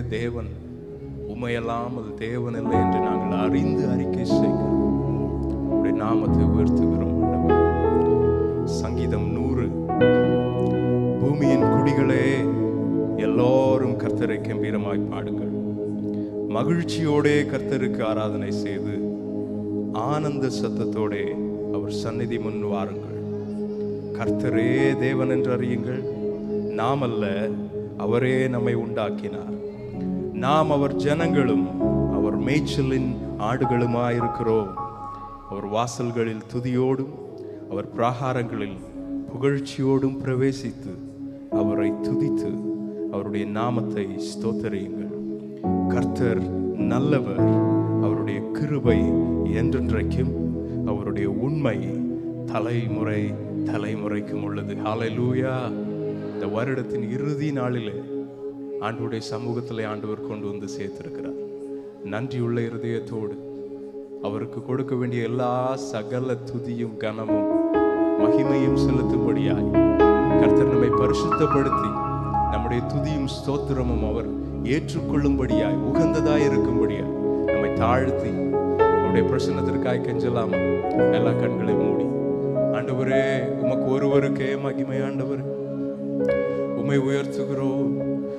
தேவன் உமையல்லாமல் தேவன் இல்லை என்று நாங்கள் அறிந்து அறிக்கை செய்கிறோம் உடைய நாமத்தை உயர்த்துகிறோம் ஆண்டவரே. சங்கீதம் நூறு பூமியின் குடிகளே எல்லோரும் கர்த்தரை கம்பீரமாய் பாடுங்கள் மகிழ்ச்சியோடே கர்த்தருக்கு ஆராதனை செய்து ஆனந்த சத்தத்தோடே அவர் சந்நிதி முன் வாருங்கள் கர்த்தரே தேவன் என்று அறியுங்கள் நாம் அல்ல அவரே நம்மை உண்டாக்கினார் நாம் அவர் ஜனங்களும் அவர் மேய்ச்சலின் ஆடுகளுமாயிருக்கிறோம் அவர் வாசல்களில் துதியோடும் அவர் பிராகாரங்களில் புகழ்ச்சியோடும் பிரவேசித்து அவரை துதித்து அவருடைய நாமத்தை ஸ்தோத்தரியுங்கள் கர்த்தர் நல்லவர் அவருடைய கிருபை என்றென்றைக்கும் அவருடைய உண்மை தலைமுறை தலைமுறைக்கும் உள்ளது ஹalleluya இந்த வருடத்தின் இறுதி நாளிலே ஆண்டவருடைய சமூகத்திலே ஆண்டவர் கொண்டு வந்து சேர்த்திருக்கிறார் நன்றியுள்ள இருதயத்தோடு அவருக்கு கொடுக்க வேண்டிய எல்லா சகல துதியும் கனமும் மகிமையும் செலுத்தும்படியாய் கர்த்தர் நம்மை பரிசுத்தப்படுத்தி நம்முடைய துதியும் ஸ்தோத்திரமும் அவர் ஏற்றுக்கொள்ளும்படியாய் உகந்ததாய் இருக்கும்படியாய் நம்மை தாழ்த்தி அவருடைய பிரசன்னத்திற்காய் கெஞ்சலாமா எல்லா கண்களையும் மூடி ஆண்டவரே உமக்கு ஒருவருக்கே மகிமை ஆண்டவர் உம்மை உயர்த்துகிறோம்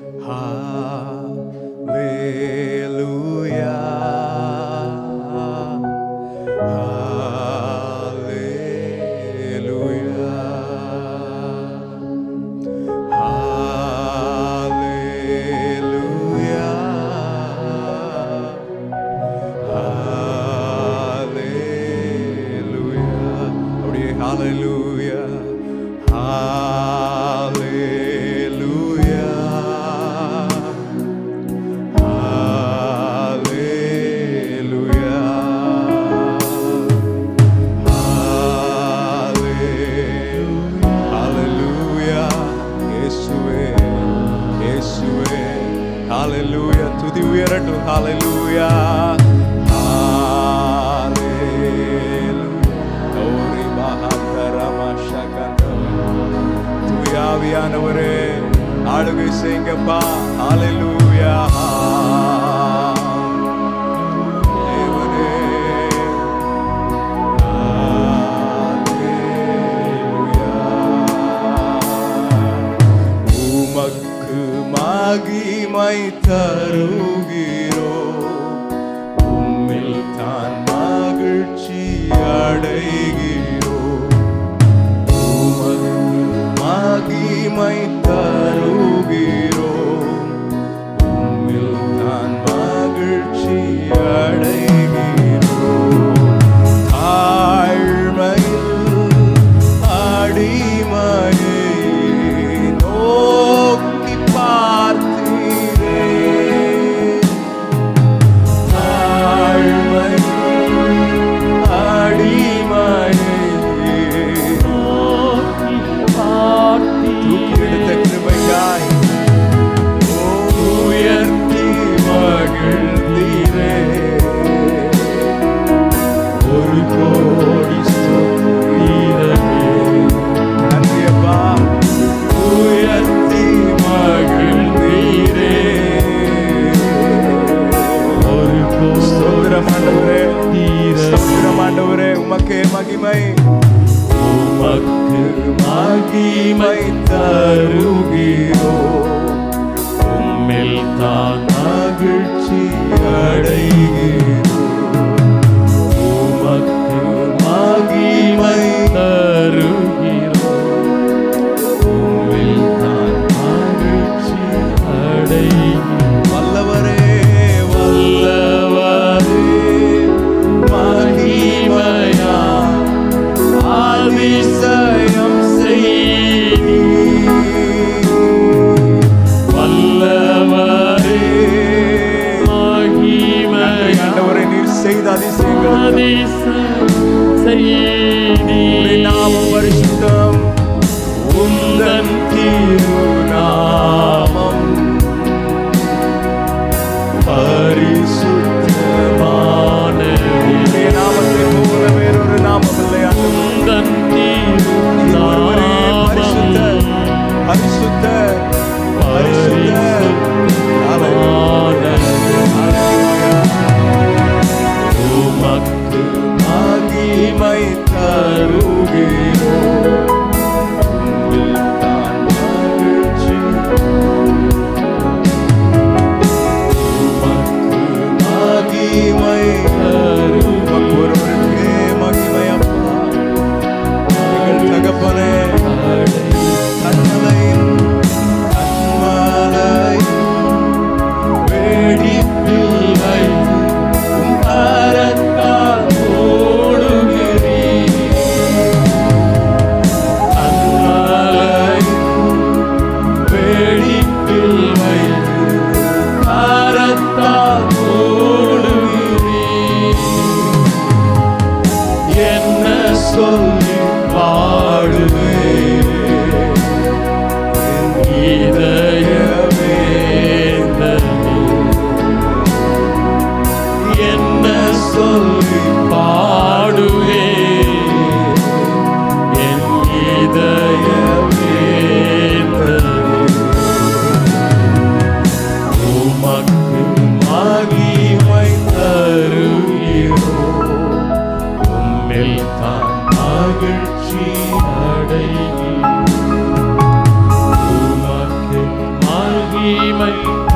ஹalleluya ஹalleluya ஹalleluya ஹalleluya அப்படியே ஹalleluya ஹalleluya Hallelujah. துதி உயரட்டும் Hallelujah. Hallelujah. Glory Mahakarama Shakanta. தூயாவியானவரே ஆளுகை செய்யுங்கப்பா ஹalleluya தேவனே ஹalleluya உமக்கு மகிமை தருகிறோ உம்மில் தான் மகிழ்ச்சி அடைகிறோ உமக்கு மகிமை தருகிறோம் உம்மில் தான் மகிழ்ச்சி அடைகிறோம் தாழ்மையில் அடிமையை நோக்கி பார்த்தீரே தாழ்மையில் அடிமையை தூக்கி எடுத்த கிருபையாய் உயர்த்தி மகிழ்ந்தீரே ஒரு கோடி ஸ்தோத்திரமே நன்றி அப்பா உயர்த்தி மகிழ்ந்தீரே ஒரு ஸ்தோத்திரம் ஆண்டவரே ஸ்தோத்திரம் ஆண்டவரே உமக்கே மகிமை உமக்கு மகிமை தருகிறோ உம்மில் தான் மகிழ்ச்சி அடைகிறோ உமக்கு மகிமை தருகிறோ உம்மில் தான் மகிழ்ச்சி அடைகிறோ வல்லவரே வல்லவரே மகிமையா அதிசயம் செய்தி வல்லவரே ஆண்டவரே நீர் சொல்லி பாடுவே என் இதய உமக்கு மகிமை தருகிறோம் உம்மில் தான் மகிழ்ச்சி அடைகிறோம் உமக்கு மகிமை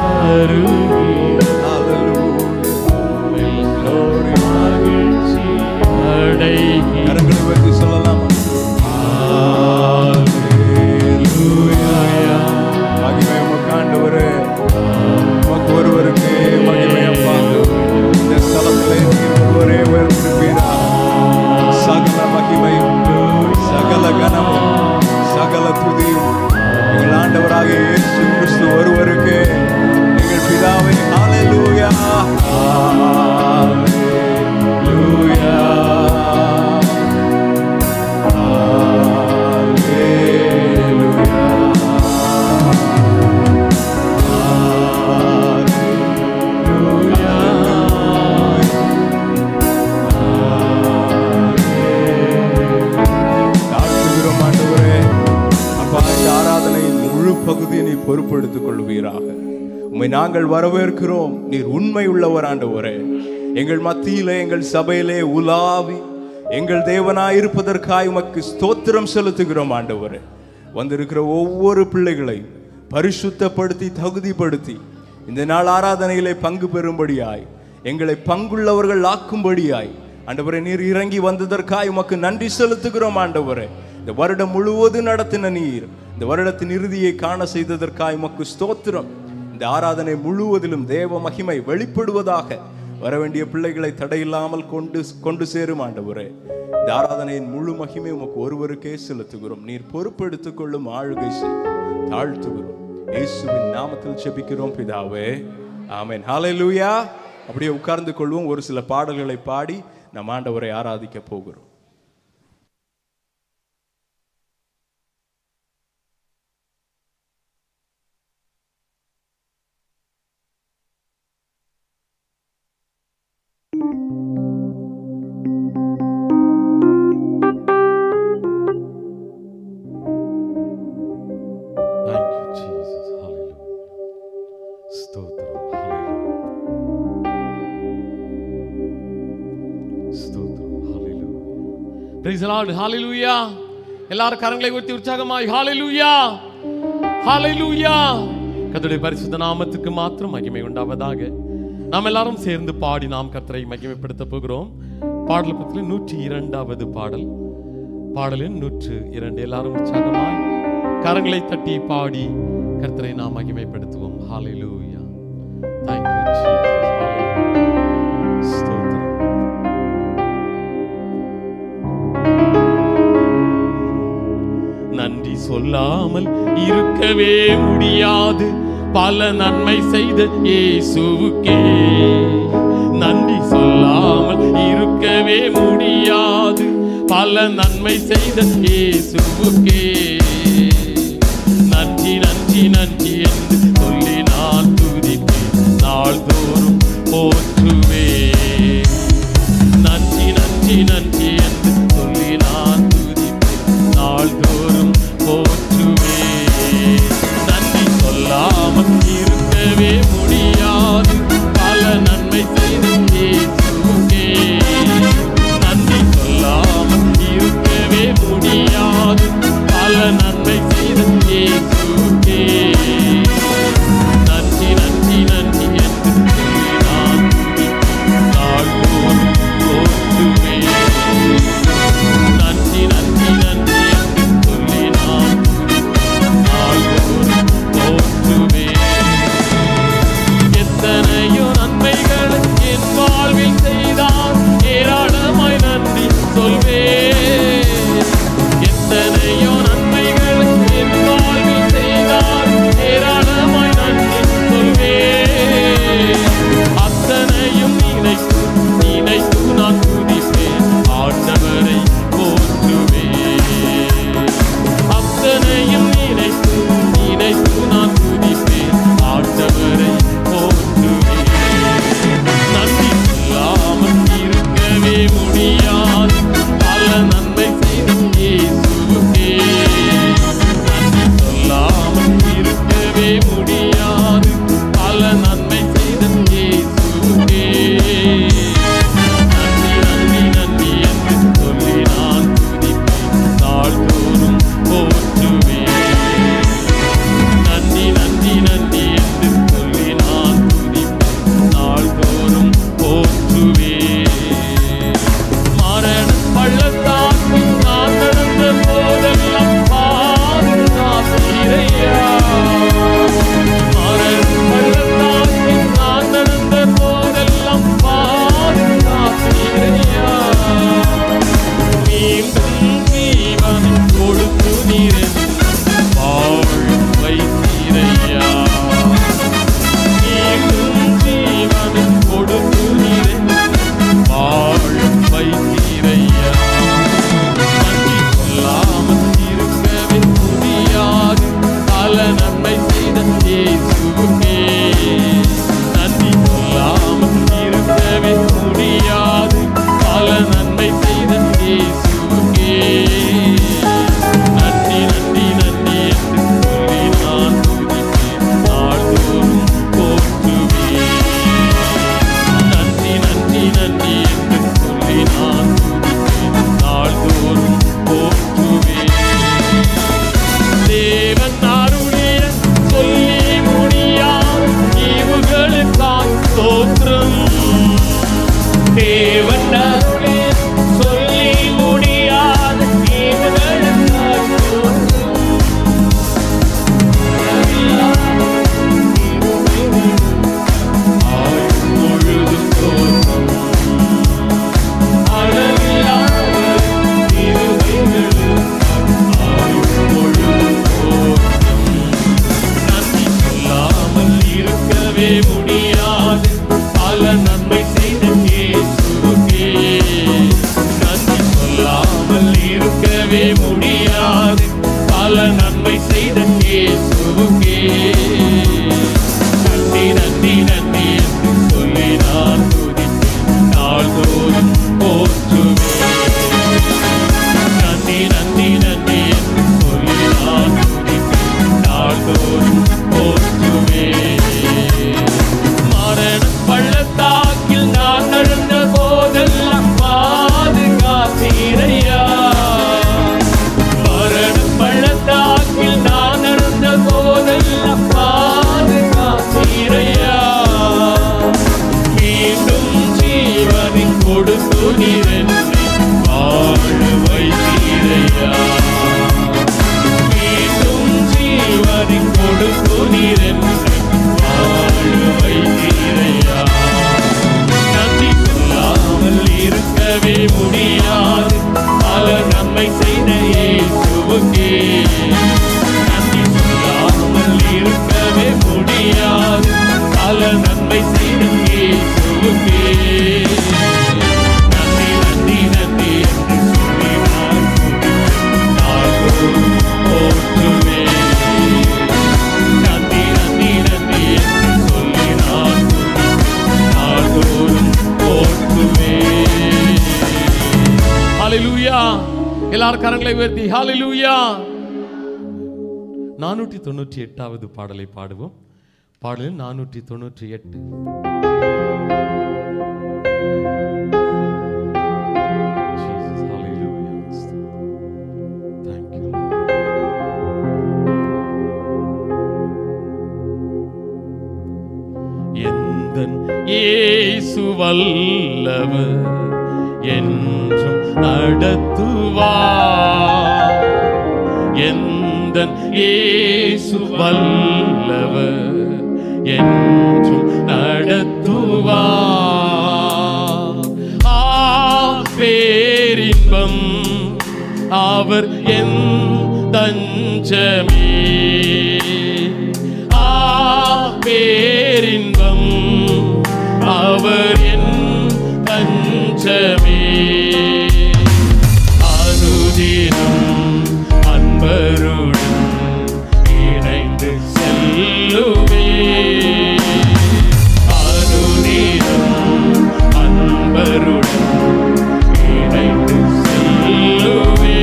தருகிறோம் உம்மில் glory மகிழ்ச்சி அடைகிறோம் கரங்களை உயர்த்தி சொல்லலாமா Hallelujah. மகிமை உமக்கு ஆண்டவரே உமக்கு ஒருவருக்கு மகிமை அப்பா இந்த ஸ்தலத்திலே நீர் ஒருவரே உயர்ந்திருப்பீரா சகல மகிமையும் சகல கனமும் சகல துதியும் எங்கள் ஆண்டவராக இயேசு கிறிஸ்து ஒருவருக்கு எங்கள் பிதாவை ஹalleluya தாழ்த்துகிறோம் ஆண்டவரே அப்பா இந்த ஆராதனையின் முழு பகுதியை நீ பொறுப்பெடுத்துக் கொள்வீராக உம்மை நாங்கள் வரவேற்கிறோம் நீர் உண்மை உள்ளவர் ஆண்டவரே எங்கள் மத்தியிலே எங்கள் சபையிலே உலாவி எங்கள் தேவனாய் இருப்பதற்காய் உமக்கு ஸ்தோத்திரம் செலுத்துகிறோம் ஆண்டவரே வந்திருக்கிற ஒவ்வொரு பிள்ளைகளையும் பரிசுத்தப்படுத்தி தகுதிப்படுத்தி இந்த நாள் ஆராதனையிலே பங்கு பெறும்படியாய் எங்களை பங்குள்ளவர்கள் ஆக்கும்படியாய் ஆண்டவரே நீர் இறங்கி வந்ததற்காய் உமக்கு நன்றி செலுத்துகிறோம் ஆண்டவரே இந்த வருடம் முழுவதும் நடத்தின நீர் இந்த வருடத்தின் இறுதியை காண செய்ததற்காய் உமக்கு ஸ்தோத்திரம் இந்த ஆராதனை முழுவதிலும் தேவ மகிமை வெளிப்படுவதாக வர வேண்டிய பிள்ளைகளை தடையில்லாமல் கொண்டு கொண்டு சேரும் ஆண்டவரே இந்த ஆராதனையின் முழு மகிமை உமக்கு ஒருவருக்கே செலுத்துகிறோம் நீர் பொறுப்பெடுத்துக் கொள்ளும் ஆளுகை செய் தாழ்த்துகிறோம் இயேசுவின் நாமத்தில் செபிக்கிறோம் பிதாவே ஆமென் ஹalleluya அப்படியே உட்கார்ந்து கொள்வோம் ஒரு சில பாடல்களை பாடி நம் ஆண்டவரை ஆராதிக்க போகிறோம் Thank you, Jesus. Hallelujah. ஸ்தோத்திரம். Hallelujah. ஸ்தோத்திரம். Hallelujah. Praise the Lord. Hallelujah. எல்லாரும் கரங்களை உயர்த்தி உற்சாகமாய் ஹalleluya ஹalleluya கர்த்தருடைய பரிசுத்த நாமத்துக்கு மாத்திரம் மகிமை உண்டாவதாக நாம் எல்லாரும் சேர்ந்து பாடி நாம் கர்த்தரை மகிமைப்படுத்த போகிறோம் பாடல் பத்தில நூற்றி இரண்டாவது பாடல் பாடலின் நூற்று இரண்டு எல்லாரும் உற்சாகமாய் கரங்களை தட்டி பாடி கர்த்தரை நாம் மகிமைப்படுத்துவோம் ஹalleluya thank you jesus Hallelujah. ஸ்தோத்திரம் நன்றி சொல்லாமல் இருக்கவே முடியாது பல நன்மை செய்த இயேசுவுக்கே நன்றி சொல்லாமல் இருக்கவே முடியாது பல நன்மை செய்த இயேசுவுக்கே நன்றி நன்றி நன்றி என்று சொல்லி நான் துதிப்பேன் நாள்தோறும் போற்றுவேன் நன்றி நன்றி நன்றி என்று சொல்லி நான் துதிப்பேன் நாள்தோறும் போற்றுவேன் நன்றி சொல்லாமல் இருக்கவே முடியாது பல நன்மை செய்த இயேசுவுக்கே நன்றி சொல்லாமல் இருக்கவே முடியாது பல இருக்கவே முடியாது பல நன்மை செய்த இயேசுவுக்கே நன்றி நன்றி நன்றி என்று சொல்லி நான் துதித்தேன் நாள்தோறும் போற்றுவேன் நன்றி நன்றி நன்றி என்று சொல்லி நான் துதித்தேன் நாள்தோறும் போற்றுவேன் மரண பள்ளத்தாக்கில் நான் நடந்த போதெல்லாம் பாதுகாத்தீரையா மரண பள்ளத்தாக்கில் நான் நடந்த போதெல்லாம் பாதுகாத்தீரையா மீண்டும் ஜீவனை கொடுத்து நீரென்னை வாழ வைத்தீரையா மீண்டும் ஜீவனை கொடுத்து நீரென்னை வாழ வைத்தீரையா நன்றி சொல்லாமல் இருக்கவே முடியாது பல நன்மை செய்த இயேசுவுக்கே நன்றி சொல்லாமல் இருக்கவே முடியாது பல நன்மை செய்த இயேசுவுக்கே நன்றி நன்றி நன்றி என்று சொல்லி நான் நாள்தோறும் போற்றுவேன் நன்றி நன்றி நன்றி என்று சொல்லி நான் நாள்தோறும் போற்றுவேன் ஹalleluya எல்லாரும் கரங்களை உயர்த்தி ஹalleluya நானூற்றி தொண்ணூற்றி எட்டாவது பாடலை பாடுவோம் பாடல் நானூற்றி தொண்ணூற்றி எட்டு Jesus, hallelujah. Thank you, Lord. எந்தன் இயேசு வல்லவர் என்றும் நடத்துவார் எந்தன் இயேசு வல்லவர் என்றும் நடத்துவார் ஆ பேரின்பம் அவர் என் தஞ்சமே ஆ பேரின்பம் அவர் என் தஞ்சமே அனுதினம் அன்பருடன் இணைந்து செல்லுவே அனுதினம் அன்பருடன் இணைந்து செல்லுவே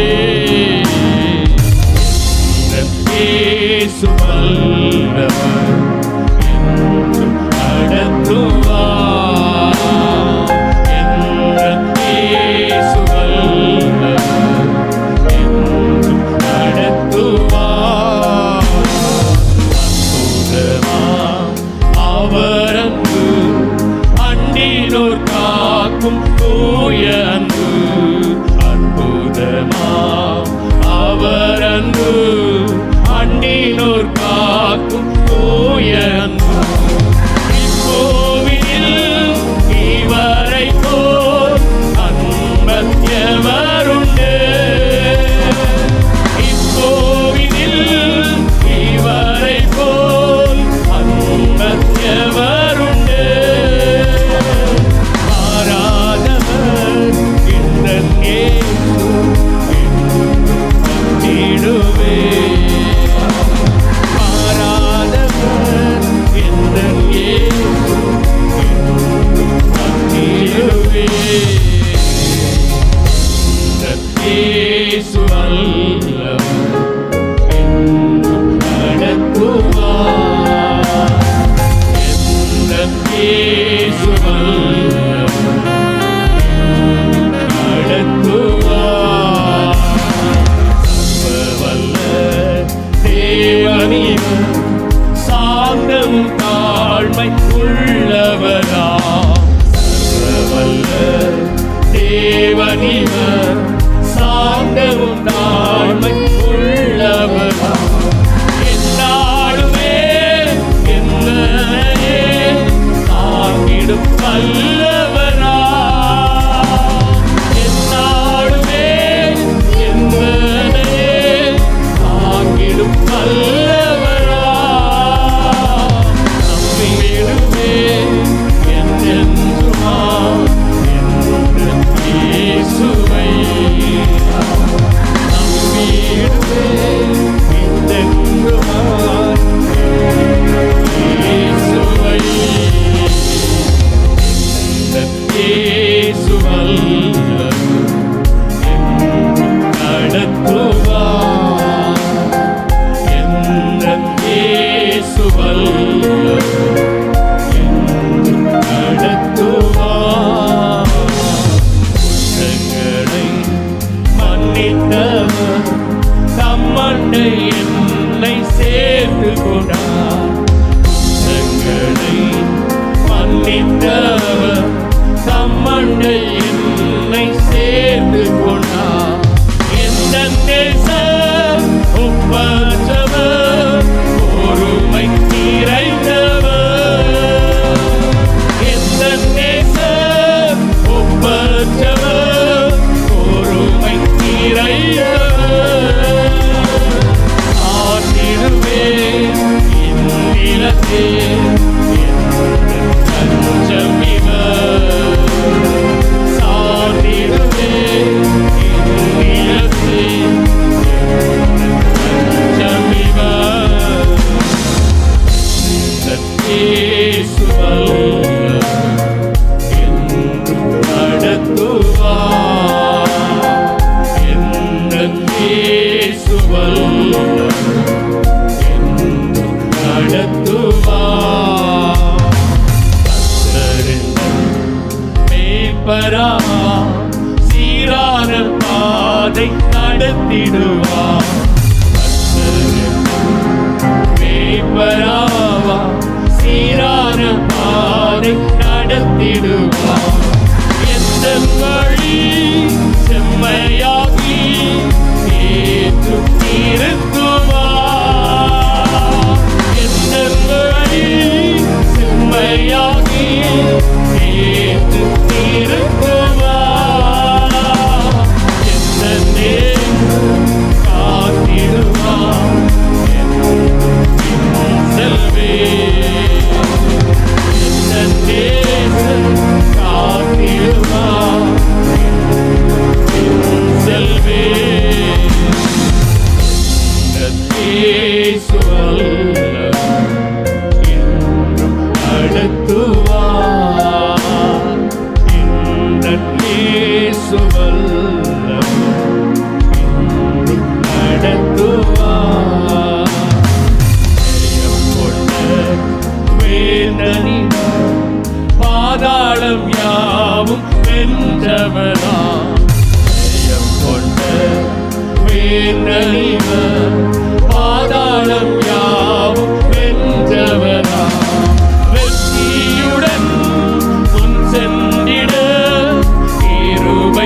இயேசு வல்லவர் என்றும் நடத்துவார் என்றும் இயேசு வல்லவர் என்றும் நடத்துவார் அற்புதமாம் அவர் அன்பு அண்டினோர் காக்கும் தூய அன்பு அற்புதமாம் அவர் அன்பு அண்டினோர் காக்கும் தூய அன்பு இப்போவில் இவரை போல் அன்பத்தியவருண்டு இப்போவினில் இவரை போல் அன்பத்தியவருண்டு மாறாதவர் இந்த இயேசு என்றும் வந்திடுவே சீரான பாதை நடத்திடுவார் மேய்ப்பராவா சீரான பாதை நடத்திடுவார் எந்த வழி செம்மையாகி ஏற்று இருக்குவார் எந்த வழி செம்மையாகி ஏற்று இருக்குவார் எந்த நேரம் காத்திடுவார் செல்வே எந்த நேரம் காத்திடுவார் செல்வே பாதாளம் யாவும் வென்றவனா ஜெயம் கொண்ட வேந்தனிவர் பாதாளம் யாவும் வென்றவரா வெற்றியுடன் முன் சென்றிட இருவை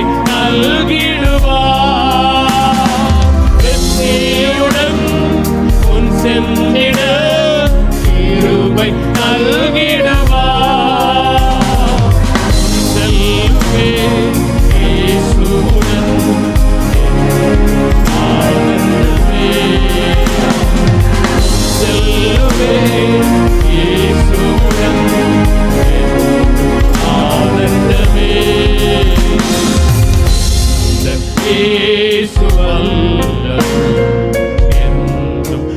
நல்கிடுவார் வெற்றியுடன் முன் சென்றிட இருவை நல்கிடுவார் செல்வே இயேசுவுடன் ஆனந்தமே செல்வே இயேசுவுடன் ஆனந்தமே இந்த இயேசு வல்லவர் என்றும்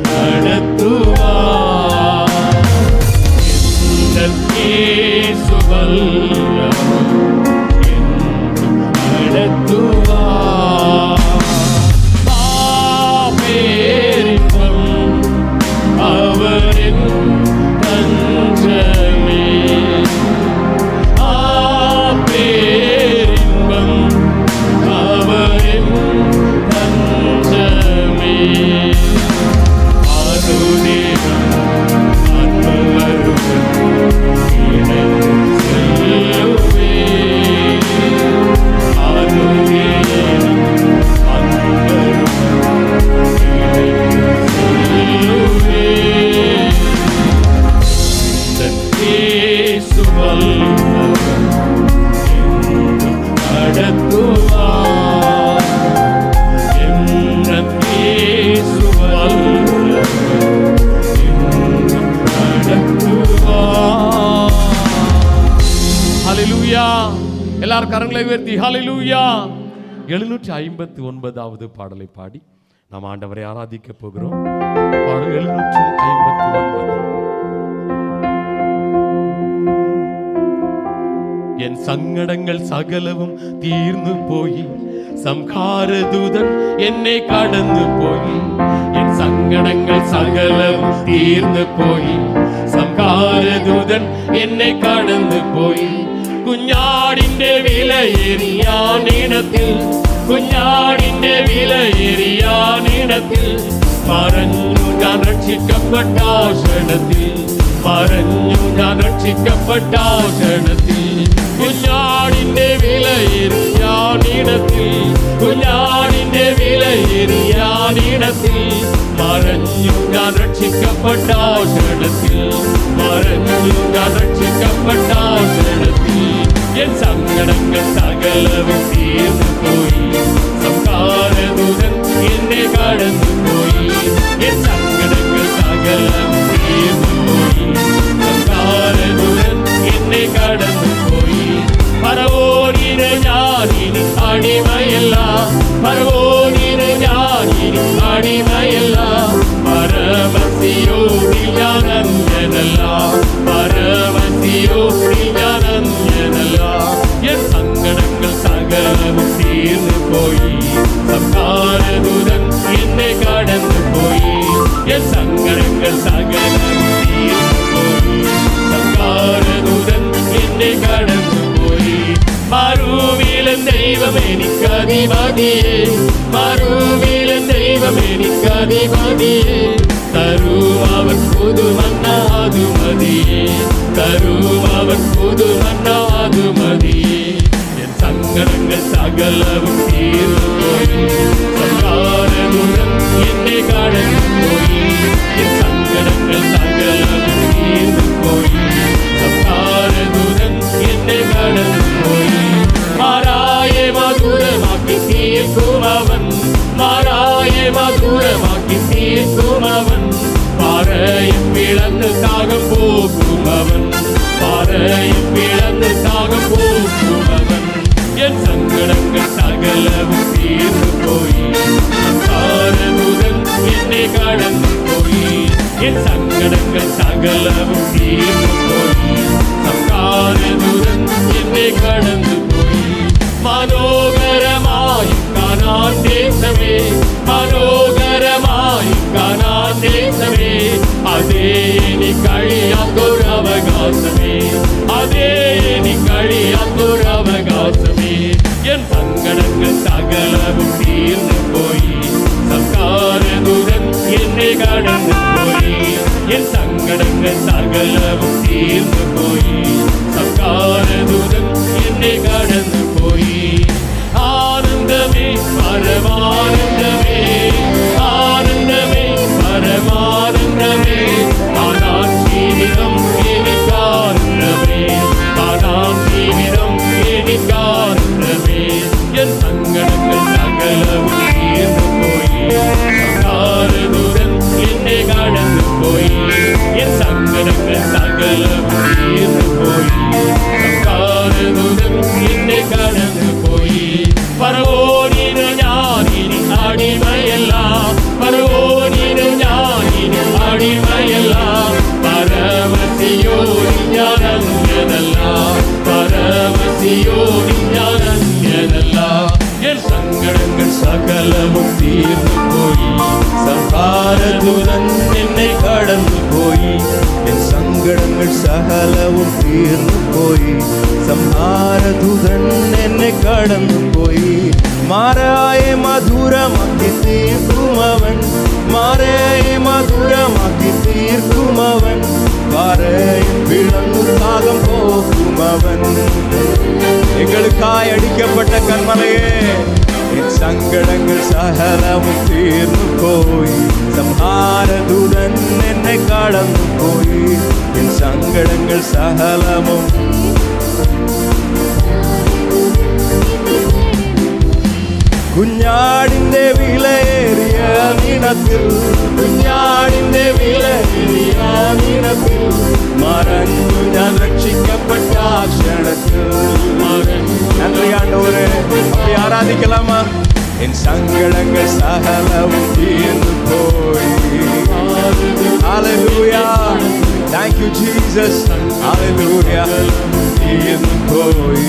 நடத்துவார் இந்த இயேசு வல்லவர் என்றும் நடத்துவார் மாபெரின்பம் அவரின் தஞ்சமே ஆபெரின்பம் அவரின் தஞ்சமே அருதேவன் அன்பருடன் இணைந்து செல்லுவே அருதேவன் அன்பருடன் இணைந்து செல்லுவே இயேசு வல்லவர் என்றும் நடத்துவார் என்றும் இயேசு வல்லவர் என்றும் நடத்துவார் ஹalleluya எல்லாரும் கரங்களை உயர்த்தி ஹalleluya எழுநூற்றி ஐம்பத்தி ஒன்பதாவது பாடலை பாடி நாம் ஆண்டவரை ஆராதிக்க போகிறோம் பாடல் எழுநூற்றி ஐம்பத்தி ஒன்பது என் சங்கடங்கள் சகலவும் தீர்ந்து போய் சம்கார தூதன் என்னை கடந்து போய் என் சங்கடங்கள் சகலவும் தீர்ந்து போய் സംഹാര ദൂതൻ എന്നെ കടന്നു പോയി കുഞ്ഞാടിന്റെ വിലയേറിയാനിടത്തിൽ കുഞ്ഞാടിന്റെ വിലയേറിയാനിടത്തിൽ മറഞ്ഞു ഞാൻ രക്ഷിക്കപ്പെട്ട ക്ഷണത്തിൽ മറഞ്ഞു ഞാൻ രക്ഷിക്കപ്പെട്ട ക്ഷണത്തിൽ കുഞ്ഞാടിന്റെ വിലയേറിയാനിടത്തിൽ കുഞ്ഞാടിന്റെ വിലയേറിയാനിടത്തിൽ മറഞ്ഞു ഞാൻ രക്ഷിക്കപ്പെട്ട ക്ഷണത്തിൽ മറഞ്ഞു ഞാൻ രക്ഷിക്കപ്പെട്ട ക്ഷണത്തിൽ എൻ സങ്കടങ്ങൾ സകലവും തീർന്നു പോയി സംഹാരദൂതൻ എന്നെ കടന്നു പോയി എൻ സങ്കടങ്ങൾ സകലവും തീർന്നു പോയി സംഹാരദൂതൻ എന്നെ കടന്നു പോയി പരവോനിന് ഞാനിനി അടിമയല്ല പരവോനിന് ഞാനിനി അടിമയല്ല പരമസിയോടി ഞാൻ അന്യനല്ല പരമസിയോടി ഞാൻ അന്യനല്ല എൻ സങ്കടങ്ങൾ സകലവും തീർ அதிபதியே தரும் அவர் புது மன்னாது மதியே தரும் அவர் புது மன்னாது மதியே என் சங்கடங்கள் சகலவும் தீர்ந்து போய் சங்காரதுடன் என்னை கடந்து போய் என் சங்கடங்கள் சகலவும் தீர்ந்து போய் சங்காரதுடன் என்னை கடந்து போய் மாறாயே மதுரமாக்கி தீர்க்கும் அவன் மாறாயே மதுரமாக்கி தீர்க்கும் அவன் பாறையும் பிளந்து தாகம் போக்கும் அவன் பாறையும் பிளந்து தாகம் போக்கும் அவன் என் சங்கடங்கள் சகலவும் தீர்ந்து போய் சங்காரதுடன் என்னை கடந்து போய் என் சங்கடங்கள் சகலவும் தீர்ந்து போய் சங்காரதுடன் என்னை கடந்து போய் மனோகரமாயும் காணான் தேசமே மனோகரமாயும் காணான் தேசமே அதே நீ கழியாத்தோர் அவகாசமே அதே நீ கழியாத்தோர் அவகாசமே என் சங்கடங்கள் சகலவும் தீர்ந்து போய் சங்காரதுடன் என்னை கடந்து போய் என் சங்கடங்கள் சகலவும் தீர்ந்து போய் சங்காரதுடன் என்னை கடந்து போய் ஆனந்தமே பரமானந்தமே ஆனந்தமே பரமானந்தமே ஆனான் ஜீவிதம் எனக்கானந்தமே ஆனான் ஜீவிதம் எனக்கானந்தமே என் சங்கடங்கள் சகலவும் தீர்ந்து போய் சங்காரதுடன் என்னை கடந்து போய் என் சங்கடங்கள் சகலவும் தீர்ந்து போய் சங்காரதுடன் என்னை கடந்து போய் பரவோனின ஞானினி அடிமையெல்லாம் பரவோனின ஞானினி அடிமையெல்லாம் பரமசியோனி ஞானஞ்சனெல்லாம் பரமசியோனி ஞானஞ்சனெல்லாம் என் சங்கடங்கள் சகலமும் தீர்ந்து போய் சம்ஹாரதுடன் என்னை கடந்து போய் என் சங்கடங்கள் சகலவும் தீர்ந்து போய் சம்ஹாரதுடன் என்னை கடந்து போய் மாறாய மதுரமாக்கி தீர்க்கும் அவன் மாறாய மதுரமாக்கி தீர்க்கும் அவன் வாரையும் விளங்கு தாகம் போக்கும் அவன் எங்களுக்காய் அடிக்கப்பட்ட கண்மலையே என் சங்கடங்கள் சகலமும் தீர்ந்து போய் சம்ஹாரதுடன் என்னை கடந்து போய் என் சங்கடங்கள் சகலமும் കുഞ്ഞാടിന്റെ വിലയേറിയ നിണത്തിൽ കുഞ്ഞാടിന്റെ വിലയേറിയ നിണത്തിൽ മറഞ്ഞു ഞാൻ രക്ഷിക്കപ്പെട്ട ആ ക്ഷണത്തിൽ நன்றி ஆண்டவரே அப்படி ஆராதிக்கலாமா என் சங்கடங்கள் சகலவும் தீர்ந்து போய் Hallelujah. Thank you, Jesus. Hallelujah. தீர்ந்து போய்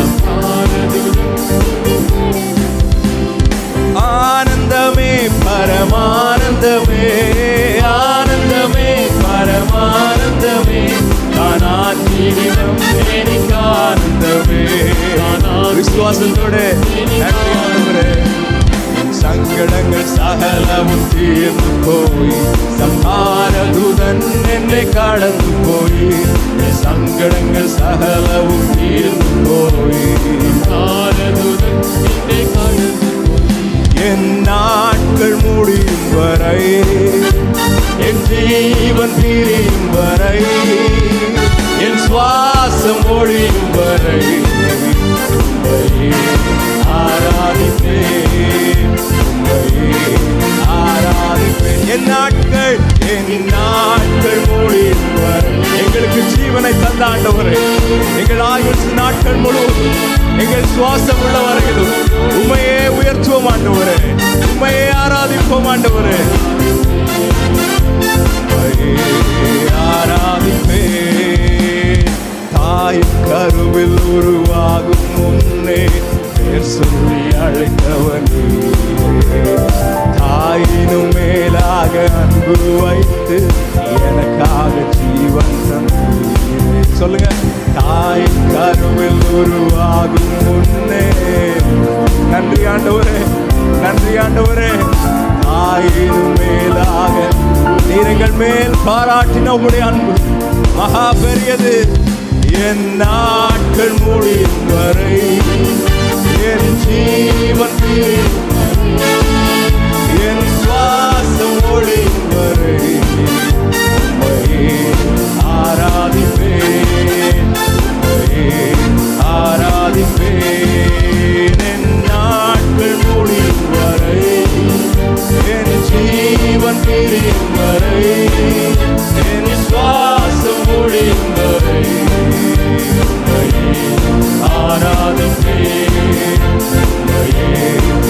ஆனந்தமே பரமானந்தமே ஆனந்தமே பரமானந்தமே ஆனா ஜீவிதம் எனக்கு ஆனந்தமே விசுவாசத்தோடு நன்றி ஆண்டவரே. என் சங்கடங்கள் சகலமும் தீர்ந்து போய் சம்ஹாரதுடன் என்னை கடந்து போய் என் சங்கடங்கள் சகலவும் தீர்ந்து போய் சங்காரதுடன் என்னை கடந்து என் நாட்கள் முடியும் வரை என் ஜீவன் பிரியும் வரை என் சுவாசம் ஒழியும் வரை உம்மையே ஆராதிப்பேன் உம்மையே ஆராதிப்பேன் என் நாட்கள் என் நாட்கள் முடியும் வரை எங்களுக்கு ஜீவனை தந்த ஆண்டவரே எங்கள் ஆயுள் நாட்கள் முழுவதும் எங்கள் சுவாசம் உள்ள வரையிலும் உண்மையே உயர்த்துவோம் ஆண்டவரே உண்மையே ஆராதிப்போம் ஆண்டவரே உம்மையே ஆராதிப்பேன் தாய் கருவில் உருவாகும் முன்னே பேர் சொல்லி அழைத்தவனே தாயினும் மேலாக அன்பு வைத்து எனக்காக ஜீவன் தந்தீரே. சொல்லுங்க தாய் கருவில் உருவாகும் முன்னே நன்றி ஆண்டவரே நன்றி ஆண்டவரே தாயினும் நீர் எங்கள் மேல் பாராட்டின உம்முடைய அன்பு மகா பெரியது என் நாட்கள் முடியும் வரை என் ஜீவன் தீரும் என் சுவாசம் ஒழியும் வரை உம்மையே ஆராதிப்பேன் உம்மையே ஆராதிப்பேன் என் நாட்கள் முடியும் வரை என் ஜீவன் பிரியும் வரை என் சுவாசம் முடியும் வரை உம்மையே ஆராதிப்பேன் உம்மையே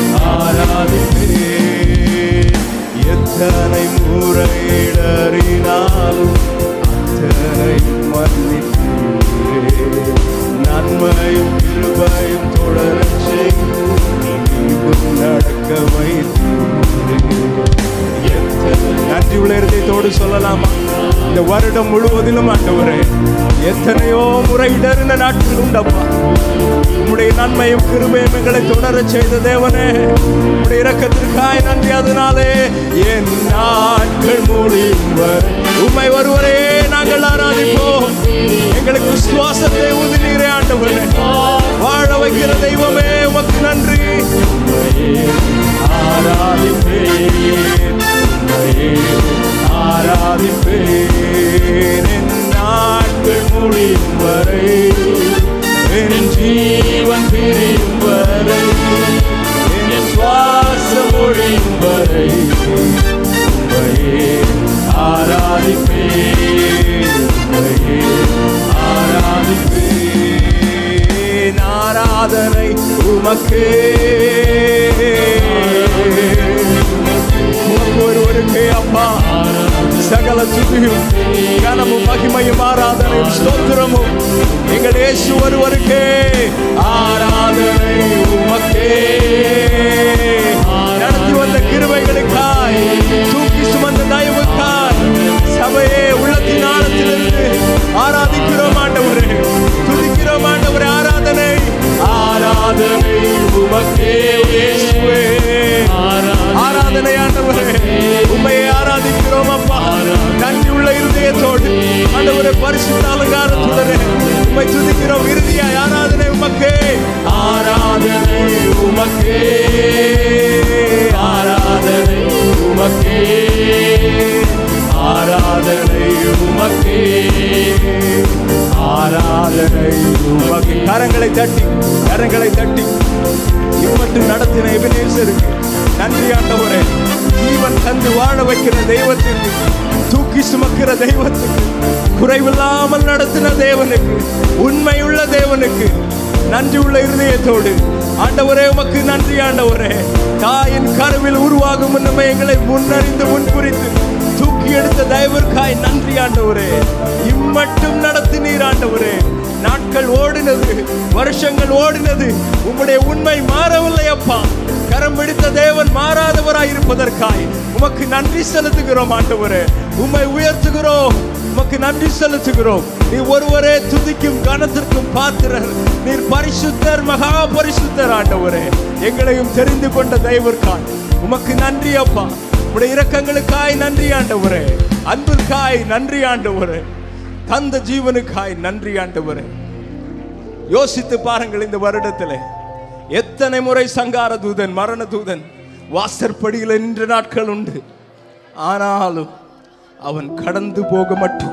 ஆராதிப்பேன் எத்தனை முறையிடறினாலும் அத்தனை மன்னிப்பீரே நன்மையும் கிருபையும் தொடரச் செய்து நீவும் நடக்க வைத்தீரே எத்தனை நன்றி உள்ள இருதயத்தோடு சொல்லலாமா இந்த வருடம் முழுவதிலும் ஆண்டவரே எத்தனையோ முறை இடறின நாட்கள் உண்டப்பா உம்முடைய நன்மையும் கிருபையும் எங்களை தொடரச் செய்த தேவனே உம்முடைய இரக்கத்திற்காய் நன்றி அதனாலே என் நாட்கள் முடியும் வரை உம்மை ஒருவரே நாங்கள் ஆராதிப்போம் எங்களுக்கு விசுவாசத்தை ஊதினீரே ஆண்டவரே வாழ வைக்கிற தெய்வமே உமக்கு நன்றி உம்மையே ஆராதிப்பேன் உம்மையே ஆராதிப்பேன் என் நாட்கள் முடியும் வரை என் ஜீவன் பிரியும் வரை என் சுவாசம் ஒழியும் வரை உம்மையே ஆராதிப்பேன் உம்மையே ஆராதிப்பேன் ஆராதனை உமக்கே உமக்கு ஒருவருக்கே அப்பா சகல துதியும் கனமும் மகிமையும் ஆராதனையும் ஸ்தோத்திரமும் எங்கள் இயேசு ஒருவருக்கே ஆராதனை உமக்கே நடத்தி வந்த கிருபைகளுக்காய் தூக்கி சுமந்த தயவுக்காய் சபையே உள்ளத்தின் ஆழத்திலிருந்து ஆராதிக்கிறோம் ஆண்டவரே துதிக்கிறோம் ஆண்டவரே ஆராதனை ஆராதனை உமக்கே இயேசுவே ஆராதனை ஆண்டவரே உண்மையை ஆராதிக்கிறோம் அப்பா நன்றி உள்ள இருதயத்தோடு ஆண்டவரே பரிசுத்த அலங்காரத்துடனே உண்மை துதிக்கிறோம் இறுதியாய் ஆராதனை உமக்கே ஆராதனை உமக்கே ஆராதனை உமக்கே ஆராதனை உமக்கே ஆராதனை உமக்கே கரங்களை தட்டி கரங்களை தட்டி இம்மட்டும் நடத்தின எபினேசருக்கு நன்றி ஆண்டவரே ஜீவன் தந்து வாழ வைக்கிற தெய்வத்திற்கு தூக்கி சுமக்கிற தெய்வத்துக்கு குறைவில்லாமல் நடத்தின தேவனுக்கு உண்மையுள்ள தேவனுக்கு நன்றி உள்ள இருதயத்தோடு ஆண்டவரே உமக்கு நன்றி ஆண்டவரே தாயின் கருவில் உருவாகும் முன்னமே எங்களை முன்னறிந்து முன்குறித்து தூக்கி எடுத்த தயவிற்காய் நன்றி ஆண்டவரே இம்மட்டும் நடத்தினீர் ஆண்டவரே நாட்கள் ஓடினது வருஷங்கள் ஓடினது உம்முடைய உண்மை மாறவில்லை அப்பா கரம் பிடித்த தேவன் மாறாதவராய் இருப்பதற்காய் உமக்கு நன்றி செலுத்துகிறோம் ஆண்டவரே உம்மை உயர்த்துகிறோம் உமக்கு நன்றி செலுத்துகிறோம் நீ ஒருவரே துதிக்கும் கனத்திற்கும் பாத்திரர் நீர் பரிசுத்தர் மகா பரிசுத்தர் ஆண்டவரே எங்களையும் தெரிந்து கொண்ட தெய்வர்காய் உமக்கு நன்றி அப்பா உடைய இரக்கங்களுக்காய் நன்றி ஆண்டவரே அன்பிற்காய் நன்றி ஆண்டவரே தந்த ஜீவனுக்காய் நன்றி ஆண்டவரே யோசித்து பாருங்கள் இந்த வருடத்திலே எத்தனை முறை சங்கார தூதன் மரண தூதன் வாசற்படியில் நின்ற நாட்கள் உண்டு ஆனாலும் அவன் கடந்து போக மட்டும்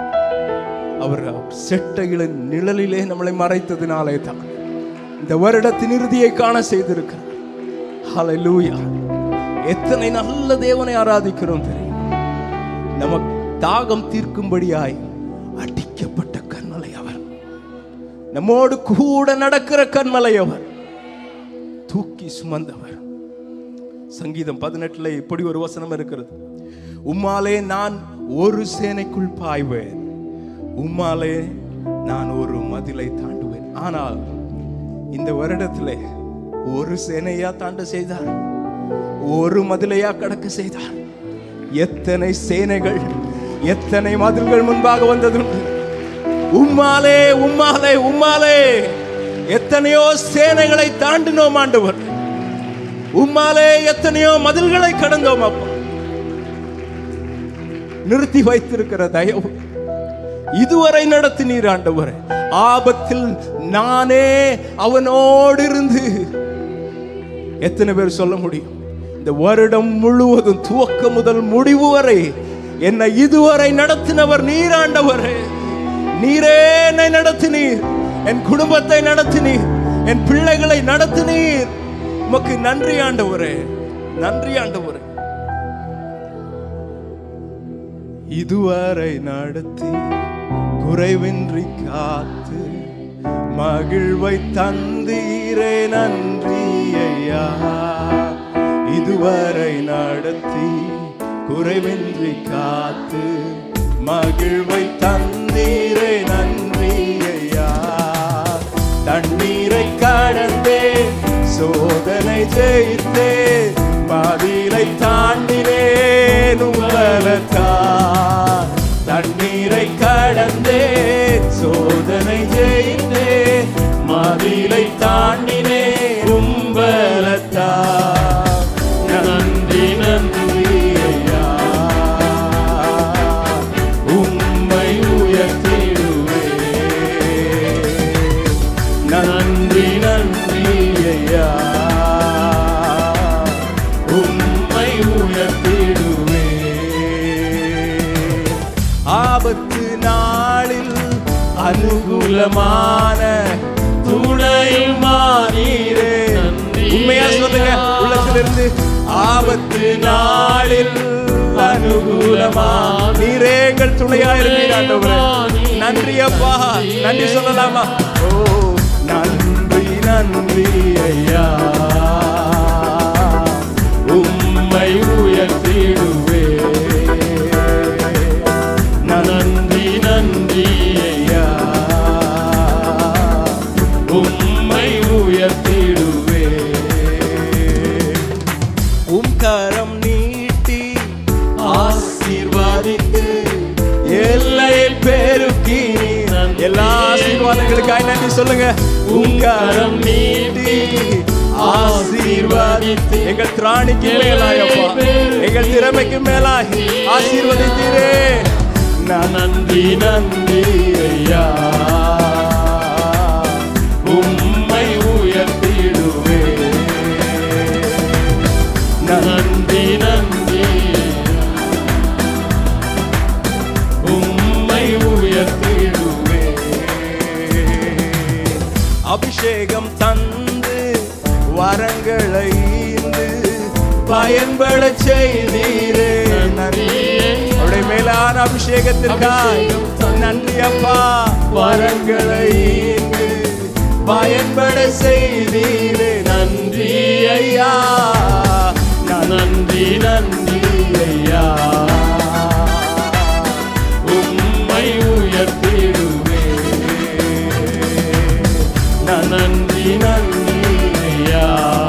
அவர் செட்டைகளின் நிழலிலே நம்மளை மறைத்ததினாலே தான் இந்த வருடத்தின் இறுதியை காண செய்திருக்கிறார் ஹalleluya எத்தனை நல்ல தேவனை ஆராதிக்கிறோம் தெரியும் நமக்கு தாகம் தீர்க்கும்படியாய் அடிக்கப்பட்ட கண்மலை அவர் நம்மோடு கூட நடக்கிற கண்மலை அவர் தூக்கி சுமந்தவர் சங்கீதம் பதினெட்டுல இப்படி ஒரு வசனம் இருக்கிறது உம்மாலே நான் ஒரு சேனைக்குள் பாய்வேன் உம்மாலே நான் ஒரு மதிலை தாண்டுவேன் ஆனால் இந்த வருடத்திலே ஒரு சேனையா தாண்ட செய்தார் ஒரு மதிலையா கடக்க செய்தார் எத்தனை சேனைகள் எத்தனை மதில்கள் முன்பாக வந்ததுண்டு உம்மாலே உம்மாலே உம்மாலே எத்தனையோ சேனைகளை தாண்டினோம் ஆண்டவர் உம்மாலே எத்தனையோ மதில்களை கடந்தோம் அப்பா நிறுத்தி வைத்திருக்கிற தயவு இதுவரை நடத்தினீர் ஆண்டவரே ஆபத்தில் நானே அவனோடு இருந்து எத்தனை பேர் சொல்ல முடியும் இந்த வருடம் முழுவதும் துவக்க முதல் முடிவு வரை என்னை இதுவரை நடத்தினவர் நீராண்டவரே நீரே என்னை நடத்தினீர் என் குடும்பத்தை நடத்தினீர் என் பிள்ளைகளை நடத்தினீர் உமக்கு நன்றி ஆண்டவரே நன்றி ஆண்டவரே இதுவரை நடத்தி குறைவின்றி காத்து மகிழ்வை தந்தீரே நன்றி ஐயா இதுவரை நடத்தி குறைவின்றி காத்து மகிழ்வை தந்தீரே நன்றி ஐயா தண்ணீரை கடந்தே சோதனை ஜெயித்தே மதிலை தாண்டினேன் உங்களத்தான் தண்ணீரை கடந்தே சோதனை ஜெயித்தே மதிலை தாண்டினே உங்களத்தான் நன்றி நன்றி ஐயா உம்மை உயர்த்திடுவே நன்றி நன்றி ஐயா உம்மை உயர்த்திடுவே ஆபத்து நாளில் அனுகூலமான துணையுமானீரே உண்மையா சொல்லுங்க உள்ளத்திலிருந்து ஆபத்து நாளில் அனுகூலமா நீரே எங்கள் துணையா இருக்கிறீர் ஆண்டவரே நன்றி அப்பா நன்றி சொல்லலாமா ஓ நன்றி நன்றி ஐயா உம்மை உயர்த்திடுவே நன்றி நன்றி ஐயா உம்மை உயர்த்திடுவே உம் கரம் நீட்டி ஆசீர்வாதித்து எல்லையை பெருக்கி எல்லா ஆசீர்வாதங்களுக்காய் நன்றி சொல்லுங்க உம் கரம் நீட்டி ஆசீர்வாதித்து எங்கள் திராணிக்கு மேலாயப்பா எங்கள் திறமைக்கு மேலாய் ஆசீர்வதித்தீரே நான் நன்றி நன்றி ஐயா உம்மை உயர்த்திடுவே நன்றி நன்றி உம்மை உயர்த்திடுவே அபிஷேகம் தந்து வரங்களை ஈந்து பயன்பட செய்தீரே நன்றி அவருடைய மேலான அபிஷேகத்திற்காய் நன்றி அப்பா வரங்களை ஈந்து பயன்பட செய்தீரே நன்றி ஐயா நன்றி நன்றி ஐயா உம்மை உயர்த்திடுவே நன்றி நன்றி ஐயா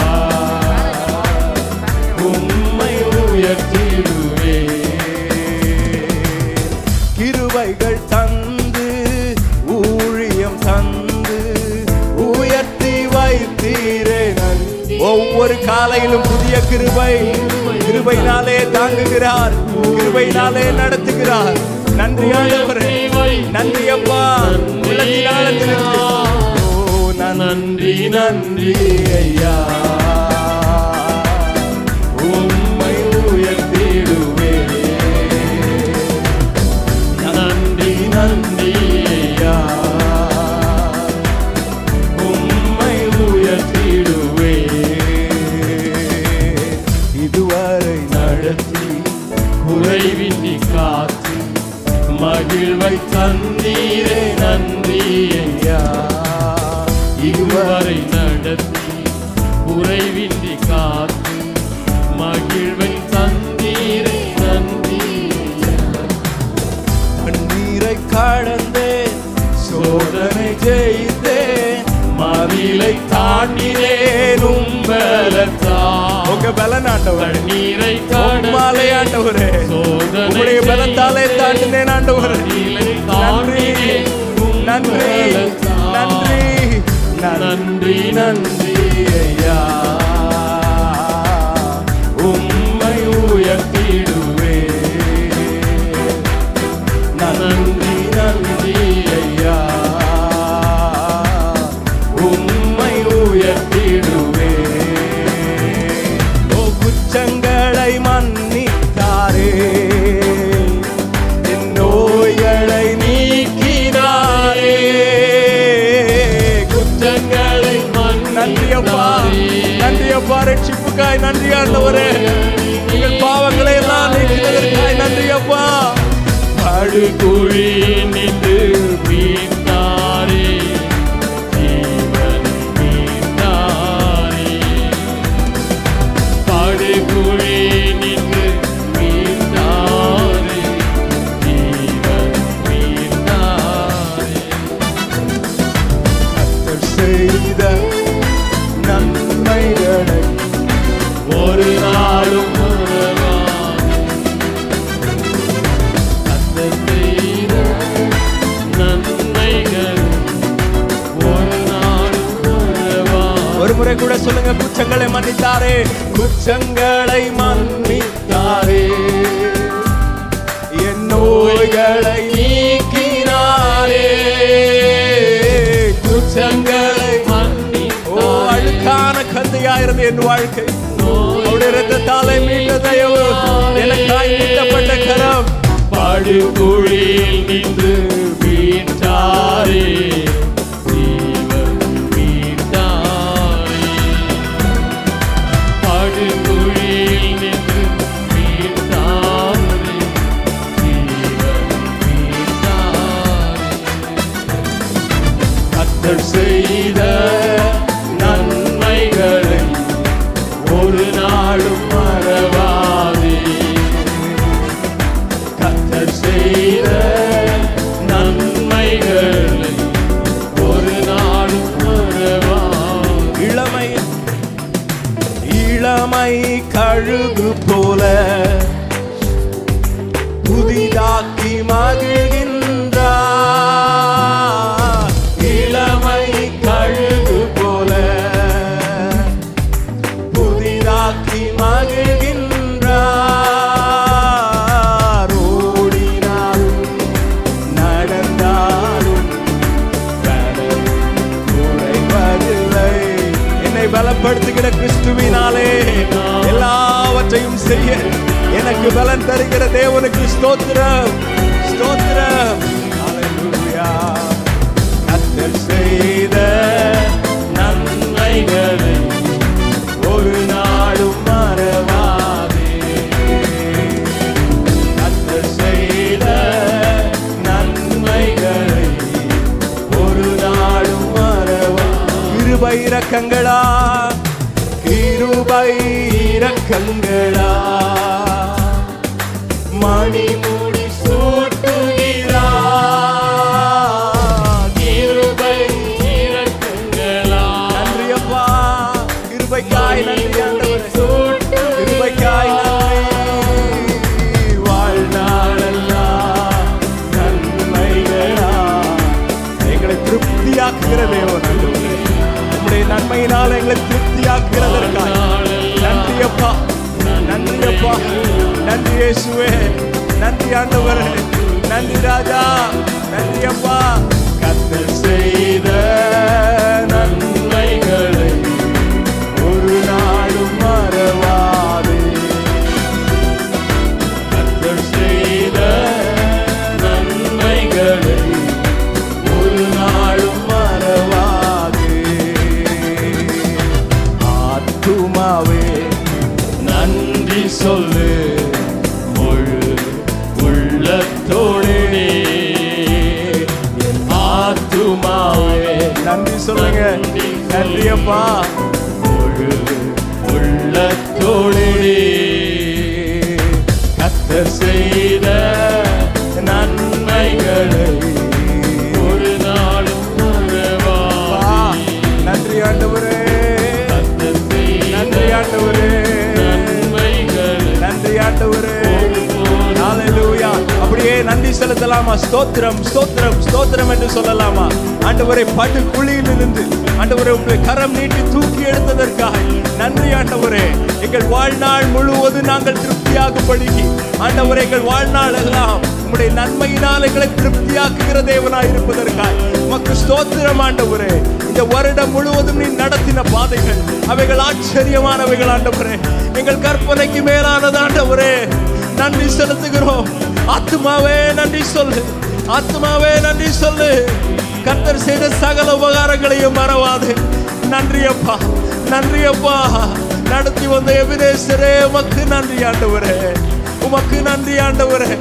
உம்மை உயர்த்திடுவே கிருபைகள் தந்து ஊழியம் தந்து உயர்த்தி வைத்தீரே நன்றி. ஒவ்வொரு காலையிலும் புதிய கிருபை கிருபையினாலே தாங்குகிறார் கிருபையினாலே நடத்துகிறார் நன்றி ஆண்டவரே நன்றி அப்பா உள்ளத்தினாலத்திலிருந்து ஓ நன்றி நன்றி ஐயா உம்மை உயர்த்திடுவே நன்றி நன்றி ஐயா உம்மை உயர்த்திடுவே இதுவரை நடத்தி குறைவின்றி காத்து மகிழ்வை தந்தீரே நன்றி ஐயா இதுவரை நடத்தி குறைவின்றி காத்து மகிழ்வை தந்தீரை நன்றி கண்ணீரை கடந்தேன் சோதனை ஜெயித்தேன் மதிலை தாண்டினேன் உம்பலத்தா உங்க பலன் ஆண்டவர் நீரை உம்மாலே ஆண்டவரே உங்களுடைய பலத்தாலே தாண்டினேன் ஆண்டவர் நன்றி நன்றி நன்றி நன்றி நன்றி ஐயா உம்மை உயர்த்திடுவே படுகுழி நின்று மீட்டாரே ஜீவன் மீட்டாரே படுகுழி நின்று மீட்டாரே ஜீவன் மீட்டாரே கர்த்தர் செய்த நன்மைகளை ஒரு நாளும் மறவாதே. கர்த்தர் செய்த நன்மைகள் ஒரு நாளும் மறவாதே. ஒரு முறை கூட சொல்லுங்க குற்றங்களை மன்னித்தாரே குற்றங்களை மன்னித்தாரே என் நோய்களை நீக்கினாரே குற்றங்களை ஓ அழுக்கான கந்தையாயிருந்த என் வாழ்க்கை அவருடைய ரத்தத்தாலே மீட்ட தயவு எனக்காய் மீட்டப்பட்ட கரம் படுகுழியில் நின்று மீட்டாரே ஜீவன் மீட்டாரே படுகுழியில் நின்று மீட்டாரே ஜீவன் மீட்டாரே கத்தர் செய்த நன்மைகளை ஒரு நாளும் மறவாதே கத்தர் செய்த நன்மைகளை ஒரு நாளும் மறவாதே இளமை இளமை கழுகு போல புதிதாக்கி மகிழ்கின்றார் இளமை கழுகு போல புதிதாக்கி மகிழ்கின்றார் ஓடினாலும் நடந்தாலும் கடல் குறைவதில்லை என்னை பலப்படுத்துகிற கிறிஸ்துவினாலே எல்லாவற்றையும் செய்ய எனக்கு பலன் தருகிற தேவனுக்கு ஸ்தோத்திரம் ஸ்தோத்திரம் ஹalleluya கர்த்தர் செய்த நன்மைகளை ஒரு நாளும் மறவாதே கர்த்தர் செய்த நன்மைகளை ஒரு நாளும் மறவா கிருபை இரக்கங்களா கிருபை இரக்கங்களா மணிமுடி சூட்டுகிறா கிருபை இரக்கங்களா நன்றி அப்பா கிருபைக்காய் நன்றி ஆண்டவரே கிருபைக்காய் நன்றி வாழ்நாளெல்லாம் நன்மைகளா எங்களை திருப்தியாக்குகிற தேவன் ஆண்டவரே. உம்முடைய நன்மையினால் எங்களை திருப்தியாக்குகிறதற்காய் நன்றி அப்பா நன்றி அப்பா நன்றி இயேசுவே நன்றி ஆண்டவரே நன்றி ராஜா நன்றி அப்பா கத்தர் செய்த நன்மைகளை ஒரு நாளும் மறவாதே கர்த்தர் செய்த நன்மைகளை ஒரு நாளும் மறவாதே ஆத்துமாவே நன்றி சொல்லு முழு உள்ளத்தோடே என் ஆத்துமாவே நன்றி சொல்லுங்க நன்றி அப்பா முழு உள்ளத்தோடே கத்தர் செய்த நன்மைகளை ஒரு நாளும் அப்பா, மறவாதே. நன்றி ஆண்டவரே கர்த்தர் செய்த நன்றி ஆண்டவரே நன்மைகளை நன்றி ஆண்டவரே ஒருபோதும் ஹalleluya அப்படியே நன்றி செலுத்தலாமா ஸ்தோத்திரம் ஸ்தோத்திரம் ஸ்தோத்திரம் என்று சொல்லலாமா ஆண்டவரை படு குழியில் இருந்து ஆண்டவரை உங்களுடைய கரம் நீட்டி தூக்கி எடுத்ததற்காக நன்றி ஆண்டவரே எங்கள் வாழ்நாள் முழுவதும் நாங்கள் திருப்தியாக படுகி ஆண்டவரே எங்கள் வாழ்நாள் எல்லாம் உம்முடைய நன்மையினால் எங்களை திருப்தியாக்குகிற தேவனாய் இருப்பதற்காய் உமக்கு ஸ்தோத்திரம் ஆண்டவரே இந்த வருடம் முழுவதும் நீ நடத்தின பாதைகள் அவைகள் ஆச்சரியமானவைகள் ஆண்டவரே எங்கள் கற்பனைக்கு மேலானது ஆண்டவரே நன்றி செலுத்துகிறோம் ஆத்துமாவே நன்றி சொல்லு ஆத்துமாவே நன்றி சொல்லு கர்த்தர் செய்த சகல உபகாரங்களையும் மறவாது நன்றி அப்பா நன்றி அப்பா நடத்தி வந்த எபிரேசரே உமக்கு நன்றி ஆண்டவரே உமக்கு நன்றி ஆண்டவரே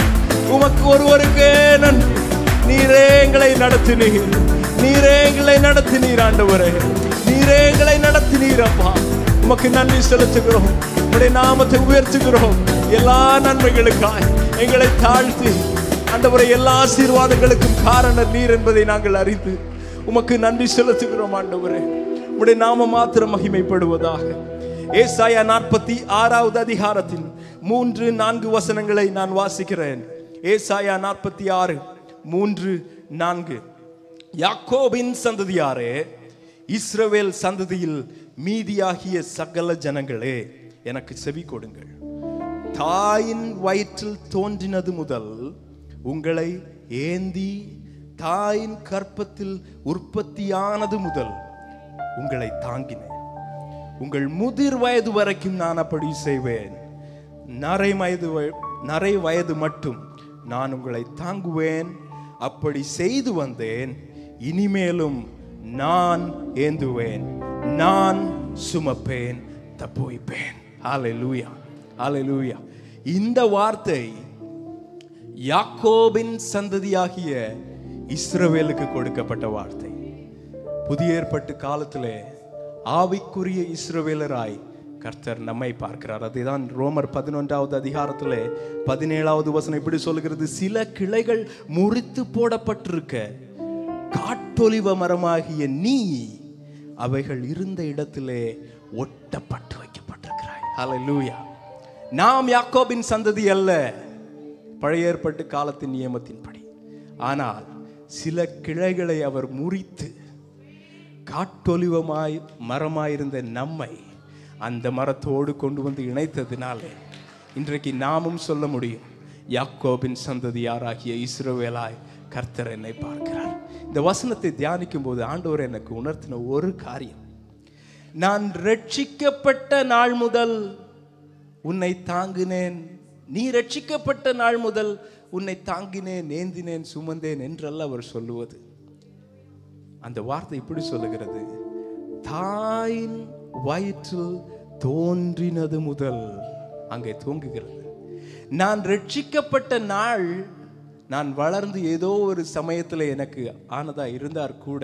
உமக்கு ஒருவருக்கே நன்றி நீரே எங்களை நடத்தினீர் நீரே எங்களை நடத்தினீர் ஆண்டவரே நீரே எங்களை நடத்தினீர் அப்பா உமக்கு நன்றி செலுத்துகிறோம் உடைய நாமத்தை உயர்த்துகிறோம் எல்லா நன்மைகளுக்காய் எங்களை தாழ்த்தி ஆண்டவரை எல்லா ஆசீர்வாதங்களுக்கும் காரணம் நீர் என்பதை நாங்கள் அறிந்து உமக்கு நன்றி செலுத்துகிறோம் ஆண்டவரே உடைய நாம மாத்திரம் மகிமைப்படுவதாக ஏசாயா நாற்பத்தி ஆறாவது அதிகாரத்தின் மூன்று நான்கு வசனங்களை நான் வாசிக்கிறேன் ஏசாயா நாற்பத்தி ஆறு மூன்று நான்கு யாக்கோபின் சந்ததியாரே இஸ்ரவேல் சந்ததியில் மீதியாகிய சகல ஜனங்களே எனக்கு செவி கொடுங்கள் தாயின் வயிற்றில் தோன்றினது முதல் உங்களை ஏந்தி தாயின் கற்பத்தில் உற்பத்தியானது முதல் உங்களை தாங்கினேன் உங்கள் முதிர் வயது வரைக்கும் நான் அப்படி செய்வேன் நரை வயது வ- நரை வயது மட்டும் நான் உங்களை தாங்குவேன் அப்படி செய்து வந்தேன் இனிமேலும் நான் ஏந்துவேன் நான் சுமப்பேன் தப்புவிப்பேன் ஹalleluya ஹalleluya இந்த வார்த்தை யாக்கோபின் சந்ததியாகிய இஸ்ரவேலுக்கு கொடுக்கப்பட்ட வார்த்தை புதிய ஏற்பட்டு காலத்திலே ஆவிக்குரிய இஸ்ரவேலராய் கர்த்தர் நம்மை பார்க்கிறார் அதுதான் ரோமர் பதினொன்றாவது அதிகாரத்திலே பதினேழாவது வசனம் இப்படி சொல்லுகிறது சில கிளைகள் முறித்து போடப்பட்டிருக்க காட்டொலிவ மரமாகிய நீ அவைகள் இருந்த இடத்திலே ஒட்டப்பட்டு வைக்கப்பட்டிருக்கிறாய் ஹalleluya நாம் யாக்கோபின் சந்ததி அல்ல பழைய ஏற்பட்டு காலத்தின் நியமத்தின்படி ஆனால் சில கிளைகளை அவர் முறித்து காட்டொலிவமாய் மரமாயிருந்த நம்மை அந்த மரத்தோடு கொண்டு வந்து இணைத்ததினாலே இன்றைக்கு நாமும் சொல்ல முடியும் யாக்கோபின் சந்ததியாராகிய இஸ்ரவேலாய் கர்த்தர் என்னை பார்க்கிறார் இந்த வசனத்தை தியானிக்கும் போது ஆண்டவர் எனக்கு உணர்த்தின ஒரு காரியம் நான் ரட்சிக்கப்பட்ட நாள் முதல் உன்னை தாங்கினேன் நீ ரட்சிக்கப்பட்ட நாள் முதல் உன்னை தாங்கினேன் ஏந்தினேன் சுமந்தேன் என்றல்ல அவர் சொல்லுவது அந்த வார்த்தை இப்படி சொல்லுகிறது தாயின் வயிற்றில் தோன்றினது முதல் அங்கே தூங்குகிறது நான் ரட்சிக்கப்பட்ட நாள் நான் வளர்ந்து ஏதோ ஒரு சமயத்தில் எனக்கு ஆனதா இருந்தார் கூட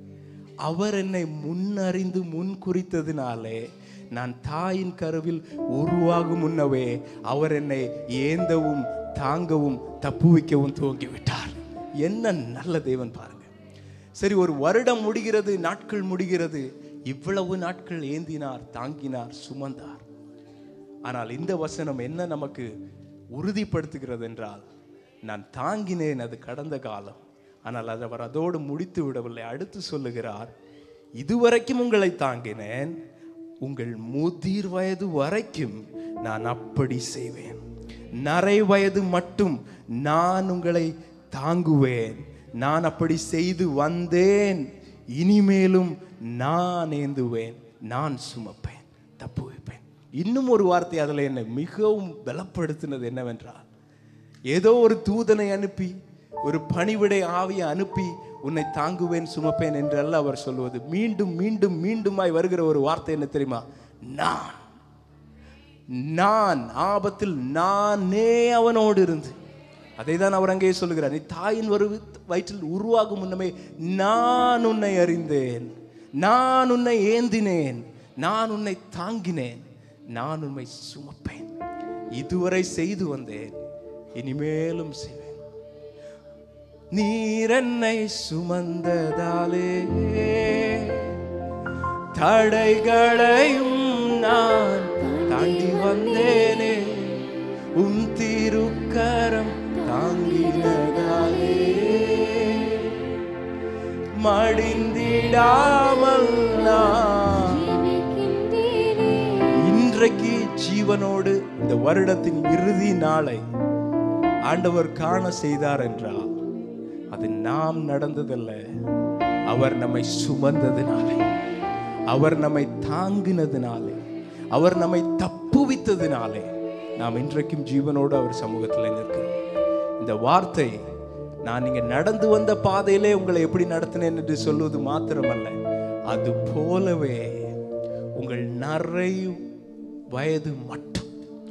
அவர் என்னை முன்னறிந்து முன் குறித்ததினாலே நான் தாயின் கருவில் உருவாகும் முன்னவே அவர் என்னை ஏந்தவும் தாங்கவும் தப்புவிக்கவும் துவங்கிவிட்டார் என்ன நல்ல தேவன் பாருங்க சரி ஒரு வருடம் முடிகிறது நாட்கள் முடிகிறது இவ்வளவு நாட்கள் ஏந்தினார் தாங்கினார் சுமந்தார் ஆனால் இந்த வசனம் என்ன நமக்கு உறுதிப்படுத்துகிறது என்றால் நான் தாங்கினேன் அது கடந்த காலம் ஆனால் அது அவர் அதோடு முடித்து விடவில்லை அடுத்து சொல்லுகிறார் இதுவரைக்கும் உங்களை தாங்கினேன் உங்கள் முதிர் வயது வரைக்கும் நான் அப்படி செய்வேன் நரை வயது மட்டும் நான் உங்களை தாங்குவேன் நான் அப்படி செய்து வந்தேன் இனிமேலும் நான் ஏந்துவேன் நான் சுமப்பேன் தப்பு வைப்பேன் இன்னும் ஒரு வார்த்தை அதில் என்னை மிகவும் பலப்படுத்தினது என்னவென்றால் ஏதோ ஒரு தூதனை அனுப்பி ஒரு பணிவிடை ஆவியை அனுப்பி உன்னை தாங்குவேன் சுமப்பேன் என்றல்ல அவர் சொல்லுவது மீண்டும் மீண்டும் மீண்டுமாய் வருகிற ஒரு வார்த்தை என்ன தெரியுமா நான் நான் ஆபத்தில் நானே அவனோடு இருந்து அதை தான் அவர் அங்கே சொல்லுகிறார் நீ தாயின் வரு வயிற்றில் உருவாகும் முன்னமே நான் உன்னை அறிந்தேன் நான் உன்னை ஏந்தினேன் நான் உன்னை தாங்கினேன் நான் உன்னை சுமப்பேன் இதுவரை செய்து வந்தேன் இனிமேலும் செய்வேன் நீர் என்னை சுமந்ததாலே தடைகளையும் நான் தாண்டி வந்தேனே உன் திருக்கரம் தாங்கினதாலே மடிந்திடாமல் நான் இன்றைக்கு ஜீவனோடு இந்த வருடத்தின் இறுதி நாளை ஆண்டவர் காண செய்தார் என்றால் அது நாம் நடந்ததல்ல அவர் நம்மை சுமந்ததினாலே அவர் நம்மை தாங்கினதினாலே அவர் நம்மை தப்புவித்ததினாலே நாம் இன்றைக்கும் ஜீவனோடு அவர் சமூகத்தில் நிற்கிறோம் இந்த வார்த்தை நான் நீங்க நடந்து வந்த பாதையிலே உங்களை எப்படி நடத்தினேன் என்று சொல்வது மாத்திரமல்ல அது போலவே உங்கள் நிறை வயது மட்டும்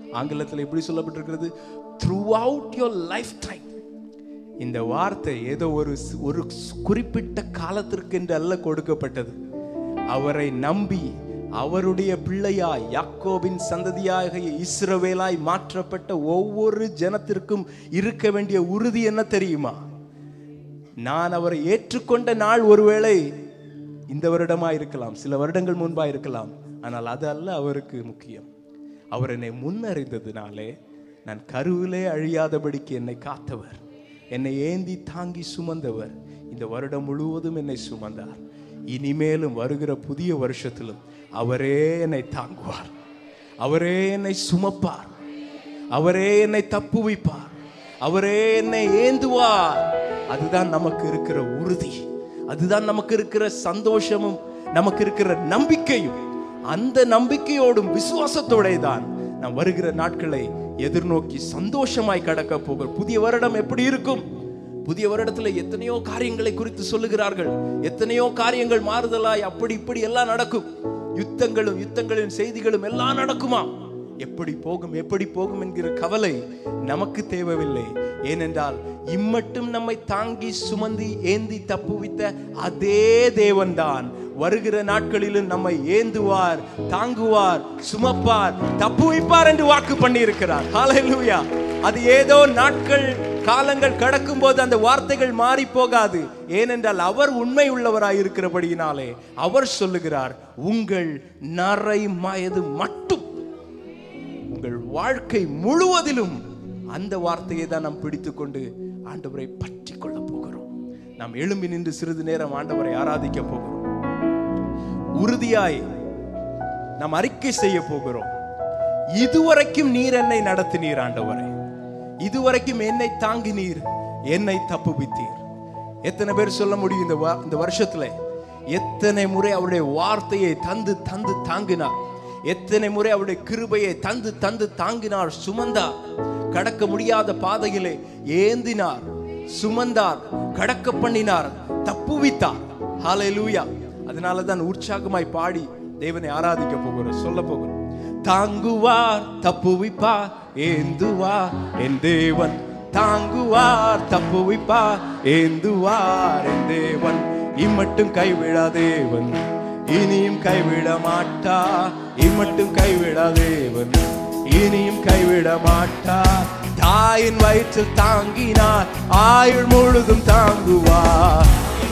ஆங்கிலத்தில் எப்படி சொல்லப்பட்டிருக்கிறது throughout your lifetime இந்த வார்த்தை ஏதோ ஒரு ஸ்- ஒரு ஸ்- குறிப்பிட்ட காலத்திற்கு என்று அல்ல கொடுக்கப்பட்டது அவரை நம்பி அவருடைய பிள்ளையாய் யாக்கோபின் சந்ததியாக இஸ்ரவேலாய் மாற்றப்பட்ட ஒவ்வொரு ஜனத்திற்கும் இருக்க வேண்டிய உறுதி என்ன தெரியுமா நான் அவரை ஏற்றுக்கொண்ட நாள் ஒருவேளை இந்த வருடமா இருக்கலாம் சில வருடங்கள் முன்பா இருக்கலாம் ஆனால் அது அல்ல அவருக்கு முக்கியம் அவர் என்னை முன்னறிந்ததினாலே நான் கருவிலே அழியாதபடிக்கு என்னை காத்தவர் என்னை ஏந்தி தாங்கி சுமந்தவர் இந்த வருடம் முழுவதும் என்னை சுமந்தார் இனிமேலும் வருகிற புதிய வருஷத்திலும் அவரே என்னை தாங்குவார் அவரே என்னை சுமப்பார் அவரே என்னை தப்புவிப்பார் அவரே என்னை ஏந்துவார் அதுதான் நமக்கு இருக்கிற உறுதி அதுதான் நமக்கு இருக்கிற சந்தோஷமும் நமக்கு இருக்கிற நம்பிக்கையும் அந்த நம்பிக்கையோடும் விசுவாசத்தோட தான் நாம் வருகிற நாட்களை எதிர்நோக்கி சந்தோஷமாய் கடக்க போகிறோம் புதிய வருடம் எப்படி இருக்கும் புதிய வருடத்துல எத்தனையோ காரியங்களை குறித்து சொல்லுகிறார்கள் எத்தனையோ காரியங்கள் மாறுதலாய் அப்படி இப்படி எல்லாம் நடக்கும் யுத்தங்களும் யுத்தங்களின் செய்திகளும் எல்லாம் நடக்குமா எப்படி போகும் எப்படி போகும் என்கிற கவலை நமக்கு தேவையில்லை ஏனென்றால் இம்மட்டும் நம்மை தாங்கி சுமந்தி ஏந்தி தப்புவித்த அதே தேவன்தான் வருகிற நாட்களிலும் நம்மை ஏந்துவார் தாங்குவார் சுமப்பார் தப்புவிப்பார் என்று வாக்கு பண்ணி இருக்கிறார் ஹalleluya அது ஏதோ நாட்கள் காலங்கள் கடக்கும் போது அந்த வார்த்தைகள் மாறி போகாது ஏனென்றால் அவர் உண்மை உள்ளவராய் இருக்கிறபடியினாலே அவர் சொல்லுகிறார் உங்கள் நரை மயது மட்டும் உங்கள் வாழ்க்கை முழுவதிலும் அந்த வார்த்தையை தான் நாம் பிடித்துக்கொண்டு ஆண்டவரை பற்றி கொள்ள போகிறோம் நாம் எழும்பி நின்று சிறிது நேரம் ஆண்டவரை ஆராதிக்க போகிறோம் உறுதியாய் நாம் அறிக்கை செய்ய போகிறோம் இதுவரைக்கும் நீர் என்னை நடத்தினீர் ஆண்டவரே இதுவரைக்கும் என்னை தாங்கினீர் என்னை தப்புவித்தீர் எத்தனை பேர் சொல்ல முடியும் இந்த வா- இந்த வருஷத்துல எத்தனை முறை அவருடைய வார்த்தையை தந்து தந்து தாங்கினார் எத்தனை முறை அவருடைய கிருபையை தந்து தந்து தாங்கினார் சுமந்தார் கடக்க முடியாத பாதையிலே ஏந்தினார் சுமந்தார் கடக்க பண்ணினார் தப்புவித்தார் ஹalleluya அதனால தான் உற்சாகமாய் பாடி தேவனை ஆராதிக்க போகிறோம் சொல்ல போகிறோம் தாங்குவார் தப்புவிப்பார் ஏந்துவார் என் தேவன் தாங்குவார் தப்புவிப்பார் ஏந்துவார் என் தேவன் இம்மட்டும் கைவிடா தேவன் இனியும் கைவிட மாட்டா இம்மட்டும் கைவிடா தேவன் இனியும் கைவிட மாட்டா தாயின் வயிற்றில் தாங்கினார் ஆயுள் முழுதும் தாங்குவார்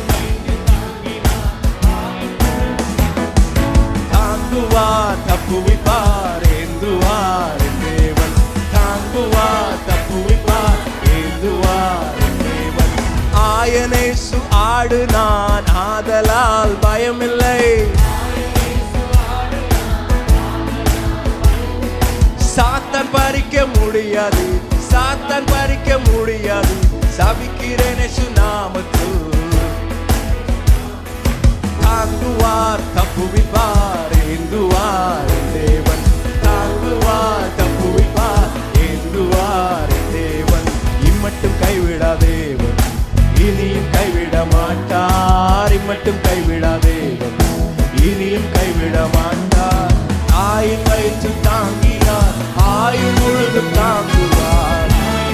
தாங்குவார் தப்புவிப்பார் ஏந்துவார் என் தேவன் தாங்குவார் தப்புவிப்பார் ஏந்துவார் என் தேவன் ஆயனேசு ஆடு நான் ஆதலால் பயமில்லை சாத்தான் பறிக்க முடியாது சாத்தான் பறிக்க முடியாது சபிக்கிறேன் சுநாமத்தில் தாங்குவார் தப்புவிப்பார் ஏந்துவார் என் தேவன் தாங்குவார் தப்புவிப்பார் ஏந்துவார் என் தேவன் இம்மட்டும் கைவிடா தேவன் இனியும் கைவிட மாட்டார் இம்மட்டும் கைவிடா தேவன் இனியும் கைவிட மாட்டார் ஆயின் வயிற்று தாங்கினார் ஆயுள் முழுதும் தாங்குவார்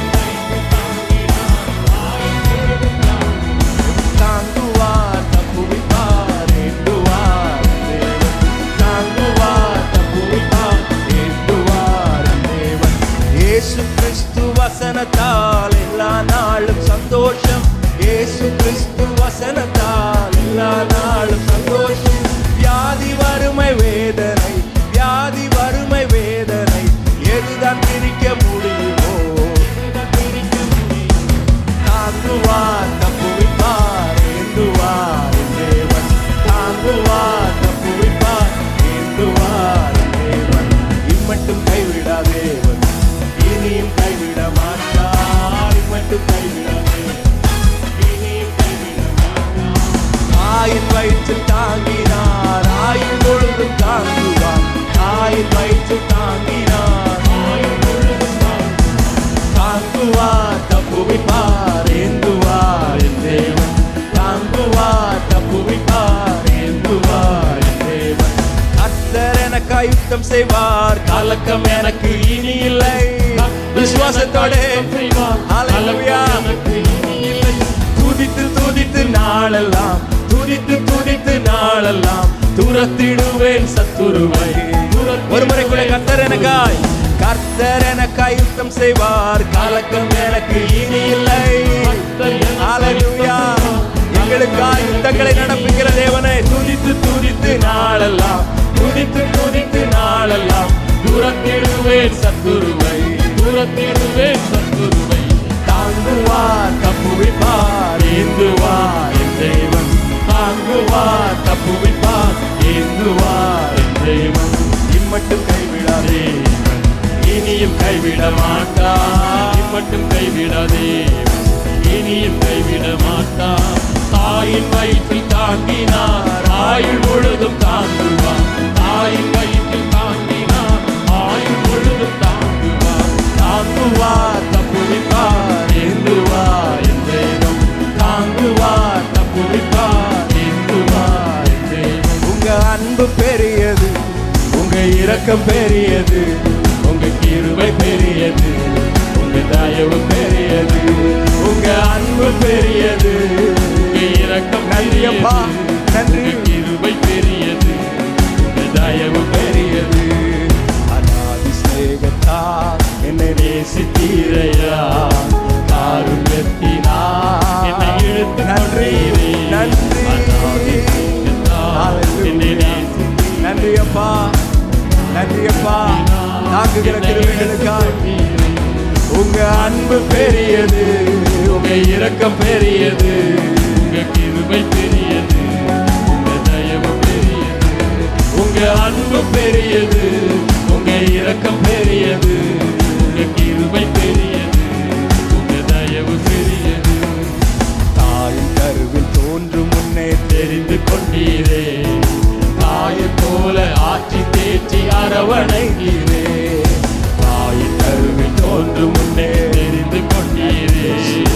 தாங்குவார் தப்புவிப்பார் ஏந்துவார் தேவன் தாங்குவார் தப்புவிப்பார் ஏந்துவார் தேவன் இயேசு கிறிஸ்து வசனத்தால் எல்லா நாளும் சந்தோஷம் இயேசு கிறிஸ்து வசனத்தால் எல்லா நாளும் சந்தோஷம் வியாதி வறுமை வேதனை வியாதி வறுமை வேதனை எதுதான் பிரிக்க முடியுமோ தாங்குவார் தப்புவிப்பார் ஏந்துவார் என் தேவன் தாங்குவார் தப்புவிப்பார் ஏந்துவார் என் தேவன் இம்மட்டும் கைவிடா தேவன் இனியும் கைவிட மாட்டார் இம்மட்டும் கைவிடா தேவன் இனியும் கைவிட மாட்டார் ஆயின் வயிற்றில் தாங்கினார் ஆயுள் முழுதும் தாங்குவார் ஆயின் வயிற்றில் தாங்கினார் ஆயுள் முழுதும் தாங்குவார் தாங்குவார் தப்புவிப்பார் ஏந்துவார் என் தேவன் தாங்குவார் தப்புவிப்பார் ஏந்துவார் என் தேவன் கர்த்தர் எனக்கா எனக்காய் யுத்தம் செய்வார் கலக்கம் எனக்கு இனி இல்லை விசுவாசத்தோட ஹalleluya துதித்து துதித்து நாளெல்லாம் துதித்து துதித்து நாளெல்லாம் துரத்திடுவேன் சத்துருவை ஒரு முறை கூட கர்த்தர் எனக்காய் கர்த்தர் எனக்காய் யுத்தம் செய்வார் கலக்கம் எனக்கு இனி இல்லை ஹalleluya எங்களுக்காய் யுத்தங்களை நடப்புகிற தேவனை துதித்து துதித்து நாளெல்லாம் துதித்து துதித்து நாளெல்லாம் துரத்திடுவேன் சத்துருவை துரத்திடுவேன் சத்துருவை தாங்குவார் தப்புவிப்பார் ஏந்துவார் என் தேவன் தாங்குவார் தப்புவிப்பார் ஏந்துவார் என் தேவன் இம்மட்டும் கைவிடாதே இனியும் கைவிட மாட்டார் இம்மட்டும் கைவிடாதே இனியும் கைவிட மாட்டார் தாயின் வயிற்றில் தாங்கினார் ஆயுள் முழுதும் தாங்குவார் தாயின் வயிற்றில் தாங்கினார் ஆயுள் முழுதும் தாங்குவார் தாங்குவார் தப்புவிப்பார் ஏந்துவார் என் தெய்வம் தாங்குவார் தப்புவிப்பார் ஏந்துவார் என் தெய்வம் உங்க அன்பு பெரியது உங்க இரக்கம் பெரியது உங்க கிருபை பெரியது உங்க தயவு பெரியது உங்க அன்பு பெரியது உங்க இரக்கம் நன்றி அப்பா, பெரியது. நன்றி. உங்க கிருபை பெரியது உங்க தயவு பெரியது அநாதி சிநேகத்தா என்னை நேசித்தீரையா காருண்யத்தினா என்னை இழுத்து நன்றி, கொண்டீரே. நன்றி. அநாதி சிநேகத்தால் Hallelujah. என்னை நேசித்தீரே. நன்றி அப்பா நன்றி அப்பா தாக்குகிற கிருமிகளுக்காய் உங்க அன்பு பெரியது உங்க இரக்கம் பெரியது உங்க கிருபை பெரியது உங்க தயவு பெரியது உங்க அன்பு பெரியது உங்க இரக்கம் பெரியது உங்க கிருபை பெரியது உங்க தயவு பெரியது தாயின் கருவில் தோன்றும் முன்னே தெரிந்து கொண்டீரே தாயை போல ஆட்சி தேற்றி அரவணைத்தீரே தாயின் கருவில் தோன்றும் முன்னே தெரிந்து கொண்டீரே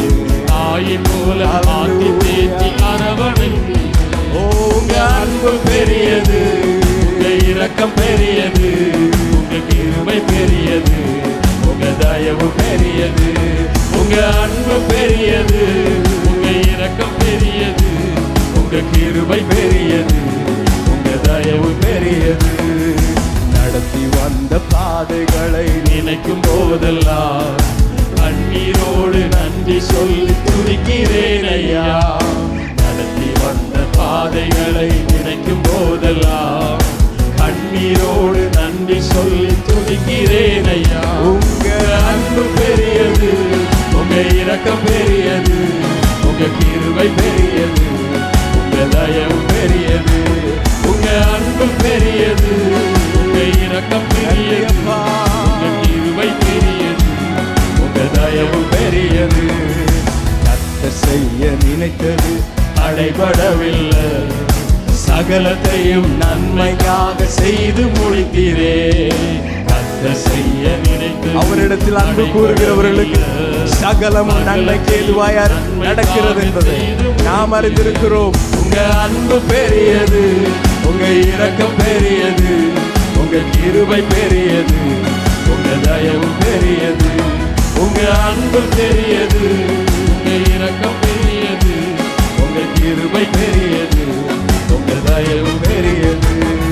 தாயை போல ஆட்சி தேற்றி அரவணைத்தீரே ஓ, உங்க அன்பு பெரியது உங்க இரக்கம் பெரியது உங்க கிருபை பெரியது உங்க தயவு பெரியது உங்க அன்பு பெரியது உங்க இரக்கம் பெரியது உங்க கிருபை பெரியது உங்க தயவு பெரியது நடத்தி வந்த பாதைகளை நினைக்கும் போதெல்லாம் கண்ணீரோடு நன்றி சொல்லி துடிக்கிறேன் ஐயா நடத்தி வந்த பாதைகளை நினைக்கும் போதெல்லாம் கண்ணீரோடு நன்றி சொல்லி துடிக்கிறேன் ஐயா உங்க அன்பு பெரியது உங்க இரக்கம் பெரியது உங்க கிருபை பெரியது உங்க தயவு பெரியது உங்க அன்பு பெரியது உங்க இரக்கம் பெரியது அப்பா. உங்க கிருபை பெரியது உங்க தயவு பெரியது கத்த செய்ய நினைத்தது தடைபடவில்லை சகலத்தையும் நன்மைக்காக செய்து முடித்தீரே கத்த செய்ய நினைத்து அவரிடத்தில் அன்பு கூறுகிறவர்களுக்கு சகலம் நன்மைக்கு ஏதுவாய் நடக்கிறது என்பதை நாம் அறிந்திருக்கிறோம் உங்க அன்பு பெரியது உங்க இரக்கம் பெரியது உங்க கிருபை பெரியது உங்க தயவு பெரியது உங்க அன்பு பெரியது உங்க இரக்கம் பெரியது உங்க கிருபை பெரியது உங்க தயவு பெரியது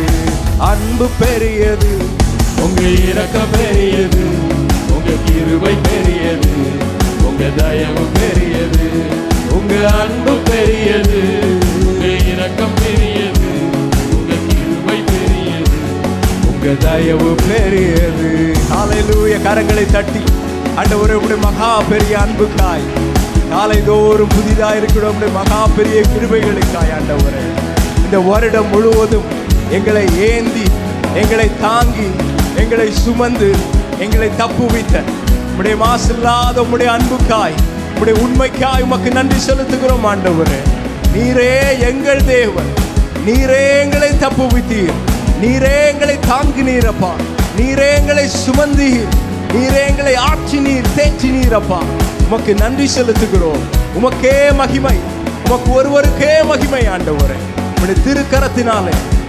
அன்பு பெரியது உங்க இரக்கம் பெரியது உங்க கிருபை பெரியது உங்க தயவு பெரியது உங்க அன்பு பெரியது உங்க இரக்கம் பெரியது உங்க கிருபை பெரியது உங்க தயவு பெரியது காலையிலூய கரங்களை தட்டி ஆண்டவரே உடைய மகா பெரிய அன்புக்காய் காலைதோறும் புதிதாக இருக்கிற உடைய மகா பெரிய கிருபைகளுக்காய் ஆண்டவரே இந்த வருடம் முழுவதும் எங்களை ஏந்தி எங்களை தாங்கி எங்களை சுமந்து எங்களை தப்புவித்த உடைய மாசில்லாத உடைய அன்புக்காய் உடைய உண்மைக்காய் உமக்கு நன்றி செலுத்துகிறோம் ஆண்டவரே நீரே எங்கள் தேவன் நீரே எங்களை தப்புவித்தீர் நீரே எங்களை தாங்கினீரப்பா நீரே எங்களை சுமந்தீர் நீரே எங்களை ஆட்சி நீர் தேய்ச்சி நீரப்பா உமக்கு நன்றி செலுத்துகிறோம் உமக்கே மகிமை உமக்கு ஒருவருக்கே மகிமை ஆண்டவரே உடைய திருக்கரத்தினாலே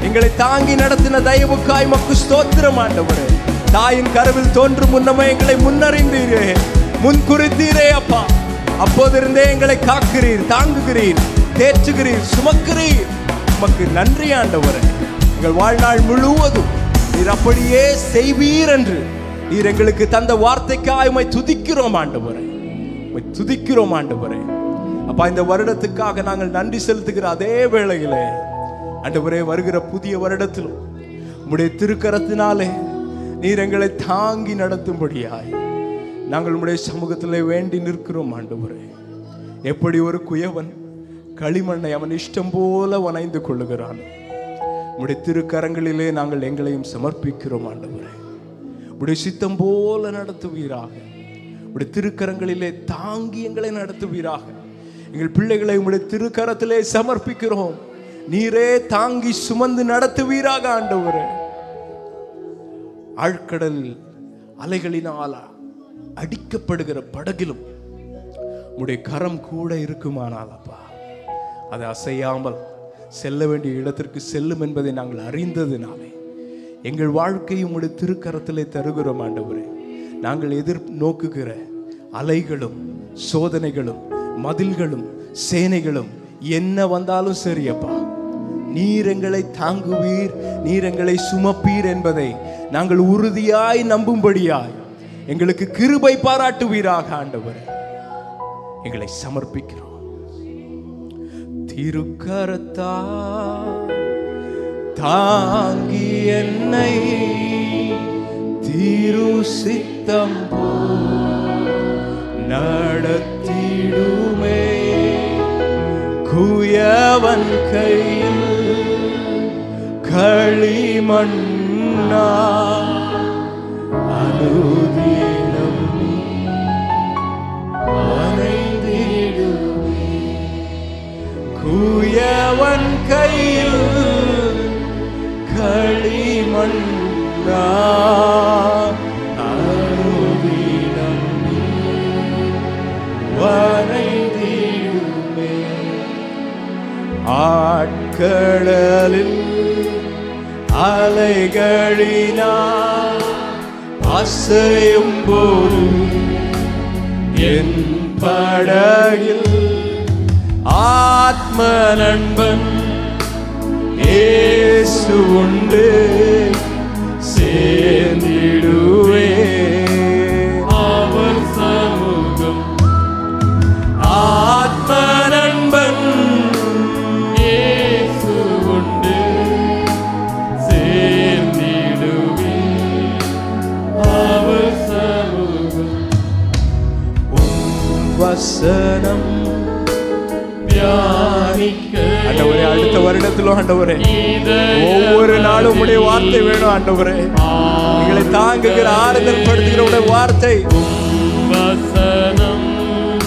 எங்களை தாங்கி நடத்தின தயவுக்காய் மக்கு ஸ்தோத்திரம் ஆண்டவரே தாயின் கருவில் தோன்றும் முன்னமே எங்களை முன்னறிந்தீரே முன் குறித்தீரே அப்பா அப்போதிருந்தே எங்களை காக்கிறீர் தாங்குகிறீர் தேற்றுகிறீர் சுமக்கிறீர் உமக்கு நன்றி ஆண்டவரே எங்கள் வாழ்நாள் முழுவதும் நீர் அப்படியே செய்வீர் என்று நீர் எங்களுக்கு தந்த வார்த்தைக்காய் உம்மை துதிக்கிறோம் ஆண்டவரே உம்மை துதிக்கிறோம் ஆண்டவரே அப்பா இந்த வருடத்துக்காக நாங்கள் நன்றி செலுத்துகிற அதே வேளையிலே ஆண்டவரே வருகிற புதிய வருடத்திலும் உம்முடைய திருக்கரத்தினாலே நீர் எங்களை தாங்கி நடத்தும்படியாய் நாங்கள் உம்முடைய சமூகத்திலே வேண்டி நிற்கிறோம் ஆண்டவரே எப்படி ஒரு குயவன் களிமண்ணை அவன் இஷ்டம் போல வனைந்து கொள்ளுகிறான் உம்முடைய திருக்கரங்களிலே நாங்கள் எங்களையும் சமர்ப்பிக்கிறோம் ஆண்டவரே உடைய சித்தம் போல நடத்துவீராக உடைய திருக்கரங்களிலே தாங்கி எங்களை நடத்துவீராக எங்கள் பிள்ளைகளை உடைய திருக்கரத்திலே சமர்ப்பிக்கிறோம் நீரே தாங்கி சுமந்து நடத்துவீராக ஆண்டவரே ஆழ்கடல் அலைகளினால் அடிக்கப்படுகிற படகிலும் உடைய கரம் கூட இருக்குமானால் அப்பா அது அசையாமல் செல்ல வேண்டிய இடத்திற்கு செல்லும் என்பதை நாங்கள் அறிந்ததினாலே எங்கள் வாழ்க்கையை உடைய திருக்கரத்திலே தருகிறோம் ஆண்டவரே நாங்கள் எதிர் நோக்குகிற அலைகளும் சோதனைகளும் மதில்களும் சேனைகளும் என்ன வந்தாலும் சரி அப்பா நீர் எங்களை தாங்குவீர் நீர் எங்களை சுமப்பீர் என்பதை நாங்கள் உறுதியாய் நம்பும்படியாய் எங்களுக்கு கிருபை பாராட்டுவீராக ஆண்டவரே எங்களை சமர்ப்பிக்கிறோம் திருக்கரத்தா தாங்கி என்னை திரு சித்தம் நடத்திடுமே குயவன் கையில் களிமண்ணா அனுதீனம் வரைந்திடுமே குயவன் கையில் களிமண்ணா அனுதீனம் வரைந்திடுமே ஆட்கடலில் அலைகளினா அசையும் போது என் படகில் ஆத்ம நண்பன் ஏசு உண்டு சேர்ந்திடுவே அவர் சமூகம் ஆத்ம நண்பன் இயேசு உண்டு சேர்ந்திடுவே அவர் சமூகம் வசனம் தியானிக்க ஆண்டவரே அடுத்த வருடத்திலும் ஆண்டவரே இதயம் ஒவ்வொரு நாளும் உடைய வார்த்தை வேணும் ஆண்டவரே எங்களை தாங்குகிற ஆறுதல் படுத்துகிற உடைய வார்த்தை வசனம்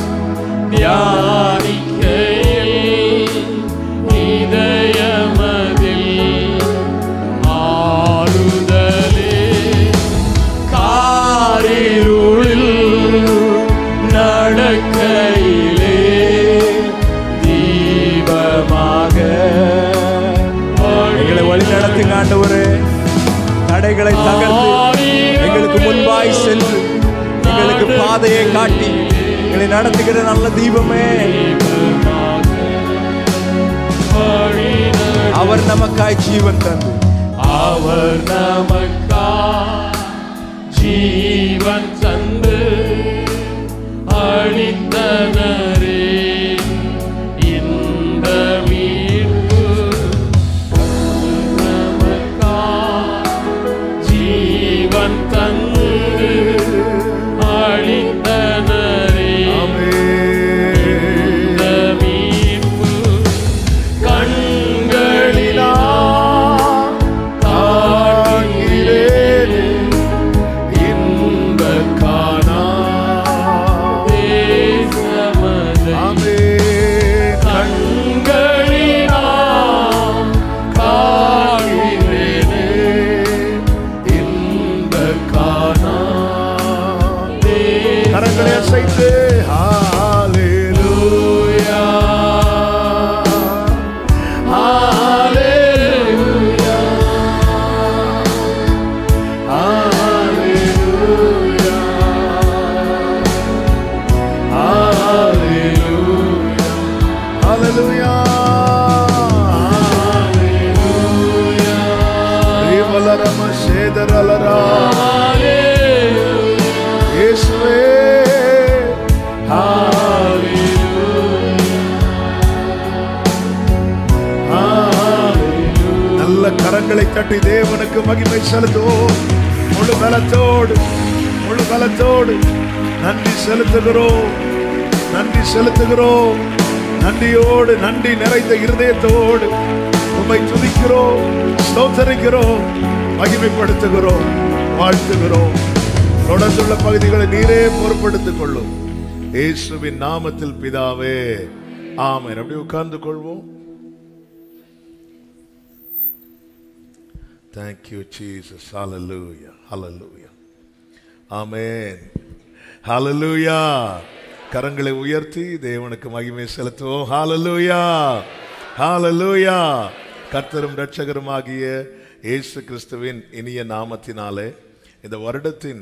தியானிக்கையில் இதயமதில் ஆறுதலே காரிருளில் நடக்கையிலே தீபமாக எங்களை வழி நடத்துங்க ஆண்டவரே தடைகளை தகர்த்து எங்களுக்கு முன்பாய் சென்று எங்களுக்கு பாதையை காட்டி எங்களை நடத்துகிற நல்ல தீபமே அவர் நமக்காய் ஜீவன் தந்து அவர் நமக்கா ஜீவன் தந்து அழித்தனரே இந்த மீட்பு நமக்கா ஜீவன் தந்து அழித்தனரே இந்த மீட்பு கண்களிலா காண்கிறேனே இன்ப காணா தேசமதை கண்களிலா காண்கிறேனே இன்ப காணா கரங்களை அசைத்து ஹalleluya Hallelujah. தட்டி தேவனுக்கு மகிமை செலுத்துவோம் முழு பலத்தோடு முழு பலத்தோடு நன்றி செலுத்துகிறோம் நன்றி செலுத்துகிறோம் நன்றியோடு நன்றி நிறைந்த இருதயத்தோடு உம்மை துதிக்கிறோம் ஸ்தோத்தரிக்கிறோம் மகிமைப்படுத்துகிறோம் வாழ்த்துகிறோம் தொடர்ந்துள்ள பகுதிகளை நீரே பொறுப்படுத்திக் கொள்ளும் இயேசுவின் நாமத்தில் பிதாவே ஆமென் அப்படி உட்கார்ந்து கொள்வோம் Thank you, Jesus. Hallelujah. Hallelujah. ஆமென் ஹalleluya கரங்களை உயர்த்தி தேவனுக்கு மகிமை செலுத்துவோம் ஹalleluya ஹalleluya கர்த்தரும் இரட்சகருமாகிய இயேசு கிறிஸ்துவின் இனிய நாமத்தினாலே இந்த வருடத்தின்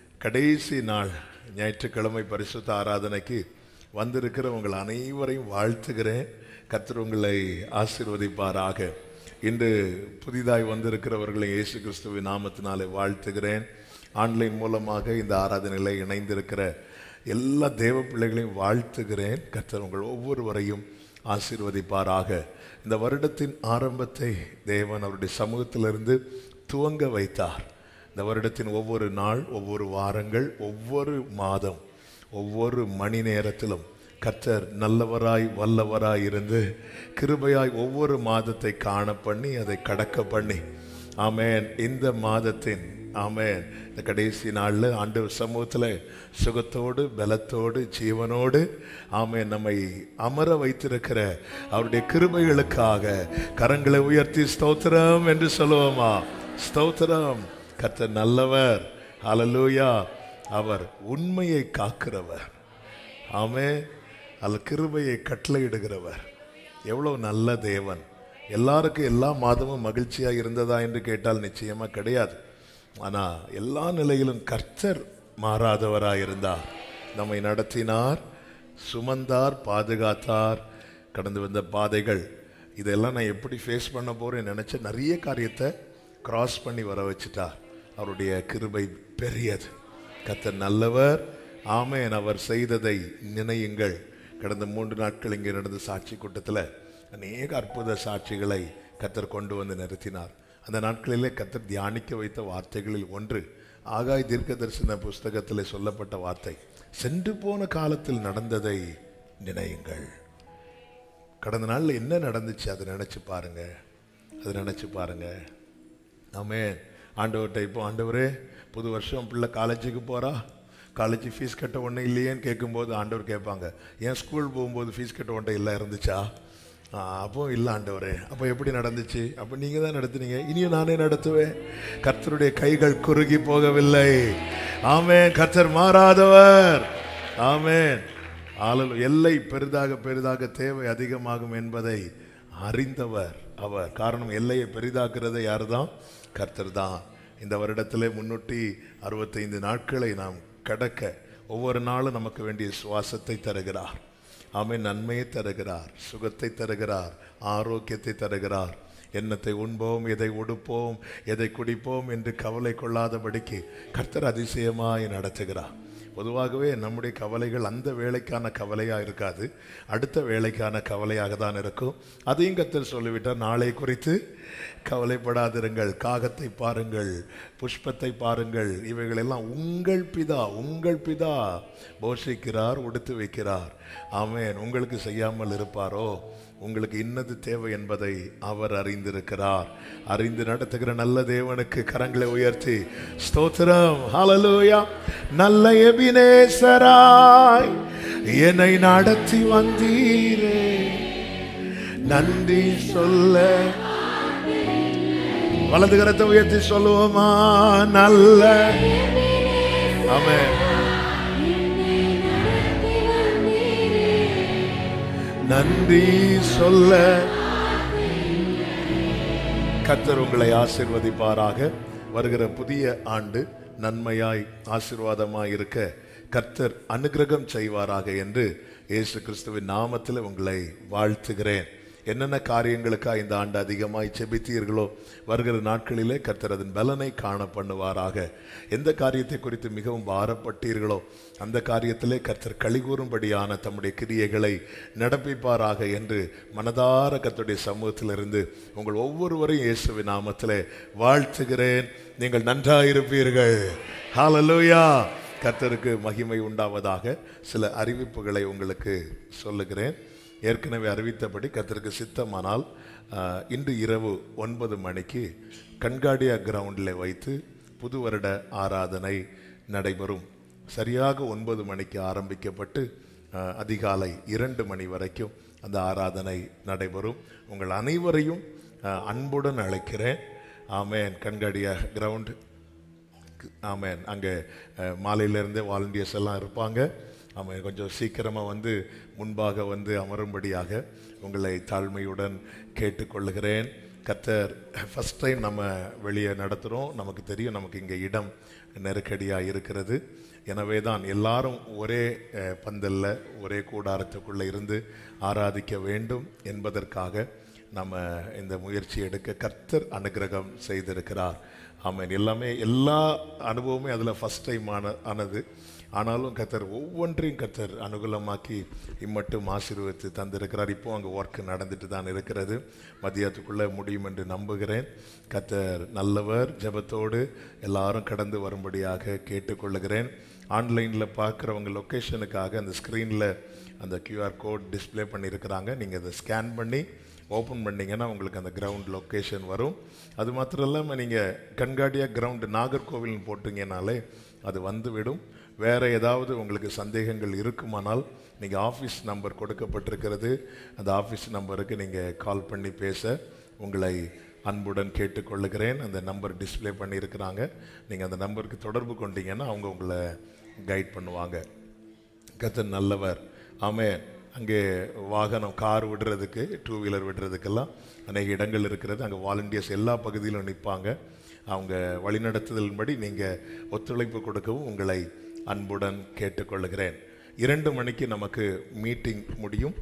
கடைசி நாள் ஞாயிற்றுக்கிழமை பரிசுத்த ஆராதனைக்கு வந்திருக்கிற உங்கள் அனைவரையும் வாழ்த்துகிறேன் கர்த்தர் உங்களை ஆசீர்வதிப்பாராக இன்று புதிதாய் வந்திருக்கிறவர்களை இயேசு கிறிஸ்துவின் நாமத்தினாலே வாழ்த்துகிறேன் ஆன்லைன் மூலமாக இந்த ஆராதனையில் இணைந்திருக்கிற எல்லா தேவ பிள்ளைகளையும் வாழ்த்துகிறேன் கர்த்தர் உங்கள் ஒவ்வொருவரையும் ஆசீர்வதிப்பாராக இந்த வருடத்தின் ஆரம்பத்தை தேவன் அவருடைய சமூகத்திலிருந்து துவங்க வைத்தார் இந்த வருடத்தின் ஒவ்வொரு நாள் ஒவ்வொரு வாரங்கள் ஒவ்வொரு மாதம் ஒவ்வொரு மணி நேரத்திலும் கர்த்தர் நல்லவராய் வல்லவராய் இருந்து கிருபையாய் ஒவ்வொரு மாதத்தை காண பண்ணி அதை கடக்க பண்ணி ஆமென் இந்த மாதத்தின் ஆமென் இந்த கடைசி நாளில் ஆண்டு சமூகத்தில் சுகத்தோடு பலத்தோடு ஜீவனோடு ஆமென் நம்மை அமர வைத்திருக்கிற அவருடைய கிருபைகளுக்காக கரங்களை உயர்த்தி ஸ்தோத்திரம் என்று சொல்லுவோமா ஸ்தோத்திரம் கர்த்தர் நல்லவர் ஹalleluya அவர் உண்மையை காக்கிறவர் ஆமே அல்ல கிருபையை கட்டளையிடுகிறவர் எவ்வளவு நல்ல தேவன் எல்லாருக்கும் எல்லா மாதமும் மகிழ்ச்சியாக இருந்ததா என்று கேட்டால் நிச்சயமா கிடையாது ஆனா எல்லா நிலையிலும் கர்த்தர் மாறாதவராய் இருந்தார் நம்மை நடத்தினார் சுமந்தார் பாதுகாத்தார் கடந்து வந்த பாதைகள் இதெல்லாம் நான் எப்படி ஃபேஸ் பண்ண போறேன் நினைச்ச நிறைய காரியத்தை கிராஸ் பண்ணி வர வச்சுட்டார் அவருடைய கிருபை பெரியது கர்த்தர் நல்லவர் ஆமேன் அவர் செய்ததை நினையுங்கள் கடந்த மூன்று நாட்கள் இங்கே நடந்த சாட்சி கூட்டத்தில் அநேக அற்புத சாட்சிகளை கத்தர் கொண்டு வந்து நிறுத்தினார் அந்த நாட்களிலே கத்தர் தியானிக்க வைத்த வார்த்தைகளில் ஒன்று ஆகாய் தீர்க்க தரிசன புஸ்தகத்தில் சொல்லப்பட்ட வார்த்தை சென்று போன காலத்தில் நடந்ததை நினையுங்கள் கடந்த நாளில் என்ன நடந்துச்சு அதை நினைச்சு பாருங்க அதை நினைச்சு பாருங்க ஆமே ஆண்டவர்கிட்ட இப்போ ஆண்டவரே புது வருஷம் பிள்ளை காலேஜுக்கு போறா காலேஜ் ஃபீஸ் கட்ட ஒன்றும் இல்லையேன்னு கேட்கும்போது ஆண்டவர் கேட்பாங்க ஏன் ஸ்கூல் போகும்போது ஃபீஸ் கட்ட ஒன்றை இல்லை இருந்துச்சா ஆ, அப்போ இல்லை ஆண்டவரே அப்போ எப்படி நடந்துச்சு அப்போ நீங்கள் தான் நடத்துனீங்க இனியும் நானே நடத்துவேன் கர்த்தருடைய கைகள் குறுகி போகவில்லை ஆமென் கர்த்தர் மாறாதவர் ஆமென் ஆளல் எல்லை பெரிதாக பெரிதாக தேவை அதிகமாகும் என்பதை அறிந்தவர் அவர் காரணம் எல்லையை பெரிதாக்குறது யார் தான் கர்த்தர் தான் இந்த வருடத்திலே முன்னூற்றி அறுபத்தைந்து நாட்களை நாம் கடக்க ஒவ்வொரு நாளும் நமக்கு வேண்டிய சுவாசத்தை தருகிறார் ஆமென் நன்மையை தருகிறார் சுகத்தை தருகிறார் ஆரோக்கியத்தை தருகிறார் எண்ணத்தை உண்போம் எதை உடுப்போம் எதை குடிப்போம் என்று கவலை கொள்ளாதபடிக்கு கர்த்தர் அதிசயமாய் நடத்துகிறார் பொதுவாகவே நம்முடைய கவலைகள் அந்த வேலைக்கான கவலையா இருக்காது அடுத்த வேலைக்கான கவலையாக தான் இருக்கும் அதையும் கத்தர் சொல்லிவிட்டார் நாளை குறித்து கவலைப்படாதிருங்கள் காகத்தை பாருங்கள் புஷ்பத்தை பாருங்கள் இவைகள் எல்லாம் உங்கள் பிதா உங்கள் பிதா போஷிக்கிறார் உடுத்து வைக்கிறார் ஆமென் உங்களுக்கு செய்யாமல் இருப்பாரோ உங்களுக்கு இன்னது தேவை என்பதை அவர் அறிந்திருக்கிறார் அறிந்து நடத்துகிற நல்ல தேவனுக்கு கரங்களை உயர்த்தி ஸ்தோத்திரம் ஹalleluya நல்ல எபினேசராய் என்னை நடத்தி வந்தீரே நன்றி சொல்ல வலது கரத்தை உயர்த்தி சொல்லுவோமா நல்ல ஆமென் நன்றி சொல்ல கர்த்தர் உங்களை ஆசிர்வதிப்பாராக வருகிற புதிய ஆண்டு நன்மையாய் ஆசீர்வாதமாய் இருக்க கர்த்தர் அனுக்கிரகம் செய்வாராக என்று இயேசு கிறிஸ்துவின் நாமத்தில் உங்களை வாழ்த்துகிறேன் என்னென்ன காரியங்களுக்காக இந்த ஆண்டு அதிகமாய் செபித்தீர்களோ வருகிற நாட்களிலே கர்த்தர் அதன் பலனை காண பண்ணுவாராக எந்த காரியத்தை குறித்து மிகவும் பாரப்பட்டீர்களோ அந்த காரியத்திலே கர்த்தர் கழிகூறும்படியான தம்முடைய கிரியைகளை நடப்பிப்பாராக என்று மனதார கர்த்தருடைய சமூகத்திலிருந்து உங்கள் ஒவ்வொருவரையும் இயேசுவின் நாமத்திலே வாழ்த்துகிறேன் நீங்கள் நன்றாயிருப்பீர்கள் ஹalleluya கர்த்தருக்கு மகிமை உண்டாவதாக சில அறிவிப்புகளை உங்களுக்கு சொல்லுகிறேன் ஏற்கனவே அறிவித்தபடி கர்த்தருக்கு சித்தமானால் ஆஹ், இன்று இரவு ஒன்பது மணிக்கு கண்காடியா கிரவுண்டில் வைத்து புது வருட ஆராதனை நடைபெறும் சரியாக ஒன்பது மணிக்கு ஆரம்பிக்கப்பட்டு ஆஹ், அதிகாலை இரண்டு மணி வரைக்கும் அந்த ஆராதனை நடைபெறும் உங்கள் அனைவரையும் ஆஹ், அன்புடன் அழைக்கிறேன் ஆமேன் கண்காடியா கிரவுண்ட் ஆமேன் அங்கே அஹ், மாலையிலிருந்தே வாலண்டியர்ஸ் எல்லாம் இருப்பாங்க ஆமாம் கொஞ்சம் சீக்கிரமாக வந்து முன்பாக வந்து அமரும்படியாக உங்களை தாழ்மையுடன் கேட்டுக்கொள்ளுகிறேன் கத்தர் ஃபஸ்ட் டைம் நம்ம வெளியே நடத்துகிறோம் நமக்கு தெரியும் நமக்கு இங்கே இடம் நெருக்கடியாக இருக்கிறது எனவே தான் எல்லாரும் ஒரே அஹ், பந்தல்ல ஒரே கூடாரத்துக்குள்ளே இருந்து ஆராதிக்க வேண்டும் என்பதற்காக நம்ம இந்த முயற்சி எடுக்க கர்த்தர் அனுகிரகம் செய்திருக்கிறார் ஆமென் எல்லாமே எல்லா அனுபவமே அதில் ஃபஸ்ட் டைம் ஆன ஆனது ஆனாலும் கர்த்தர் ஒவ்வொன்றையும் கர்த்தர் அனுகூலமாக்கி இம்மட்டும் ஆசீர்வதித்து தந்திருக்கிறார் இப்போ அங்கே ஒர்க் நடந்துட்டு தான் இருக்கிறது மதியத்துக்குள்ளே முடியும் என்று நம்புகிறேன் கர்த்தர் நல்லவர் ஜெபத்தோடு எல்லாரும் கடந்து வரும்படியாக கேட்டுக்கொள்ளுகிறேன் ஆன்லைனில் பார்க்குறவங்க லொக்கேஷனுக்காக அந்த ஸ்க்ரீனில் அந்த QR கோட் டிஸ்ப்ளே பண்ணியிருக்கிறாங்க நீங்கள் அதை ஸ்கேன் பண்ணி ஓப்பன் பண்ணீங்கன்னா உங்களுக்கு அந்த கிரவுண்ட் லொக்கேஷன் வரும் அது மாத்திரம் இல்லாமல் நீங்கள் கண்காடியா கிரவுண்டு நாகர்கோவில்னு போட்டிங்கனாலே அது வந்துவிடும் வேறு ஏதாவது உங்களுக்கு சந்தேகங்கள் இருக்குமானால் நீங்கள் ஆஃபீஸ் நம்பர் கொடுக்கப்பட்டிருக்கிறது அந்த ஆஃபீஸ் நம்பருக்கு நீங்கள் கால் பண்ணி பேச உங்களை அன்புடன் கேட்டுக்கொள்ளுகிறேன் அந்த நம்பர் டிஸ்ப்ளே பண்ணியிருக்கிறாங்க நீங்கள் அந்த நம்பருக்கு தொடர்பு கொண்டீங்கன்னா அவங்க உங்களை கைட் பண்ணுவாங்க கத்தர் நல்லவர் ஆமென் அங்கே வாகனம் கார் விடுறதுக்கு டூ வீலர் விடுறதுக்கெல்லாம் அநேக இடங்கள் இருக்கிறது அங்கே வாலண்டியர்ஸ் எல்லா பகுதியிலும் நிற்பாங்க அவங்க வழிநடத்துதலின்படி நீங்கள் ஒத்துழைப்பு கொடுக்கவும் உங்களை அன்புடன் கேட்டுக்கொள்கிறேன் இரண்டு மணிக்கு நமக்கு மீட்டிங் முடியும்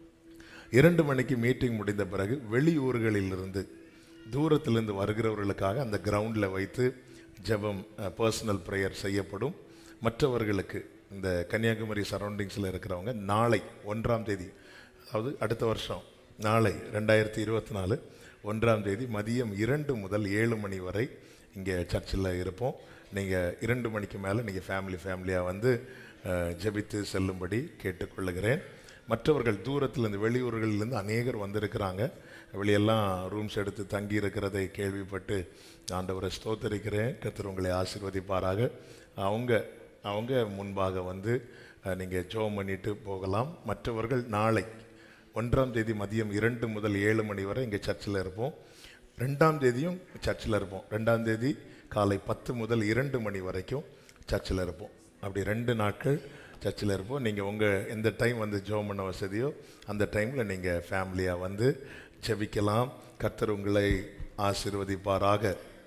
இரண்டு மணிக்கு மீட்டிங் முடிந்த பிறகு வெளியூர்களிலிருந்து தூரத்திலிருந்து வருகிறவர்களுக்காக அந்த கிரவுண்டில் வைத்து ஜெபம் பர்சனல் ப்ரேயர் செய்யப்படும் மற்றவர்களுக்கு இந்த கன்னியாகுமரி சரௌண்டிங்ஸில் இருக்கிறவங்க நாளை ஒன்றாம் தேதி அதாவது அடுத்த வருஷம் நாளை ரெண்டாயிரத்தி இருபத்தி நாலு ஒன்றாம் தேதி மதியம் இரண்டு முதல் ஏழு மணி வரை இங்கே சர்ச்சில் இருப்போம் நீங்கள் இரண்டு மணிக்கு மேலே நீங்கள் ஃபேமிலி ஃபேமிலியாக வந்து அஹ், ஜெபித்து செல்லும்படி கேட்டுக்கொள்ளுகிறேன் மற்றவர்கள் தூரத்திலிருந்து வெளியூர்களிலிருந்து அநேகர் வந்திருக்கிறாங்க வெளியெல்லாம் ரூம்ஸ் எடுத்து தங்கி இருக்கிறதை கேள்விப்பட்டு ஆண்டவரை ஸ்தோத்தரிக்கிறேன் கர்த்தர் உங்களை ஆசீர்வதிப்பாராக அவங்க அவங்க முன்பாக வந்து நீங்கள் ஜோம் பண்ணிட்டு போகலாம் மற்றவர்கள் நாளை ஒன்றாம் தேதி மதியம் இரண்டு முதல் ஏழு மணி வரை இங்கே சர்ச்சில் இருப்போம் ரெண்டாம் தேதியும் சர்ச்சில் இருப்போம் ரெண்டாம் தேதி காலை பத்து முதல் இரண்டு மணி வரைக்கும் சர்ச்சில் இருப்போம் அப்படி ரெண்டு நாட்கள் சர்ச்சில் இருப்போம் நீங்கள் உங்கள் எந்த டைம் வந்து ஜோம் பண்ண வசதியோ அந்த டைமில் நீங்கள் ஃபேமிலியாக வந்து ஜெபிக்கலாம் கர்த்தர் உங்களை ஆசீர்வதிப்பாராக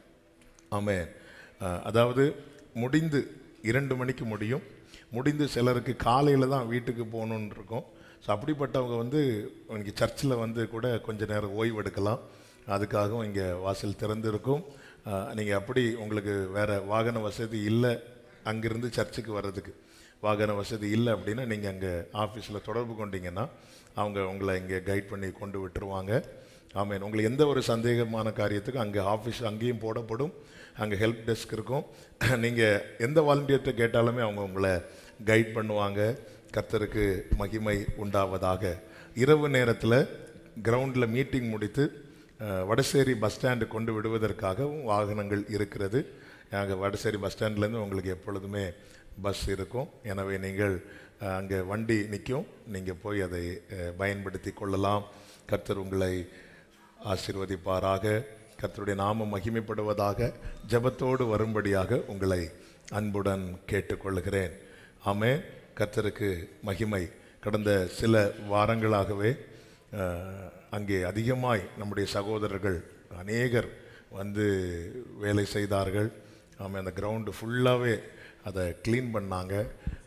ஆமென் அஹ், அதாவது முடிந்து இரண்டு மணிக்கு முடியும் முடிந்து சிலருக்கு காலையில் தான் வீட்டுக்கு போகணுன்னு இருக்கும் ஸோ அப்படிப்பட்டவங்க வந்து இன்னைக்கு சர்ச்சில் வந்து கூட கொஞ்ச நேரம் ஓய்வு எடுக்கலாம் அதுக்காகவும் இங்கே வாசல் திறந்திருக்கும் நீங்கள் அப்படி உங்களுக்கு வேறு வாகன வசதி இல்லை அங்கிருந்து சர்ச்சுக்கு வர்றதுக்கு வாகன வசதி இல்லை அப்படின்னா நீங்கள் அங்கே ஆஃபீஸில் தொடர்பு கொண்டீங்கன்னா அவங்க உங்களை இங்கே கைட் பண்ணி கொண்டு விட்டுருவாங்க ஆமென் உங்களுக்கு எந்த ஒரு சந்தேகமான காரியத்துக்கும் அங்கே ஆஃபீஸ் அங்கேயும் போடப்படும் அங்கே ஹெல்ப் டெஸ்க் இருக்கும் நீங்கள் எந்த வாலண்டியர்கிட்ட கேட்டாலுமே அவங்க உங்களை கைட் பண்ணுவாங்க கர்த்தருக்கு மகிமை உண்டாவதாக இரவு நேரத்தில் கிரவுண்டில் மீட்டிங் முடித்து அஹ், வடசேரி பஸ் ஸ்டாண்டு கொண்டு விடுவதற்காகவும் வாகனங்கள் இருக்கிறது அங்கே வடசேரி பஸ் ஸ்டாண்ட்லேருந்து உங்களுக்கு எப்பொழுதுமே பஸ் இருக்கும் எனவே நீங்கள் அஹ், அங்கே வண்டி நிற்கும் நீங்கள் போய் அதை அஹ், பயன்படுத்தி கொள்ளலாம் கர்த்தர் உங்களை ஆசீர்வதிப்பாராக கர்த்தருடைய நாமம் மகிமைப்படுவதாக ஜெபத்தோடு வரும்படியாக உங்களை அன்புடன் கேட்டுக்கொள்கிறேன் ஆமே கர்த்தருக்கு மகிமை கடந்த சில வாரங்களாகவே அஹ், அங்கே அதிகமாய் நம்முடைய சகோதரர்கள் அநேகர் வந்து வேலை செய்தார்கள் ஆமாம் அந்த கிரவுண்டு ஃபுல்லாகவே அதை க்ளீன் பண்ணாங்க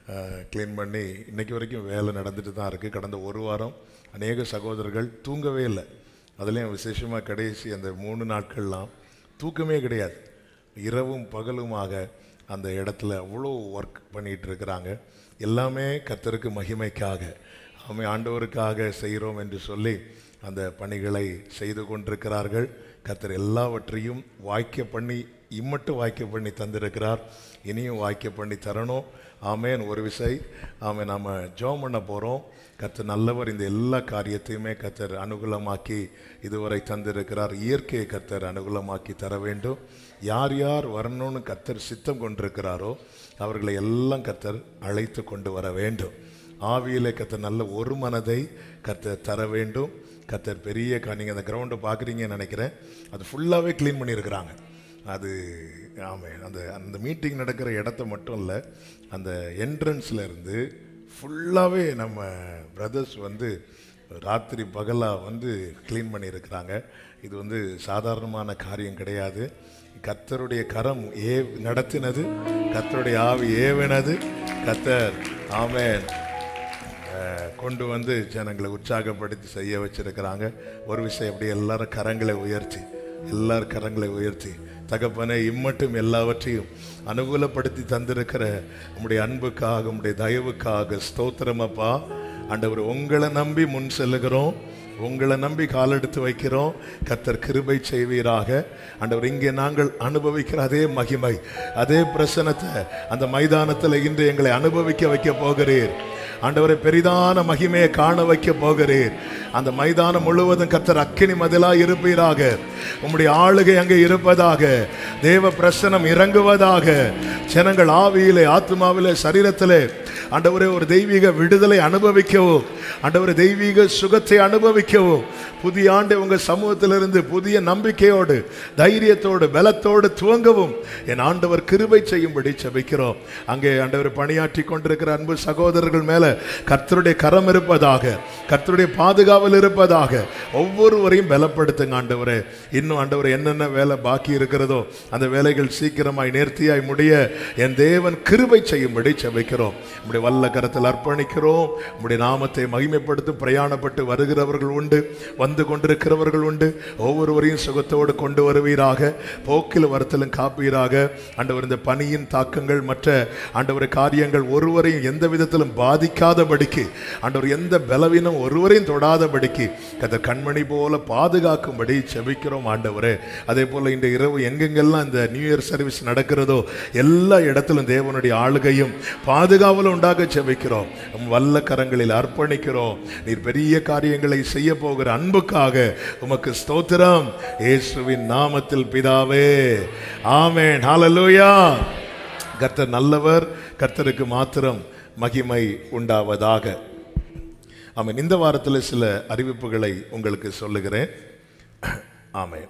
க்ளீன் பண்ணி இன்னைக்கு வரைக்கும் வேலை நடந்துட்டு தான் இருக்குது கடந்த ஒரு வாரம் அநேக சகோதரர்கள் தூங்கவே இல்லை அதுலேயும் விசேஷமாக கடைசி அந்த மூணு நாட்கள்லாம் தூக்கமே கிடையாது இரவும் பகலுமாக அந்த இடத்துல அவ்வளோ ஒர்க் பண்ணிட்டு இருக்கிறாங்க எல்லாமே கர்த்தருக்கு மகிமைக்காக ஆமை ஆண்டவருக்காக செய்கிறோம் என்று சொல்லி அந்த பணிகளை செய்து கொண்டிருக்கிறார்கள் கர்த்தர் எல்லாவற்றையும் வாய்க்க பண்ணி இம்மட்டும் வாய்க்க பண்ணி தந்திருக்கிறார் இனியும் வாய்க்க பண்ணி தரணும் ஆமேன் ஒரு விசை ஆமே நாம் ஜோம் பண்ண போகிறோம் கர்த்தர் நல்லவர் இந்த எல்லா காரியத்தையுமே கர்த்தர் அனுகூலமாக்கி இதுவரை தந்திருக்கிறார் இயற்கையை கர்த்தர் அனுகூலமாக்கி தர வேண்டும் யார் யார் வரணும்னு கர்த்தர் சித்தம் கொண்டிருக்கிறாரோ அவர்களை எல்லாம் கர்த்தர் அழைத்து கொண்டு வர வேண்டும் ஆவியிலே கர்த்தர் நல்ல ஒரு மனதை கர்த்தர் தர வேண்டும் கர்த்தர் பெரிய கா- நீங்க அந்த கிரவுண்டை பார்க்குறீங்கன்னு நினைக்கிறேன் அது ஃபுல்லாகவே க்ளீன் பண்ணியிருக்கிறாங்க அது ஆமே அந்த அந்த மீட்டிங் நடக்கிற இடத்த மட்டும் இல்லை அந்த என்ட்ரன்ஸ்ல இருந்து ஃபுல்லாகவே நம்ம பிரதர்ஸ் வந்து ராத்திரி பகலாக வந்து க்ளீன் பண்ணியிருக்கிறாங்க இது வந்து சாதாரணமான காரியம் கிடையாது கர்த்தருடைய கரம் ஏ நடத்தினது கர்த்தருடைய ஆவி ஏவினது கர்த்தர் ஆமென் அஹ், கொண்டு வந்து ஜனங்களை உற்சாகப்படுத்தி செய்ய வச்சிருக்கிறாங்க ஒரு விஷயம் அப்படி எல்லாரும் கரங்களை உயர்த்தி எல்லாரும் கரங்களை உயர்த்தி தகப்பனே இம்மட்டும் எல்லாவற்றையும் அனுகூலப்படுத்தி தந்திருக்கிற உம்முடைய அன்புக்காக உம்முடைய தயவுக்காக ஸ்தோத்திரமப்பா ஆண்டவர் உங்களை நம்பி முன் செல்லுகிறோம் உங்களை நம்பி காலெடுத்து வைக்கிறோம் கர்த்தர் கிருபை செய்வீராக ஆண்டவர் இங்கே நாங்கள் அனுபவிக்கிற அதே மகிமை அதே பிரசனத்தை அந்த மைதானத்தில் இன்று எங்களை அனுபவிக்க வைக்க போகிறீர் ஆண்டவரை பெரிதான மகிமையை காண வைக்க போகிறீர் அந்த மைதானம் முழுவதும் கர்த்தர் அக்கினி மதிலா இருப்பீராக உம்முடைய ஆளுகை அங்கே இருப்பதாக தேவ பிரசனம் இறங்குவதாக ஜனங்கள் ஆவியிலே ஆத்மாவிலே சரீரத்திலே ஆண்டவரே ஒரு தெய்வீக விடுதலை அனுபவிக்கவும் ஆண்டவரே தெய்வீக சுகத்தை அனுபவிக்கவும் புதிய ஆண்டு உங்க சமூகத்திலிருந்து புதிய நம்பிக்கையோடு தைரியத்தோடு பலத்தோடு துவங்கவும் என் ஆண்டவர் கிருபை செய்யும்படி செபிக்கிறோம் அங்கே ஆண்டவர் பணியாற்றி கொண்டிருக்கிற அன்பு சகோதரர்கள் மேல கர்த்தருடைய கரம் இருப்பதாக கர்த்தருடைய பாதுகாவல் இருப்பதாக ஒவ்வொருவரையும் பலப்படுத்துங்க ஆண்டவரே இன்னும் ஆண்டவர் என்னென்ன வேலை பாக்கி இருக்கிறதோ அந்த வேலைகள் சீக்கிரமாய் நேர்த்தியாய் முடிய என் தேவன் கிருபை செய்யும்படி செபிக்கிறோம் உம்முடைய வல்ல கரத்தில் அர்ப்பணிக்கிறோம் உம்முடைய நாமத்தை மகிமைப்படுத்தி பிரயாணப்பட்டு வருகிறவர்கள் உண்டு வந்து கொண்டிருக்கிறவர்கள் உண்டு ஒவ்வொருவரையும் சுகத்தோடு கொண்டு வருவீராக போக்கில் வரத்திலும் காப்பீராக ஆண்டவர் இந்த பணியின் தாக்கங்கள் மற்ற ஆண்டவர் காரியங்கள் ஒருவரையும் எந்த விதத்திலும் பாதிக்காதபடிக்கு ஆண்டவர் எந்த பலவீனம் ஒருவரையும் தொடாதபடிக்கு கதை கண்மணி போல பாதுகாக்கும்படி செபிக்கிறோம் ஆண்டவரே அதே போல இந்த இரவு எங்கெங்கெல்லாம் இந்த நியூ இயர் சர்வீஸ் நடக்கிறதோ எல்லா இடத்திலும் தேவனுடைய ஆளுகையும் பாதுகாவலும் உண்டாக செபிக்கிறோம் உம் வல்ல கரங்களில் அர்ப்பணிக்கிறோம் நீர் பெரிய காரியங்களை செய்ய போகிற அன்புக்காக உமக்கு ஸ்தோத்திரம் இயேசுவின் நாமத்தில் பிதாவே ஆமென் ஹalleluya கர்த்தர் நல்லவர் கர்த்தருக்கு மாத்திரம் மகிமை உண்டாவதாக ஆமென் இந்த வாரத்தில் சில அறிவிப்புகளை உங்களுக்கு சொல்லுகிறேன் ஆமென்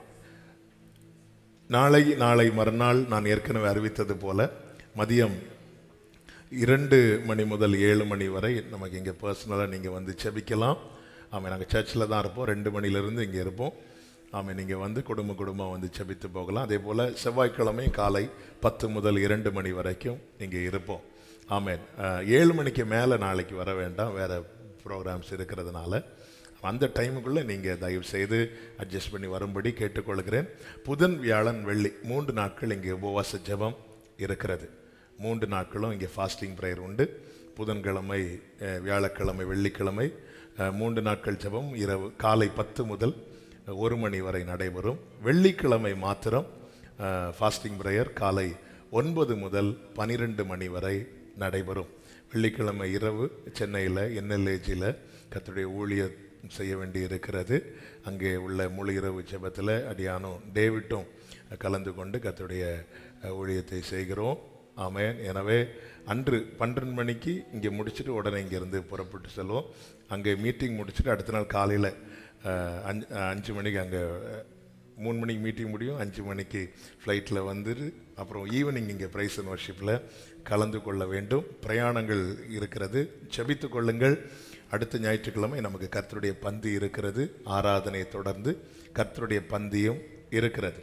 நாளை நாளை மறுநாள் நான் ஏற்கனவே அறிவித்தது போல மதியம் இரண்டு மணி முதல் ஏழு மணி வரை நமக்கு இங்கே பர்சனலாக நீங்கள் வந்து செபிக்கலாம் ஆமாம் நாங்கள் சர்ச்சில் தான் இருப்போம் ரெண்டு மணிலேருந்து இங்கே இருப்போம் ஆமாம் நீங்கள் வந்து குடும்ப குடும்பம் வந்து செபித்து போகலாம் அதே போல் செவ்வாய்க்கிழமை காலை பத்து முதல் இரண்டு மணி வரைக்கும் இங்கே இருப்போம் ஆமேன் அஹ், ஏழு மணிக்கு மேலே நாளைக்கு வர வேண்டாம் வேறு ப்ரோக்ராம்ஸ் இருக்கிறதுனால அந்த டைமுக்குள்ளே நீங்கள் தயவு செய்து அட்ஜஸ்ட் பண்ணி வரும்படி கேட்டுக்கொள்கிறேன் புதன் வியாழன் வெள்ளி மூன்று நாட்கள் இங்கே உபவாச ஜெபம் இருக்கிறது மூன்று நாட்களும் இங்கே ஃபாஸ்டிங் ப்ரேயர் உண்டு புதன்கிழமை அஹ், வியாழக்கிழமை வெள்ளிக்கிழமை அஹ், மூன்று நாட்கள் ஜெபம் இரவு காலை பத்து முதல் ஒரு மணி வரை நடைபெறும் வெள்ளிக்கிழமை மாத்திரம் ஃபாஸ்டிங் ப்ரேயர் காலை ஒன்பது முதல் பனிரெண்டு மணி வரை நடைபெறும் வெள்ளிக்கிழமை இரவு சென்னையில் என்எல்ஏஜியில் கர்த்தருடைய ஊழியர் செய்ய வேண்டி இருக்கிறது அங்கே உள்ள முழு இரவு ஜெபத்தில் அடியானும் டேவிட்டும் கலந்து கொண்டு கர்த்தருடைய அஹ், ஊழியத்தை செய்கிறோம் ஆமென் எனவே அன்று பன்னிரெண்டு மணிக்கு இங்கே முடிச்சுட்டு உடனே இங்கேருந்து புறப்பட்டு செல்வோம் அங்கே மீட்டிங் முடிச்சுட்டு அடுத்த நாள் காலையில் அஞ்சு அஞ்சு மணிக்கு அங்கே மூணு மணிக்கு மீட்டிங் முடியும் அஞ்சு மணிக்கு ஃப்ளைட்டில் வந்துட்டு அப்புறம் ஈவினிங் இங்கே ப்ரைஸ் அண்ட் வர்ஷிப்பில் கலந்து கொள்ள வேண்டும் பிரயாணங்கள் இருக்கிறது செபித்து கொள்ளுங்கள் அடுத்த ஞாயிற்றுக்கிழமை நமக்கு கர்த்தருடைய பந்தி இருக்கிறது ஆராதனை தொடர்ந்து கர்த்தருடைய பந்தியும் இருக்கிறது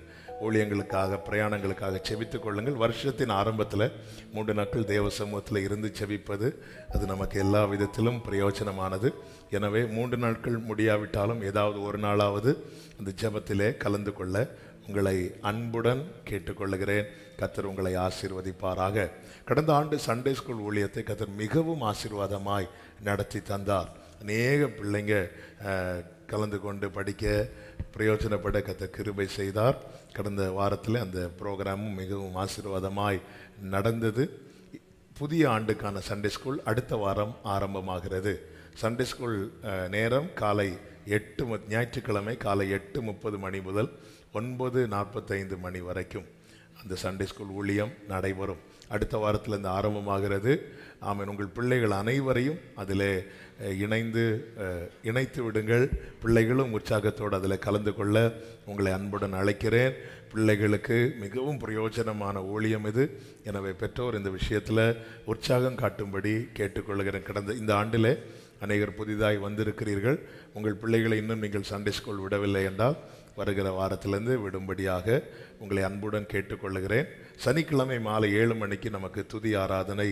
ஊழியங்களுக்காக பிரயாணங்களுக்காக செபித்துக் கொள்ளுங்கள் வருஷத்தின் ஆரம்பத்தில் மூன்று நாட்கள் தேவ சமூகத்தில் இருந்து செபிப்பது அது நமக்கு எல்லா விதத்திலும் பிரயோஜனமானது எனவே மூன்று நாட்கள் முடியாவிட்டாலும் ஏதாவது ஒரு நாளாவது அந்த ஜெபத்திலே கலந்து கொள்ள உங்களை அன்புடன் கேட்டுக்கொள்ளுகிறேன் கத்தர் உங்களை ஆசீர்வதிப்பாராக கடந்த ஆண்டு சண்டே ஸ்கூல் ஊழியத்தை கத்தர் மிகவும் ஆசீர்வாதமாய் நடத்தி தந்தார் அநேக பிள்ளைங்க அஹ், கலந்து கொண்டு படிக்க பிரயோஜனப்பட கத்தர் கிருபை செய்தார் கடந்த வாரத்தில் அந்த ப்ரோக்ராமும் மிகவும் ஆசீர்வாதமாய் நடந்தது புதிய ஆண்டுக்கான சண்டே ஸ்கூல் அடுத்த வாரம் ஆரம்பமாகிறது சண்டே ஸ்கூல் அஹ், நேரம் காலை எட்டு மு- ஞாயிற்றுக்கிழமை காலை எட்டு முப்பது மணி முதல் ஒன்பது நாற்பத்தைந்து மணி வரைக்கும் அந்த சண்டே ஸ்கூல் ஊழியம் நடைபெறும் அடுத்த வாரத்தில் இந்த ஆரம்பமாகிறது ஆமென் உங்கள் பிள்ளைகள் அனைவரையும் அதில் இணைந்து அஹ், இணைத்து விடுங்கள் பிள்ளைகளும் உற்சாகத்தோடு அதில் கலந்து கொள்ள உங்களை அன்புடன் அழைக்கிறேன் பிள்ளைகளுக்கு மிகவும் பிரயோஜனமான ஊழியம் இது எனவே பெற்றோர் இந்த விஷயத்தில் உற்சாகம் காட்டும்படி கேட்டுக்கொள்கிறேன் கடந்த இந்த ஆண்டிலே அநேகர் புதிதாய் வந்திருக்கிறீர்கள் உங்கள் பிள்ளைகளை இன்னும் நீங்கள் சண்டே ஸ்கூல் விடவில்லை என்றால் வருகிற வாரத்திலிருந்து விடும்படியாக உங்களை அன்புடன் கேட்டுக்கொள்கிறேன் சனிக்கிழமை மாலை ஏழு மணிக்கு நமக்கு துதி ஆராதனை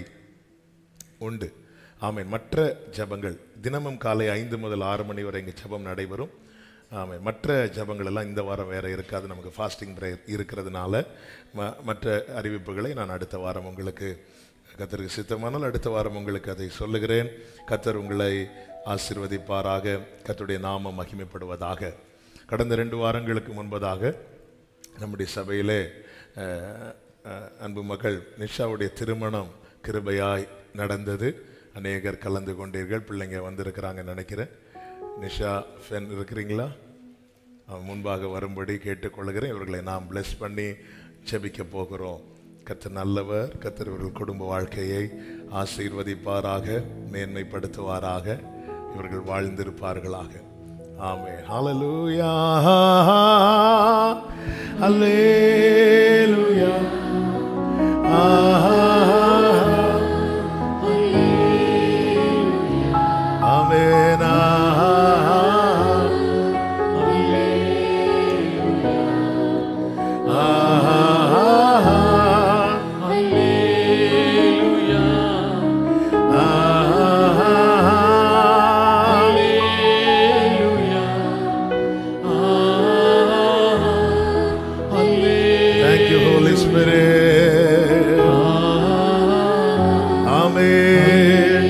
உண்டு ஆமென் மற்ற ஜெபங்கள் தினமும் காலை ஐந்து முதல் ஆறு மணி வரை இங்கே ஜெபம் நடைபெறும் ஆமென் மற்ற ஜெபங்கள் எல்லாம் இந்த வாரம் வேற இருக்காது நமக்கு ஃபாஸ்டிங் ப்ரேயர் இருக்கிறதுனால ம- மற்ற அறிவிப்புகளை நான் அடுத்த வாரம் உங்களுக்கு கத்தருக்கு சித்தமானால் அடுத்த வாரம் உங்களுக்கு அதை சொல்லுகிறேன் கத்தர் உங்களை ஆசீர்வதிப்பாராக கத்தருடைய நாமம் மகிமைப்படுவதாக கடந்த ரெண்டு வாரங்களுக்கு முன்பதாக நம்முடைய சபையிலே அஹ், அஹ், அன்பு மகள் நிஷாவுடைய திருமணம் கிருபையாய் நடந்தது அநேகர் கலந்து கொண்டீர்கள் பிள்ளைங்க வந்திருக்கிறாங்கன்னு நினைக்கிறேன் நிஷா ஃபென் இருக்கிறீங்களா அவன் முன்பாக வரும்படி கேட்டுக்கொள்கிறேன் இவர்களை நாம் bless பண்ணி ஜெபிக்க போகிறோம் கர்த்தர் நல்லவர் கர்த்தர் இவர்கள் குடும்ப வாழ்க்கையை ஆசீர்வதிப்பாராக மேன்மைப்படுத்துவாராக இவர்கள் வாழ்ந்திருப்பார்களாக ஆமே ஹalleluya ஹalleluya ஆமென் Thank you, Holy Spirit. Amen.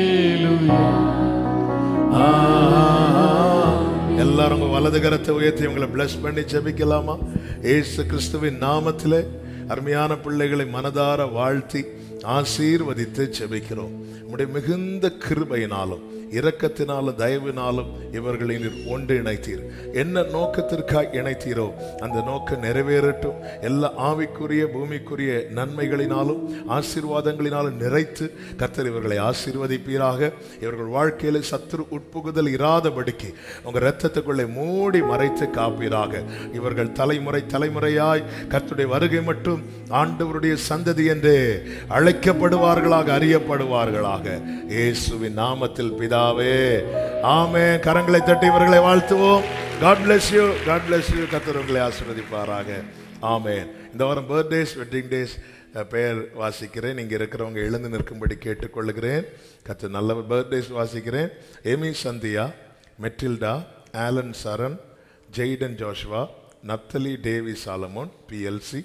எல்லாரும் உங்க வலது கரத்தை உயர்த்தி உங்களை bless பண்ணி ஜெபிக்கலாமா ஏசு கிறிஸ்துவின் நாமத்திலே அருமையான பிள்ளைகளை மனதார வாழ்த்தி ஆசீர்வதித்து ஜெபிக்கிறோம் உம்முடைய மிகுந்த கிருபையினாலும் இரக்கத்தினாலும் தயவினாலும் இவர்களை நீர் ஒன்று இணைத்தீர் என்ன நோக்கத்திற்காக இணைத்தீரோ அந்த நோக்கம் நிறைவேறட்டும் எல்லா ஆவிக்குரிய பூமிக்குரிய நன்மைகளினாலும் ஆசீர்வாதங்களினாலும் நிறைத்து கர்த்தர் இவர்களை ஆசீர்வதிப்பீராக இவர்கள் வாழ்க்கையில சத்துரு உட்புகுதல் இராதபடிக்கு உங்க இரத்தத்துக்குள்ளே மூடி மறைத்து காப்பீராக இவர்கள் தலைமுறை தலைமுறையாய் கர்த்தருடைய வருகை மட்டும் ஆண்டவருடைய சந்ததி என்றே அழைக்கப்படுவார்களாக அறியப்படுவார்களாக இயேசுவின் நாமத்தில் பிதாவே ஆமே கரங்களை தட்டி இவர்களை வாழ்த்துவோம் God bless you God bless you கர்த்தர் உங்களை ஆசீர்வதிப்பாராக ஆமென் இந்த வாரம் பர்த்டேஸ் வெட்டிங் டேஸ் பெயர் வாசிக்கிறேன் இங்க இருக்கிறவங்க எழுந்து நிற்கும்படி கேட்டுக்கொள்கிறேன் கத்து நல்ல பர்த்டேஸ் வாசிக்கிறேன் Amy Sandhya Matilda Alan Charan Jayden Joshua Naphtali Davy Solomon BLC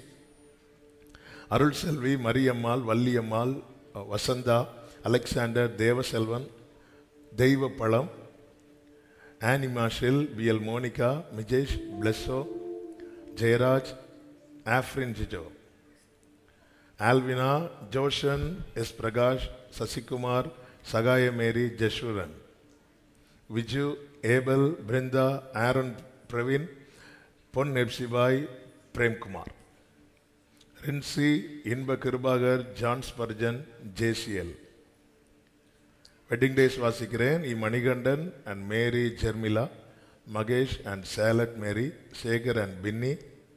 Arul Selvi Mariyammal Valliyammal Vasantha Alexander Devaselvan Deivapazham Annie மாஷில் BL Monica Mijesh Blesso Jeyaraj Afrin Jijo Alvina Joshan S Prakash Sasikumar Sahaya Mary Jashwaran Viju Abel Brinda Aaron Praveen Pon Ebsibai Premkumar Rinsy Inba Kirubakar John Spurgeon JCL wedding days வாசிக்கிறேன் E Manikandan and Mary Jermila Mahesh and சேலட் Mary Sekar and Binny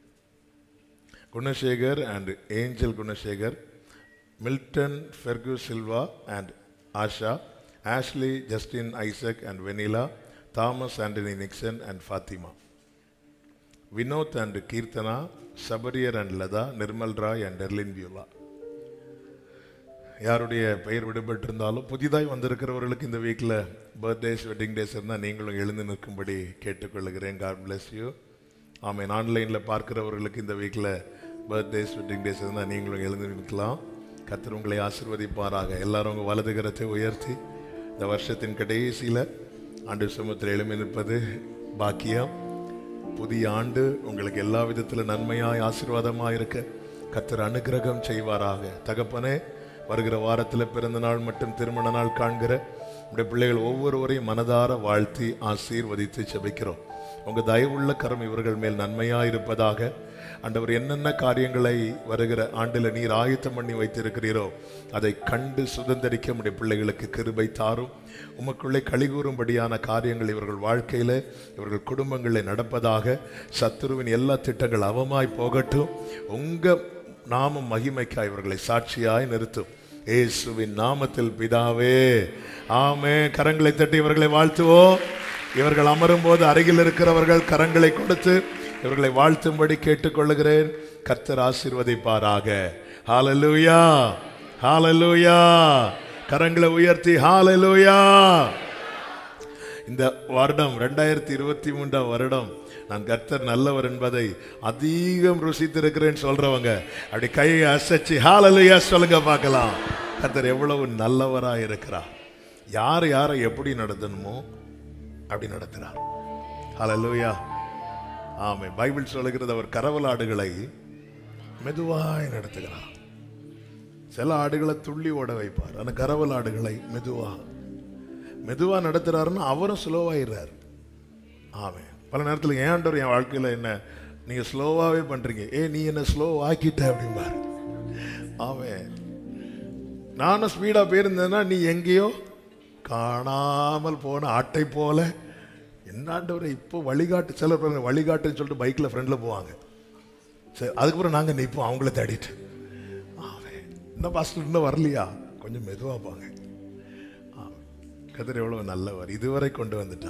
Gunasekar and Angel Gunasekar Milton ஃபெர்கு Silva and Asha Ashley Justin Isaac and Venila Thomas Antony Nixon and Fathima Vinod and Keerthana சபரியர் and Latha Nirmal Roy and Erlin Beulah யாருடைய பெயர் விடுபட்டிருந்தாலும் புதிதாய் வந்திருக்கிறவர்களுக்கு இந்த வீக்கில் birthdays wedding days இருந்தால் நீங்களும் எழுந்து நிற்கும்படி கேட்டுக்கொள்கிறேன் காட் bless யூ ஆமேன் ஆன்லைனில் பார்க்கிறவர்களுக்கு இந்த வீக்கில் பர்த்டேஸ் வெட்டிங் டேஸ் இருந்தால் நீங்களும் எழுந்து நிற்கலாம் கர்த்தர் உங்களை ஆசிர்வதிப்பாராக எல்லாரும் உங்கள் வலது கரத்தை உயர்த்தி இந்த வருஷத்தின் கடைசியில் ஆண்டு சுமத்தில் எழுமி நிற்பது பாக்கியம் புதிய ஆண்டு உங்களுக்கு எல்லா விதத்திலும் நன்மையாய் ஆசீர்வாதமாய் இருக்க கர்த்தர் அனுக்கிரகம் செய்வாராக தகப்பனே வருகிற வாரத்தில் பிறந்த நாள் மற்றும் திருமண நாள் காண்கிற நம்முடைய பிள்ளைகள் ஒவ்வொருவரையும் மனதார வாழ்த்தி ஆசீர்வதித்து செபிக்கிறோம் உங்க தயவுள்ள கரம் இவர்கள் மேல் நன்மையாய் இருப்பதாக ஆண்டவர் என்னென்ன காரியங்களை வருகிற ஆண்டில் நீர் ஆயத்தம் பண்ணி வைத்திருக்கிறீரோ அதை கண்டு சுதந்திரிக்க நம்முடைய பிள்ளைகளுக்கு கிருபை தாரும் உமக்குள்ளே கழிகூறும்படியான காரியங்கள் இவர்கள் வாழ்க்கையில இவர்கள் குடும்பங்களில் நடப்பதாக சத்துருவின் எல்லா திட்டங்கள் அவமாய் போகட்டும் உங்க நாமம் மகிமைக்காய் இவர்களை சாட்சியாய் நிறுத்தும் இயேசுவின் நாமத்தில் பிதாவே ஆமே கரங்களை தட்டி இவர்களை வாழ்த்துவோம் இவர்கள் அமரும் போது அருகில் இருக்கிறவர்கள் கரங்களை கொடுத்து இவர்களை வாழ்த்தும்படி கேட்டுக்கொள்ளுகிறேன் கர்த்தர் ஆசீர்வதிப்பாராக ஹalleluya ஹalleluya கரங்களை உயர்த்தி ஹalleluya இந்த வருடம் ரெண்டாயிரத்தி இருபத்தி மூன்றாம் வருடம் நான் கர்த்தர் நல்லவர் என்பதை அதிகம் ருசித்திருக்கிறேன் சொல்றவங்க அப்படி கையை அசைச்சு ஹாலலுயா சொல்லுங்க பார்க்கலாம் கர்த்தர் எவ்வளவு நல்லவராக இருக்கிறார் யார் யாரை எப்படி நடத்தணுமோ அப்படி நடத்துறார் ஹalleluya ஆமே பைபிள் சொல்லுகிறது அவர் கரவலாடுகளை மெதுவாய் நடத்துகிறார் சில ஆடுகளை துள்ளி ஓட வைப்பார் ஆனால் கரவல் ஆடுகளை மெதுவா மெதுவா நடத்துறாருன்னா அவரும் ஸ்லோவாயிடுறாரு ஆமே பல நேரத்தில் ஏன் ஆண்டவர் என் வாழ்க்கையில் என்ன நீங்க ஸ்லோவாவே பண்றீங்க ஏ நீ என்ன ஸ்லோ ஆக்கிட்ட அப்படிம்பாரு ஆமே நானும் ஸ்பீடா போயிருந்தேன்னா நீ எங்கேயோ காணாமல் போன ஆட்டை போல என்ன ஆண்டவரை இப்போ வழிகாட்டு சிலர் பாருங்க வழிகாட்டுன்னு சொல்லிட்டு பைக்கில் ஃப்ரெண்டில் போவாங்க சரி அதுக்கப்புறம் நாங்கள் நிற்போம் அவங்கள தேடிட்டு ஆமே இன்னும் பாஸ்டர் இன்னும் வரலையா கொஞ்சம் மெதுவாக போங்க ஆமே. கர்த்தர் எவ்வளவு நல்லவர் இதுவரை கொண்டு வந்துட்டா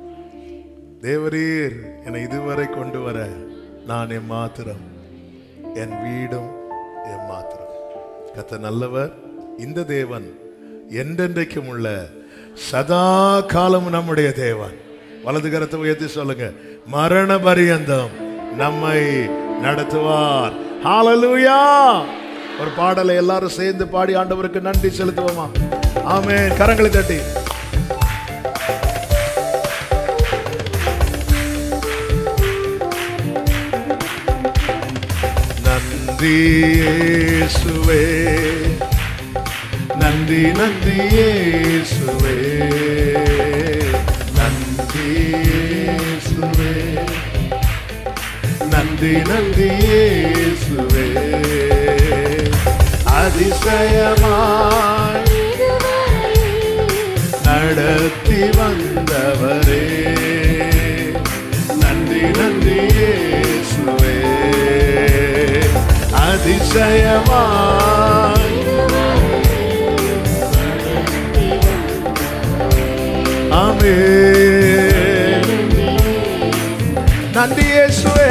தேவரீர் என்னை இதுவரை கொண்டு வர நான் எம்மாத்திரம் என் வீடும் எம்மாத்திரம் கர்த்தர் நல்லவர் இந்த தேவன் என்றென்றைக்கும் உள்ள சதா காலம் நம்முடைய தேவன் வலது கரத்தை உயர்த்தி சொல்லுங்க மரண பரியந்தம் நம்மை நடத்துவார் ஹalleluya ஒரு பாடலை எல்லாரும் சேர்ந்து பாடி ஆண்டவருக்கு நன்றி செலுத்துவோமா ஆமென் கரங்களை தட்டி நன்றி இயேசுவே நன்றி நன்றி இயேசுவே நன்றி இயேசுவே நன்றி நன்றி இயேசுவே அதிசயமாய் நடத்தி வந்தவரே நன்றி நன்றி இயேசுவே அதிசயமாய் ஆமென் நன்றி இயேசுவே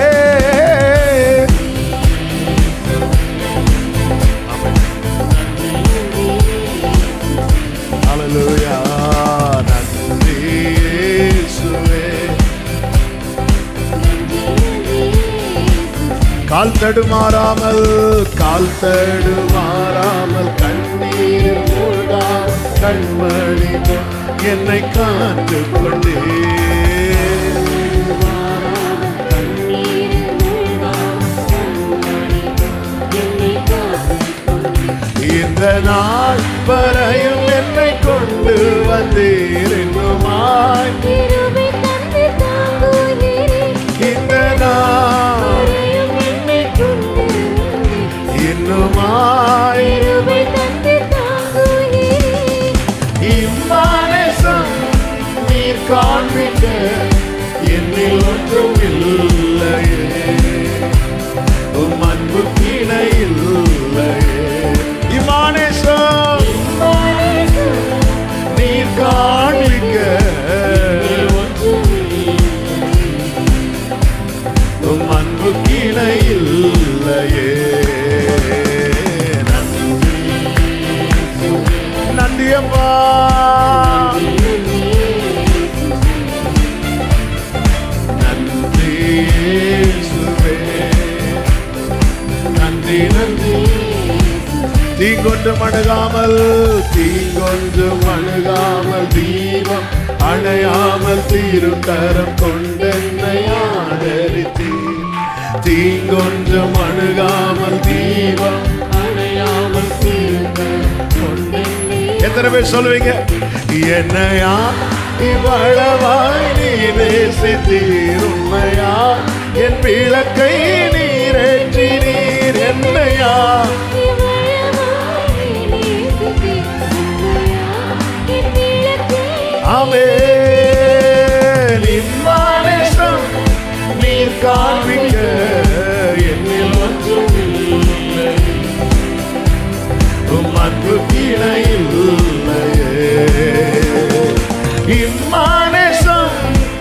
ஹalleluya நன்றி இயேசுவே கால் தடுமாறாமல் கால் தடுமாறாமல் கண்ணீர் மூழ்கால் கண்மணி போல் என்னை காத்து கொண்டே இந்த நாள் வரையும் என்னை கொண்டு வந்தீர் இன்னுமாய் இந்த நாள் இன்னுமாய் இம்மானேசம் நீர் காண்பிக்க என்னில் ஒன்றும் இல்லையே உம் அன்பு கிணை இல்லையே இம்மானேசம் நீர் காண்பிக்க தீங்கொன்றும் அணுகாமல் தீங்கொன்றும் அணுகாமல் தீபம் அணையாமல் தீரும் கரம் கொண்டென்னை ஆதரித்தீர் தீங்கொன்றும் அணுகாமல் தீபம் அணையாமல் தீர்ந்த கொண்டென்னை எத்தனை பேர் சொல்லுவீங்க என்னையா இவ்வளவாய் நீ நேசித்தீர் உண்மையா என் விளக்கை நீரேற்றி நீர் என்னையா ஆமென் இம்மானேசம் நீர் காண்பிக்க என்னில் ஒன்றும் இல்லை உம் அன்பு இல்லையே இம்மானேசம்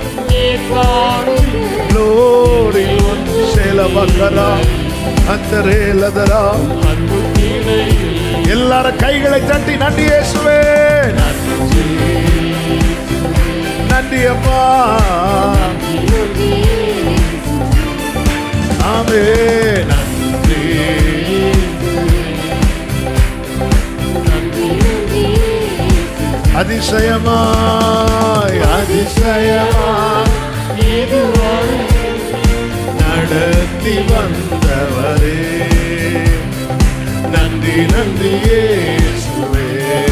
லோரி சேல பக்கரா அந்தரேலதரா எல்லாரும் கைகளை தட்டி நன்றி இயேசுவே நன்றி அப்பா ஆமே நன்றி அதிசயமாய் அதிசயமாய் நடத்தி வந்தவரே நன்றி நன்றி இயேசுவே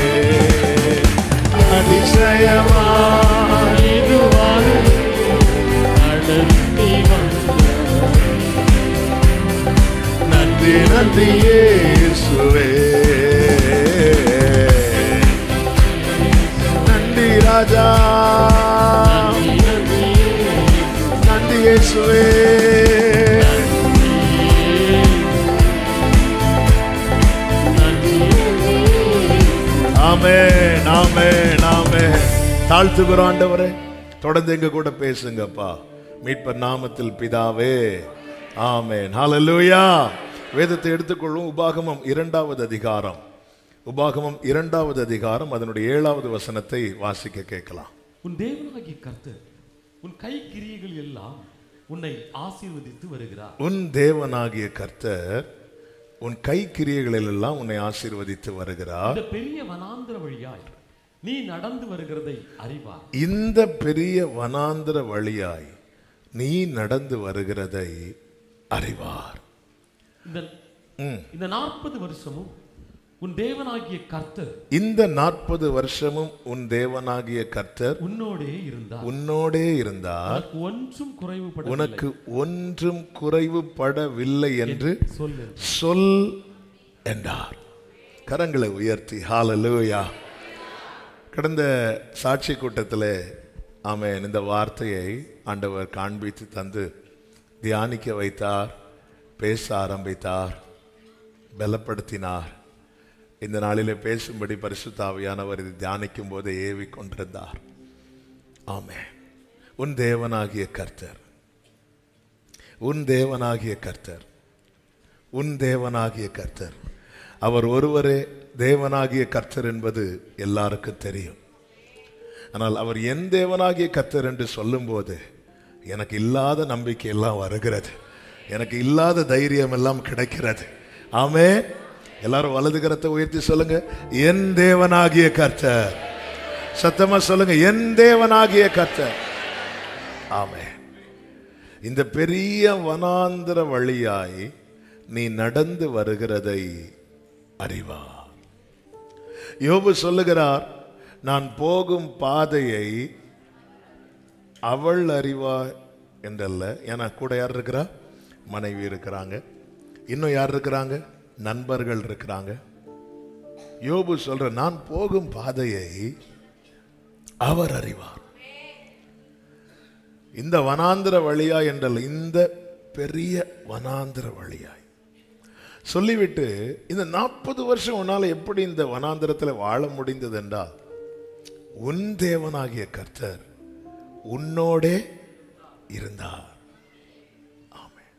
அதிசயமாய் நன்றி நன்றி இயேசுவே நன்றி ராஜா நன்றி இயேசுவே ஆமே நாமே நாமே தாழ்த்துகிற ஆண்டவரே தொடர்ந்து எங்க கூட பேசுங்கப்பா மீட்பர் நாமத்தில் பிதாவே ஆமென் ஹalleluya வேதத்தை எடுத்துக்கொள்ளும் உபாகமம் இரண்டாவது அதிகாரம் உபாகமம் இரண்டாவது அதிகாரம் அதனுடைய ஏழாவது வசனத்தை வாசிக்க கேட்கலாம் உன் தேவனாகிய கர்த்தர் உன் கை கிரியைகள் எல்லாம் உன்னை ஆசீர்வதித்து வருகிறார் உன் தேவனாகிய கர்த்தர் உன் கை கிரியைகளில் எல்லாம் உன்னை ஆசீர்வதித்து வருகிறார் இந்த பெரிய வனாந்திர வழியாய் நீ நடந்து வருகிறதை அறிவார் இந்த பெரிய வனாந்திர வழியாய் நீ நடந்து வருகிறதை அறிவார் இந்த ம். இந்த நாற்பது வருஷமும் உன் தேவனாகிய கர்த்தர் இந்த நாற்பது வருஷமும் உன் தேவனாகிய கர்த்தர் உன்னோடே இருந்தார் உன்னோடே இருந்தார் உனக்கு ஒன்றும் குறைவுபட உனக்கு ஒன்றும் குறைவுபடவில்லை என்று சொல்லு சொல் என்றார் கரங்களை உயர்த்தி ஹalleluya கடந்த சாட்சி கூட்டத்தில் ஆமென் இந்த வார்த்தையை ஆண்டவர் காண்பித்து தந்து தியானிக்க வைத்தார் பேச ஆரம்பித்தார் பலப்படுத்தினார் இந்த நாளிலே பேசும்படி பரிசுத்தாவியானவர் இது தியானிக்கும் போதே ஏவி கொண்டிருந்தார் ஆமே உன் தேவனாகிய கர்த்தர் உன் தேவனாகிய கர்த்தர் உன் தேவனாகிய கர்த்தர் அவர் ஒருவரே தேவனாகிய கர்த்தர் என்பது எல்லாருக்கும் தெரியும் ஆனால் அவர் என் தேவனாகிய கர்த்தர் என்று சொல்லும்போது எனக்கு இல்லாத நம்பிக்கை எல்லாம் வருகிறது எனக்கு இல்லாத தைரியம் எல்லாம் கிடைக்கிறது ஆமே எல்லாரும் வலது கரத்தை உயர்த்தி சொல்லுங்க என் தேவனாகிய கர்த்தர் சத்தமா சொல்லுங்க என் தேவனாகிய கர்த்தர் ஆமே இந்த பெரிய வனாந்திர வழியாய் நீ நடந்து வருகிறதை அறிவா யோபு சொல்லுகிறார் நான் போகும் பாதையை அவள் அறிவா என்றல்ல ஏன்னா கூட யார் இருக்கிறா மனைவி இருக்கிறாங்க இன்னும் யார் இருக்கிறாங்க நண்பர்கள் இருக்கிறாங்க யோபு சொல்ற நான் போகும் பாதையை அவர் அறிவார் இந்த வனாந்திர வழியா என்றல்ல இந்த பெரிய வனாந்திர வழியாய் சொல்லிவிட்டு இந்த நாற்பது வருஷம் உன்னால எப்படி இந்த வனாந்திரத்தில் வாழ முடிந்தது என்றால் உன் தேவனாகிய கர்த்தர் உன்னோடே இருந்தார் ஆமென்.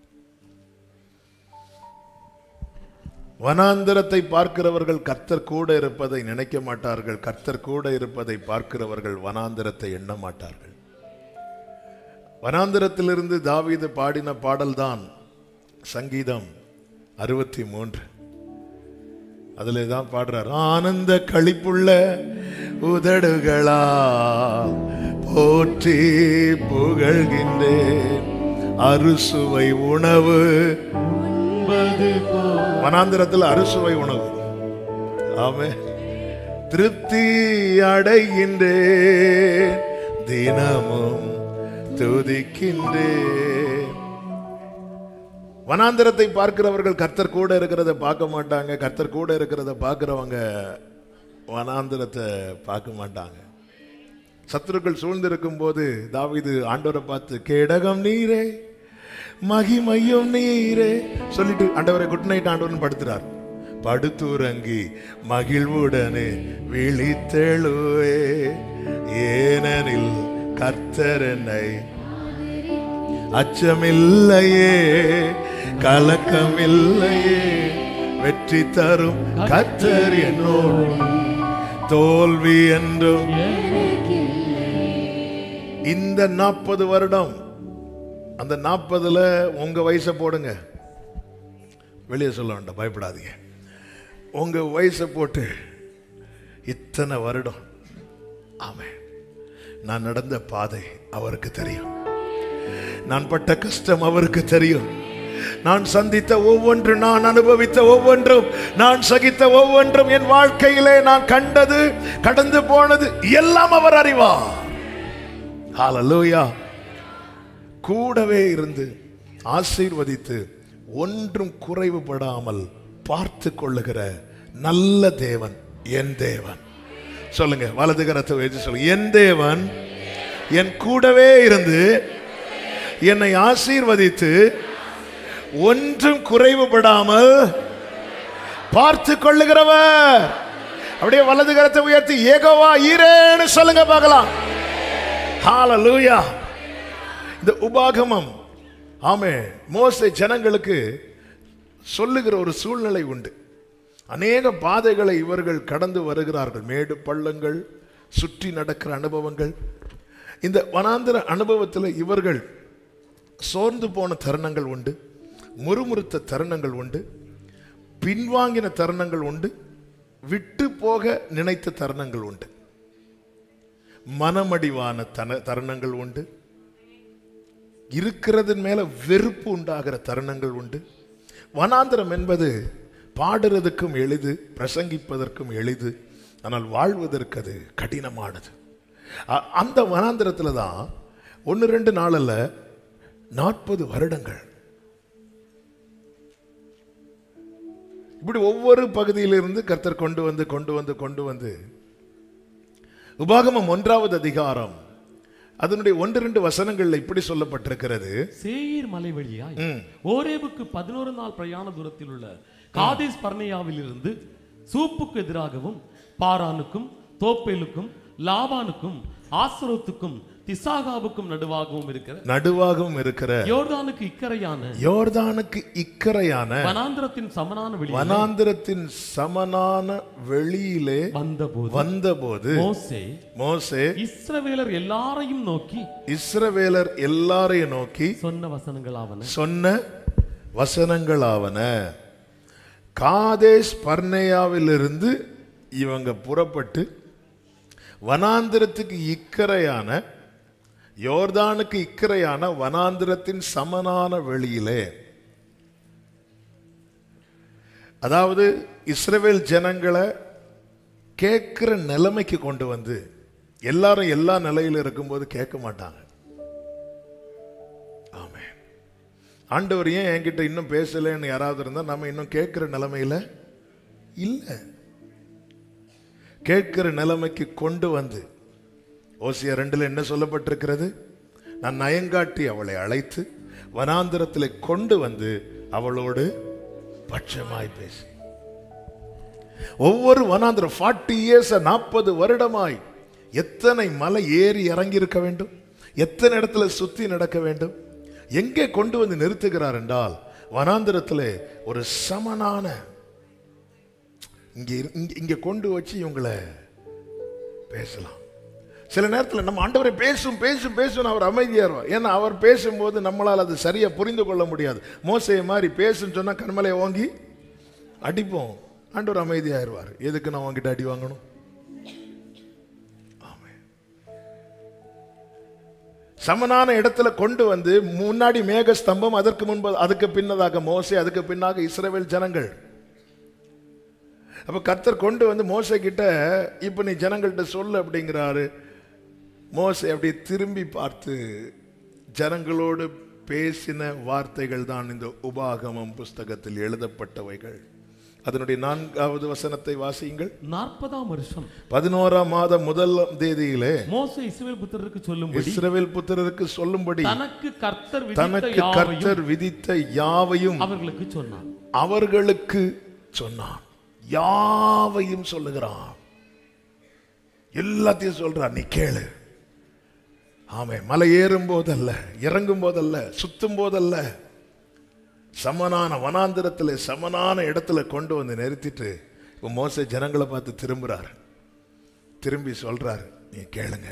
வனாந்திரத்தை பார்க்கிறவர்கள் கர்த்தர் கூட இருப்பதை நினைக்க மாட்டார்கள் கர்த்தர் கூட இருப்பதை பார்க்கிறவர்கள் வனாந்திரத்தை எண்ண மாட்டார்கள் வனாந்திரத்திலிருந்து தாவீது பாடின பாடல்தான் சங்கீதம் அறுபத்தி மூன்று அதுல தான் பாடுறார் ஆனந்த களிப்புள்ள உதடுகளா போற்றி புகழ்கின்றேன் அறுசுவை உணவு வனாந்திரத்தில் அறுசுவை உணவு ஆமே திருப்தி அடைகின்றேன் தினமும் துதிக்கின்றேன் வனாந்திரத்தை பார்க்கிறவர்கள் கர்த்தர் கூட இருக்கிறத பார்க்க மாட்டாங்க கர்த்தர் கூட இருக்கிறத பார்க்கிறவங்க வனாந்திரத்தை பார்க்க மாட்டாங்க சத்துருக்கள் சூழ்ந்திருக்கும் போது தாவீது ஆண்டவரை பார்த்து கேடகம் நீரே மகிமையும் நீரே சொல்லிட்டு ஆண்டவரை குட் நைட் ஆண்டவர்னு படுத்துறார் படுத்துறங்கி மகிழ்வுடனே விழித்தெழுவே ஏனெனில் கர்த்தர் என்னை அச்சமில்லையே கலக்கமில்லையே வெற்றி தரும் கர்த்தர் என்னோடு தோல்வி என்றும் இந்த நாற்பது வருடம் அந்த நாற்பதுல உங்க வயசை போடுங்க வெளியே சொல்ல வேண்டாம் பயப்படாதீங்க உங்க வயசை போட்டு இத்தனை வருடம் ஆமே நான் நடந்த பாதை அவருக்கு தெரியும் நான் பட்ட கஷ்டம் அவருக்கு தெரியும் நான் சந்தித்த ஒவ்வொன்று நான் அனுபவித்த ஒவ்வொன்றும் நான் சகித்த ஒவ்வொன்றும் என் வாழ்க்கையிலே நான் கண்டது கடந்து போனது எல்லாம் அவர் அறிவார் ஹalleluya கூடவே இருந்து ஆசீர்வதித்து ஒன்றும் குறைவுபடாமல் பார்த்து கொள்ளுகிற நல்ல தேவன் என் தேவன் சொல்லுங்க வலது கரத்தை வச்சு சொல்லுங்க என் தேவன் என் கூடவே இருந்து என்னை ஆசீர்வதித்து ஒன்றும் குறைவுபடாமல் பார்த்து கொள்ளுகிறவர் அப்படியே வலது கரத்தை உயர்த்தி ஏகோவா ஈரேன்னு சொல்லுங்க பார்க்கலாம் ஹalleluya இந்த உபாகமம் ஆமே மோசே ஜனங்களுக்கு சொல்லுகிற ஒரு சூழ்நிலை உண்டு அநேக பாதைகளை இவர்கள் கடந்து வருகிறார்கள் மேடு பள்ளங்கள் சுற்றி நடக்கிற அனுபவங்கள் இந்த வனாந்திர அனுபவத்தில் இவர்கள் சோர்ந்து போன தருணங்கள் உண்டு முறுமுறுத்த தருணங்கள் உண்டு பின்வாங்கின தருணங்கள் உண்டு விட்டு போக நினைத்த தருணங்கள் உண்டு மனமடிவான தன தருணங்கள் உண்டு இருக்கிறதன் மேல வெறுப்பு உண்டாகிற தருணங்கள் உண்டு வனாந்திரம் என்பது பாடுறதுக்கும் எளிது பிரசங்கிப்பதற்கும் எளிது ஆனால் வாழ்வதற்கு அது கடினமானது அ- அந்த வனாந்திரத்துல தான் ஒன்று ரெண்டு நாளில் நாற்பது வருடங்கள் இப்படி ஒவ்வொரு பகுதியிலிருந்து கர்த்தர் கொண்டு வந்து கொண்டு வந்து கொண்டு வந்து உபாகமம் ஒன்றாவது அதிகாரம் அதனுடைய ஒன்று ரெண்டு வசனங்கள்ல இப்படி சொல்லப்பட்டிருக்கிறது சேயீர் மலை வழியாய் ம். ஓரேபுக்கு பதினோரு நாள் பிரயாண தூரத்தில் உள்ள காதேஸ் பர்னேயாவில் இருந்து சூப்புக்கு எதிராகவும் பாரானுக்கும் தோப்பேலுக்கும் லாபானுக்கும் ஆசரோத்துக்கும் திசாகாவுக்கும் நடுவாகவும் இருக்கிற நடுவாகவும் இருக்கிற யோர்தானுக்கு இக்கரையான யோர்தானுக்கு இக்கரையான வனாந்திரத்தின் சமனான வெளி வனாந்திரத்தின் சமனான வெளியிலே வந்தபோது வந்தபோது மோசே மோசே இஸ்ரவேலர் எல்லாரையும் நோக்கி இஸ்ரவேலர் எல்லாரையும் நோக்கி சொன்ன வசனங்களாவன சொன்ன வசனங்களாவன காதேஸ் பர்னேயாவிலிருந்து இவங்க புறப்பட்டு வனாந்திரத்துக்கு இக்கரையான யோர்தானுக்கு இக்கரையான வனாந்திரத்தின் சமனான வெளியிலே அதாவது இஸ்ரவேல் ஜனங்களை கேட்கிற நிலைமைக்கு கொண்டு வந்து எல்லாரும் எல்லா நிலையில இருக்கும்போது கேட்க மாட்டாங்க ஆமென் ஆண்டவர் ஏன் என்கிட்ட இன்னும் பேசலைன்னு யாராவது இருந்தா நம்ம இன்னும் கேட்கிற நிலைமையில இல்லை கேட்கிற நிலைமைக்கு கொண்டு வந்து ஓசியா ரெண்டுல என்ன சொல்லப்பட்டிருக்கிறது நான் நயங்காட்டி அவளை அழைத்து வனாந்திரத்தில் கொண்டு வந்து அவளோடு பட்சமாய் பேசி ஒவ்வொரு வனாந்திரம் ஃபார்ட்டி இயர்ஸ் நாற்பது வருடமாய் எத்தனை மலை ஏறி இறங்கி இருக்க வேண்டும் எத்தனை இடத்துல சுத்தி நடக்க வேண்டும் எங்கே கொண்டு வந்து நிறுத்துகிறார் என்றால் வனாந்திரத்தில் ஒரு சமனான இங்க இரு- இங்க- இங்க கொண்டு வச்சு இவங்களை பேசலாம் சில நேரத்தில் நம்ம ஆண்டவரை பேசும் பேசும் பேசும் அவர் அமைதியாருவார் ஏன்னா அவர் பேசும்போது நம்மளால் அது சரியா புரிந்து கொள்ள முடியாது மோசையை மாதிரி பேசுன்னு சொன்னா கண்மலையை ஓங்கி அடிப்போம் ஆண்டவர் அமைதியாயிருவார் எதுக்கு நான் உங்ககிட்ட அடி வாங்கணும் ஆமென். சமனான இடத்துல கொண்டு வந்து முன்னாடி மேக ஸ்தம்பம் அதற்கு முன்பு அதுக்கு பின்னதாக மோசே அதுக்கு பின்னாக இஸ்ரவேல் ஜனங்கள் அப்ப கர்த்தர் கொண்டு வந்து மோசே கிட்ட இப்ப நீ ஜனங்கள்கிட்ட சொல்லு அப்படிங்கிறாரு மோசே அப்படி திரும்பி பார்த்து ஜனங்களோடு பேசின வார்த்தைகள் தான் இந்த உபாகமம் புஸ்தகத்தில் எழுதப்பட்டவைகள் அதனுடைய நான்காவது வசனத்தை வாசியுங்கள் நாற்பதாம் வருஷம் பதினோராம் மாதம் முதல் தேதியிலே மோசே இஸ்ரவேல் புத்திரருக்கு சொல்லும்படி இஸ்ரவேல் புத்திரருக்கு சொல்லும்படி தனக்கு கர்த்தர் விதித்த தனக்கு யாவையும் கர்த்தர் விதித்த யாவையும் அவர்களுக்கு சொன்னான் அவர்களுக்கு சொன்னான் யாவையும் சொல்லுகிறான் எல்லாத்தையும் சொல்றான் நீ கேளு ஆமே மலை ஏறும் போதல்ல இறங்கும் போதல்ல சுத்தும் போதல்ல சமனான வனாந்திரத்துல சமனான இடத்துல கொண்டு வந்து நிறுத்திட்டு இப்போ மோச ஜனங்களை பார்த்து திரும்புறாரு திரும்பி சொல்றாரு நீ கேளுங்க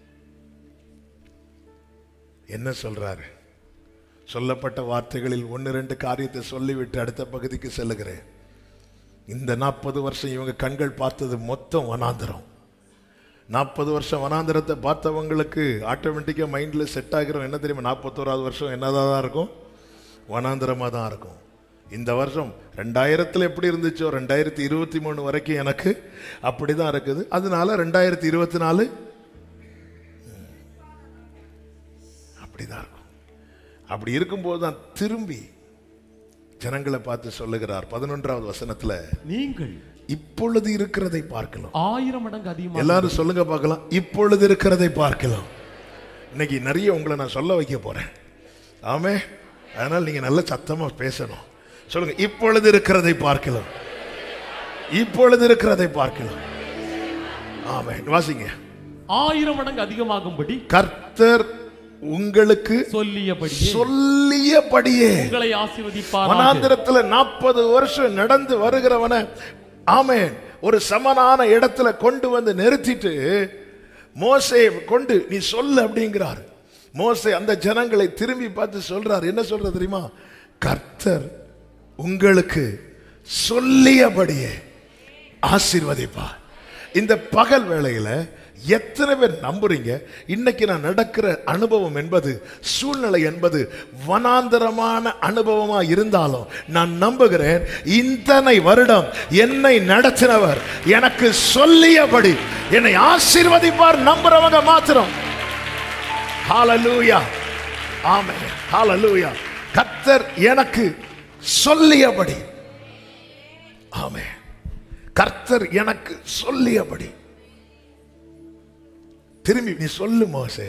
என்ன சொல்றாரு சொல்லப்பட்ட வார்த்தைகளில் ஒன்று ரெண்டு காரியத்தை சொல்லிவிட்டு அடுத்த பகுதிக்கு செல்லுகிறேன் இந்த நாற்பது வருஷம் இவங்க கண்கள் பார்த்தது மொத்தம் வனாந்திரம் நாற்பது வருஷம் வனாந்திரத்தை பார்த்தவங்களுக்கு ஆட்டோமேட்டிக்காக மைண்டில் செட் ஆகிரும் என்ன தெரியுமா நாற்பத்தோராவது வருஷம் என்னதான் தான் இருக்கும் வனாந்திரமாக தான் இருக்கும் இந்த வருஷம் ரெண்டாயிரத்தில் எப்படி இருந்துச்சோ ரெண்டாயிரத்தி இருபத்தி மூணு வரைக்கும் எனக்கு அப்படி தான் இருக்குது அதனால ரெண்டாயிரத்தி இருபத்தி நாலு அப்படி தான் இருக்கும் அப்படி இருக்கும்போது தான் திரும்பி ஜனங்களை பார்த்து சொல்லுகிறார் பதினொன்றாவது வசனத்துல நீங்கள் இப்பொழுது இருக்கிறதை பார்க்கலாம் ஆயிரம் மடங்கு அதிகமாக எல்லாரும் சொல்லுங்க பார்க்கலாம் இப்பொழுது இருக்கிறதை பார்க்கலாம் இன்னைக்கு நிறைய உங்களை நான் சொல்ல வைக்க போறேன் ஆமே அதனால் நீங்க நல்ல சத்தமா பேசணும் சொல்லுங்க இப்பொழுது இருக்கிறதை பார்க்கலாம் இப்பொழுது இருக்கிறதை பார்க்கலாம் ஆமே வாசிங்க ஆயிரம் மடங்கு அதிகமாகும்படி கர்த்தர் உங்களுக்கு சொல்லியபடியே சொல்லியபடியே உங்களை ஆசீர்வதிப்பார் வனாந்திரத்துல நாற்பது வருஷம் நடந்து வருகிறவன ஆமென் ஒரு சமனான இடத்துல கொண்டு வந்து நிறுத்திட்டு மோசே கொண்டு நீ சொல்லு அப்படிங்கிறார் மோசே அந்த ஜனங்களை திரும்பி பார்த்து சொல்றார் என்ன சொல்ற தெரியுமா கர்த்தர் உங்களுக்கு சொல்லியபடியே ஆசீர்வதிப்பார் இந்த பகல் வேளையில எத்தனை பேர் நம்புறீங்க இன்னைக்கு நான் நடக்கிற அனுபவம் என்பது சூழ்நிலை என்பது வனாந்தரமான அனுபவமா இருந்தாலும் நான் நம்புகிறேன் இத்தனை வருடம் என்னை நடத்தினவர் எனக்கு சொல்லியபடி என்னை ஆசீர்வதிப்பார் நம்புறவங்க மாத்திரம் ஹalleluya ஆமென் ஹalleluya கர்த்தர் எனக்கு சொல்லியபடி ஆமென் கர்த்தர் எனக்கு சொல்லியபடி திரும்பி நீ சொல்லு மோசே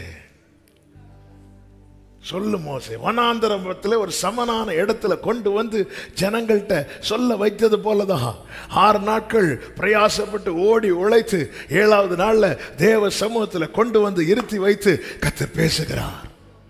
சொல்லு மோசே வனாந்தரத்துல ஒரு சமனான இடத்துல கொண்டு வந்து ஜனங்கள்கிட்ட சொல்ல வைத்தது போலதான் ஆறு நாட்கள் பிரயாசப்பட்டு ஓடி உழைத்து ஏழாவது நாள்ல தேவ சமூகத்துல கொண்டு வந்து இருத்தி வைத்து கத்தர் பேசுகிறார்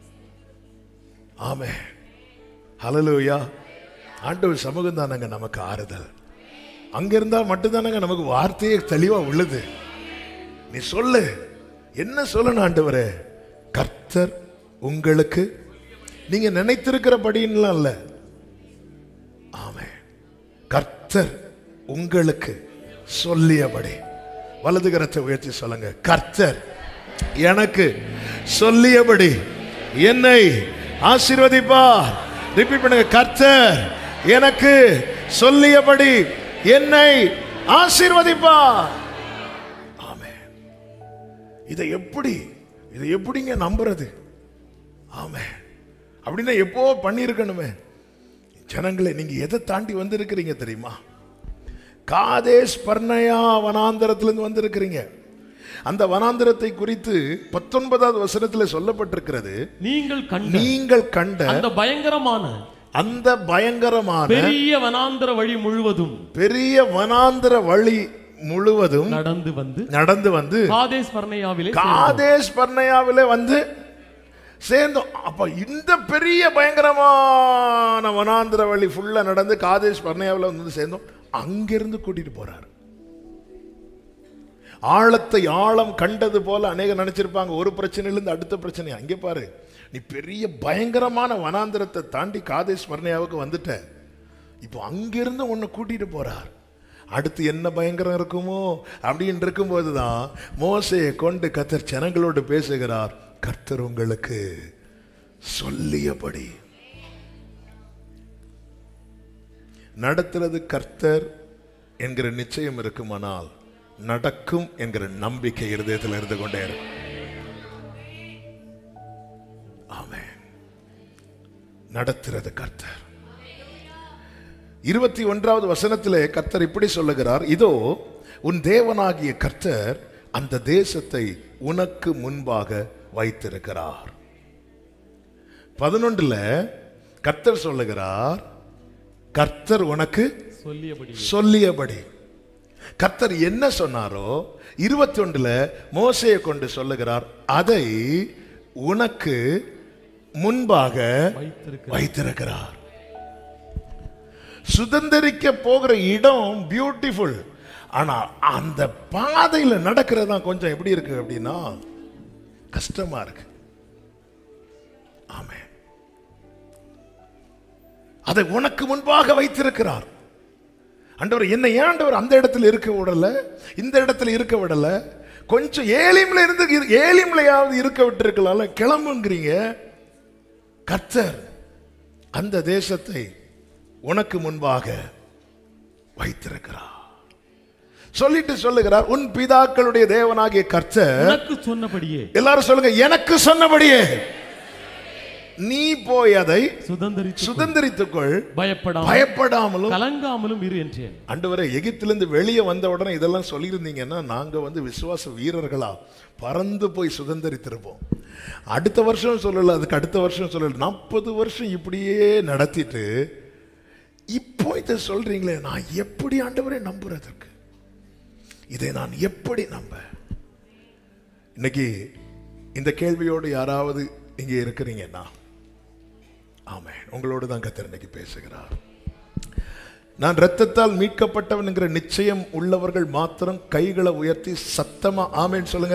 ஆமே ஹalleluya ஆண்டவர் சமூகம் தானங்க நமக்கு ஆறுதல் அங்க இருந்தா மட்டும்தானங்க நமக்கு வார்த்தையே தெளிவா உள்ளது நீ சொல்லு என்ன சொல்லணும் ஆண்டவரே கர்த்தர் உங்களுக்கு நீங்க நினைத்திருக்கிறபடின்லாம் இல்ல ஆமே கர்த்தர் உங்களுக்கு சொல்லியபடி வலது கரத்தை உயர்த்தி சொல்லுங்க கர்த்தர் எனக்கு சொல்லியபடி என்னை ஆசீர்வதிப்பார் ரிப்பீட் பண்ணுங்க கர்த்தர் எனக்கு சொல்லியபடி என்னை ஆசீர்வதிப்பார் ஆமே இதை எப்படி இதை எப்படிங்க நம்புறது ஆமே அப்படின்னா எப்போ பண்ணியிருக்கணுமே ஜனங்களே நீங்க எதை தாண்டி வந்திருக்கிறீங்க தெரியுமா காதேஷ் பர்ணயா வனாந்தரத்திலிருந்து வந்திருக்கிறீங்க அந்த வனாந்தரத்தை குறித்து பத்தொன்பதாவது வசனத்துல சொல்லப்பட்டிருக்கிறது நீங்கள் கண்ட நீங்கள் கண்ட அந்த பயங்கரமான அந்த பயங்கரமான பெரிய வனாந்தர வழி முழுவதும் பெரிய வனாந்தர வழி முழுவதும் நடந்து வந்து நடந்து வந்து காதேஸ் பர்ணையாவிலே காதேஷ் பர்ணயாவிலே வந்து சேர்ந்தோம் அப்ப இந்த பெரிய பயங்கரமான வனாந்திர வழி ஃபுல்லா நடந்து காதேஷ் பர்ணயாவில் வந்து சேர்ந்தோம் அங்கிருந்து கூட்டிட்டு போறாரு ஆழத்தை ஆழம் கண்டது போல அநேகம் நினைச்சிருப்பாங்க ஒரு பிரச்சனையிலிருந்து அடுத்த பிரச்சனை அங்கே பாரு நீ பெரிய பயங்கரமான வனாந்திரத்தை தாண்டி காதேஷ் பர்ணயாவுக்கு வந்துட்ட இப்போ அங்கிருந்து உன்னை கூட்டிட்டு போறார் அடுத்து என்ன பயங்கரம் இருக்குமோ அப்படின்னு இருக்கும்போது தான் மோசையை கொண்டு கத்தர் ஜனங்களோடு பேசுகிறார் கர்த்தர் உங்களுக்கு சொல்லியபடி நடத்துறது கர்த்தர் என்கிற நிச்சயம் இருக்குமானால் நடக்கும் என்கிற நம்பிக்கை இருதயத்தில் இருந்து கொண்டே இருக்கும் ஆமென் நடத்துறது கர்த்தர் இருபத்தி ஒன்றாவது வசனத்திலே கர்த்தர் இப்படி சொல்லுகிறார் இதோ உன் தேவனாகிய கர்த்தர் அந்த தேசத்தை உனக்கு முன்பாக வைத்திருக்கிறார் பதினொன்றுல கர்த்தர் சொல்லுகிறார் கர்த்தர் உனக்கு சொல்லியபடி சொல்லியபடி கர்த்தர் என்ன சொன்னாரோ இருபத்தி ஒன்றுல மோசையை கொண்டு சொல்லுகிறார் அதை உனக்கு முன்பாக வைத்திருக்கிறார். வைத்திருக்கிறார் சுதந்திரிக்க போகிற இடம் பியூட்டிஃபுல் ஆனா அந்த பாதையில நடக்கிறது தான் கொஞ்சம் எப்படி இருக்கு அப்படின்னா கஷ்டமா இருக்கு ஆமென் அதை உனக்கு முன்பாக வைத்திருக்கிறார் ஆண்டவர் என்னை ஏன் ஆண்டவர் அந்த இடத்துல இருக்க விடல இந்த இடத்துல இருக்க விடல கொஞ்சம் ஏலிம்ல இருந்து ஏலிம்லையாவது இருக்க விட்டுருக்கலாம்ல கிளம்புங்கிறீங்க கர்த்தர் அந்த தேசத்தை உனக்கு முன்பாக வைத்திருக்கிறார் சொல்லிட்டு சொல்லுகிறார் உன் பிதாக்களுடைய தேவனாகிய கர்த்தர் உனக்கு சொன்னபடியே எல்லாரும் சொல்லுங்க எனக்கு சொன்னபடியே நீ போய் அதை சுதந்திரித்து சுதந்திரித்துக்கொள் பயப்படாமல் பயப்படாமலும் கலங்காமலும் இரு என்றேன் ஆண்டவரே எகிப்திலிருந்து வெளியே வந்த உடனே இதெல்லாம் சொல்லியிருந்தீங்கன்னா நாங்க வந்து விசுவாச வீரர்களா பறந்து போய் சுதந்திரித்திருப்போம் அடுத்த வருஷம் சொல்லல அதுக்கு அடுத்த வருஷம் சொல்லல நாற்பது வருஷம் இப்படியே நடத்திட்டு இப்போ இதை சொல்றீங்களே நான் எப்படி ஆண்டவரே நம்புறதுக்கு இதை நான் எப்படி நம்ப இன்னைக்கு இந்த கேள்வியோடு யாராவது இங்கே இருக்கிறீங்கன்னா ஆமே உங்களோடு தான் கத்தர் இன்னைக்கு பேசுகிறார் நான் இரத்தத்தால் மீட்கப்பட்டவன் என்கிற நிச்சயம் உள்ளவர்கள் மாத்திரம் கைகளை உயர்த்தி சத்தமா ஆமேன்னு சொல்லுங்க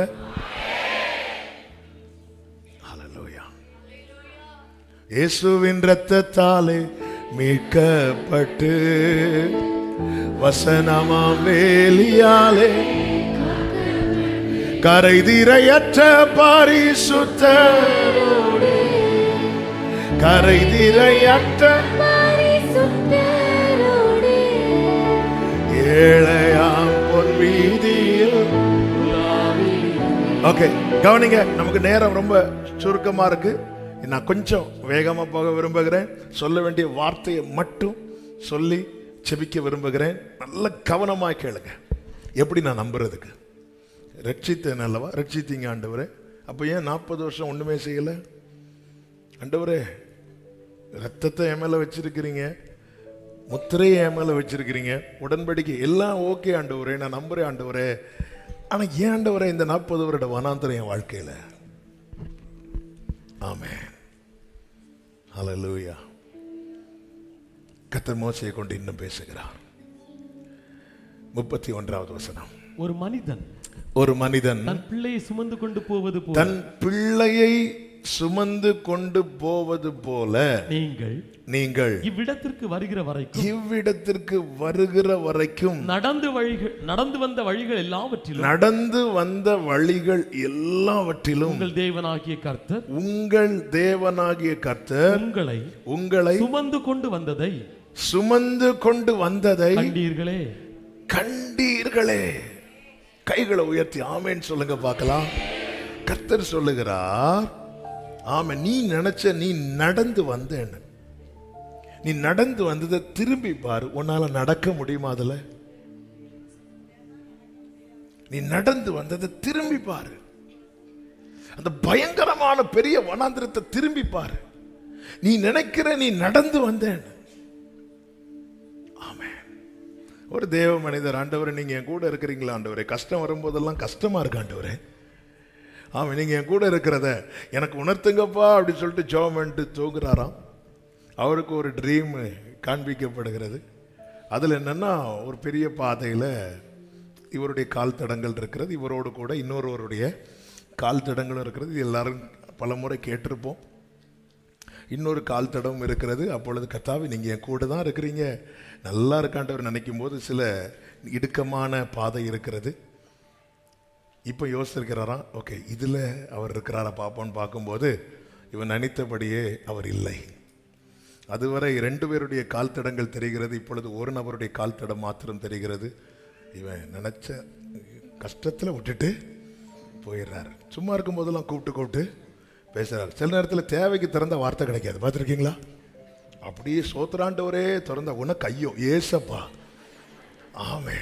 ஹalleluya. இயேசுவின் இரத்தத்தாலே மீட்கப்பட்டு வசனமாம் வேலியாலே கரை திரையற்ற பரிசுத்த கரை திரையற்ற ஏழையாம் பொன் வீதியில் ஓகே கவனிங்க நமக்கு நேரம் ரொம்ப சுருக்கமா இருக்கு நான் கொஞ்சம் வேகமா போக விரும்புகிறேன் சொல்ல வேண்டிய வார்த்தையை மட்டும் சொல்லி செபிக்க விரும்புகிறேன் நல்ல கவனமா கேளுங்க எப்படி நான் நம்புறதுக்கு ரட்சித்தேன் அல்லவா ரட்சித்தீங்க ஆண்டவரே அப்போ ஏன் நாற்பது வருஷம் ஒண்ணுமே செய்யல ஆண்டவரே ரத்தத்தை என் மேல வச்சிருக்கிறீங்க முத்திரையை என் மேல வச்சிருக்கிறீங்க உடன்படிக்கை எல்லாம் ஓகே ஆண்டவரே நான் நம்புறேன் ஆண்டவரே ஆனா ஏன் ஆண்டவரே இந்த நாற்பது வருட வனாந்தரம் என் வாழ்க்கையில ஆமே ஹalleluya கத்தர் மோசையை கொண்டு இன்னும் பேசுகிறார் முப்பத்தி ஒன்றாவது வசனம் ஒரு மனிதன் ஒரு மனிதன் தன் பிள்ளையை சுமந்து கொண்டு போவது போல தன் பிள்ளையை சுமந்து கொண்டு போவது போல நீங்கள் நீங்கள் இவ்விடத்திற்கு வருகிற வரைக்கும் இவ்விடத்திற்கு வருகிற வரைக்கும் நடந்து வழிகள் நடந்து வந்த வழிகள் எல்லாவற்றிலும் நடந்து வந்த வழிகள் எல்லாவற்றிலும் உங்கள் தேவனாகிய கர்த்தர் உங்கள் தேவனாகிய கர்த்தர் உங்களை உங்களை சுமந்து கொண்டு வந்ததை சுமந்து கொண்டு வந்ததை கண்டீர்களே கண்டீர்களே கைகளை உயர்த்தி ஆமேன்னு சொல்லுங்க பார்க்கலாம் கர்த்தர் சொல்லுகிறார் ஆமா நீ நினைச்ச நீ நடந்து வந்தேன்னு நீ நடந்து வந்ததை திரும்பி பாரு உன்னால நடக்க முடியுமா அதுல நீ நடந்து வந்ததை திரும்பி பாரு அந்த பயங்கரமான பெரிய வனாந்திரத்தை திரும்பி பாரு நீ நினைக்கிற நீ நடந்து வந்தேன்னு ஆமென் ஒரு தேவ மனிதர் ஆண்டவரே நீங்க என் கூட இருக்கிறீங்களா ஆண்டவரே கஷ்டம் வரும்போதெல்லாம் கஷ்டமா இருக்கு ஆண்டவரே ஆமா நீங்க என் கூட இருக்கிறத எனக்கு உணர்த்துங்கப்பா அப்படின்னு சொல்லிட்டு ஜோம் பண்ணிட்டு தூங்குறாராம் அவருக்கு ஒரு ட்ரீம் காண்பிக்கப்படுகிறது அதில் என்னன்னா ஒரு பெரிய பாதையில் இவருடைய கால் தடங்கள் இருக்கிறது இவரோடு கூட இன்னொருவருடைய கால் தடங்களும் இருக்கிறது இது எல்லாரும் பல முறை கேட்டிருப்போம் இன்னொரு கால் தடம் இருக்கிறது அப்பொழுது கர்த்தாவே நீங்கள் என் கூட தான் இருக்கிறீங்க நல்லா இருக்காண்டவர் நினைக்கும் போது சில இடுக்கமான பாதை இருக்கிறது இப்போ யோசிச்சிருக்கிறாராம் ஓகே இதில் அவர் இருக்கிறாரா பார்ப்போன்னு பார்க்கும்போது இவன் நினைத்தபடியே அவர் இல்லை அதுவரை ரெண்டு பேருடைய கால் தடங்கள் தெரிகிறது இப்பொழுது ஒரு நபருடைய கால் தடம் மாத்திரம் தெரிகிறது இவன் நினைச்ச கஷ்டத்தில் விட்டுட்டு போயிடுறாரு சும்மா இருக்கும் போதெல்லாம் கூப்பிட்டு கூப்பிட்டு பேசுறாரு சில நேரத்தில் தேவைக்கு திறந்த வார்த்தை கிடைக்காது பார்த்துருக்கீங்களா அப்படியே சோத்திராண்டவரே திறந்த உன கையோ ஏசப்பா ஆமென்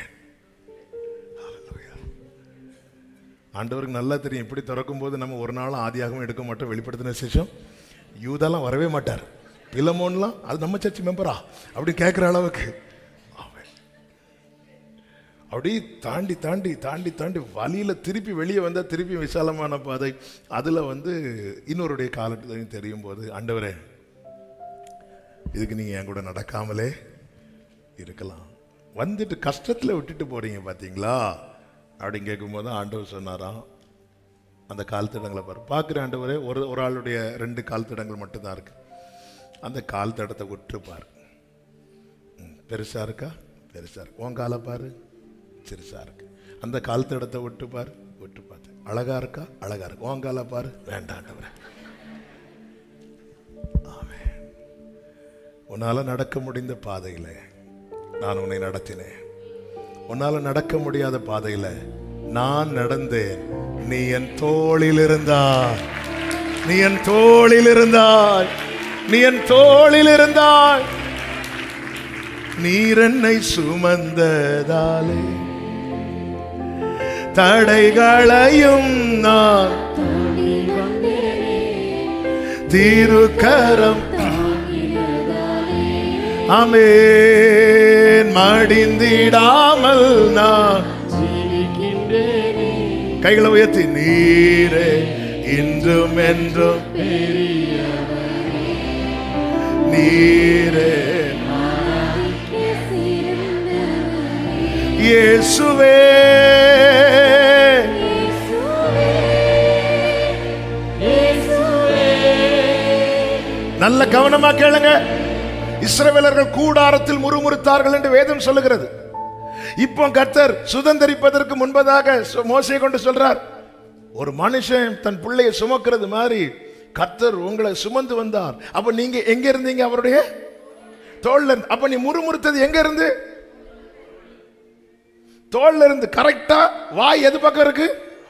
ஆண்டவருக்கு நல்லா தெரியும் இப்படி திறக்கும் போது நம்ம ஒரு நாளும் ஆதியாகவும் எடுக்க மாட்டோம் வெளிப்படுத்தின விசேஷம் யூதெல்லாம் வரவே மாட்டார் பிலமோன்லாம் அது நம்ம சர்ச் மெம்பரா அப்படி கேட்குற அளவுக்கு ஆமென். அப்படி தாண்டி தாண்டி தாண்டி தாண்டி வழியில் திருப்பி வெளியே வந்தால் திருப்பி விசாலமான பாதை அதில் வந்து இன்னொருடைய காலத்தையும் தெரியும் போது ஆண்டவரே இதுக்கு நீங்கள் என் கூட நடக்காமலே இருக்கலாம் வந்துட்டு கஷ்டத்தில் விட்டுட்டு போறீங்க பார்த்தீங்களா அப்படின்னு கேட்கும்போது ஆண்டவர் சொன்னாராம் அந்த கால் தடங்களை பாரு பார்க்குற ஆண்டவரே ஒரு ஒரு ஆளுடைய ரெண்டு கால் தடங்கள் மட்டும்தான் இருக்கு அந்த கால் தடத்தை விட்டுருப்பார் பெருசா இருக்கா பெருசா இருக்கு உன் காலை பாரு சிறுசா இருக்கு அந்த கால் தடத்தை விட்டு பாரு விட்டு பார்த்தேன் அழகா இருக்கா அழகா இருக்கு உன் காலை பாரு வேண்டாம் ஆண்டவரே உன்னால நடக்க முடிந்த பாதையில நான் உன்னை நடத்தினேன் உன்னால நடக்க முடியாத பாதையில நான் நடந்தேன் நீ என் தோளில் இருந்தாய் நீ என் தோளில் இருந்தாய் நீ என் தோளில் இருந்தாய் நீர் என்னை சுமந்ததாலே தடைகளையும் நான் திருக்கரம் அமேன் மடிந்திடாமல் நான் கைகளை உயர்த்தி நீரே இன்றும் என்றும் நீரே இயேசுவே நல்ல கவனமா கேளுங்க இஸ்ரவேலர்கள் கூடாரத்தில் முறுமுறுத்தார்கள் என்று வேதம் சொல்லுகிறது இப்போ கர்த்தர் சுதந்திரிப்பதற்கு முன்பதாக சு- மோசையை கொண்டு சொல்றார் ஒரு மனுஷன் தன் பிள்ளையை சுமக்கிறது மாதிரி கர்த்தர் உங்களை சுமந்து வந்தார் அப்ப நீங்க எங்க இருந்தீங்க அவருடைய தோல்ல இருந்து அப்ப நீ முறுமுறுத்தது எங்க இருந்து தோல்ல இருந்து கரெக்டா வாய் எது பக்கம் இருக்கு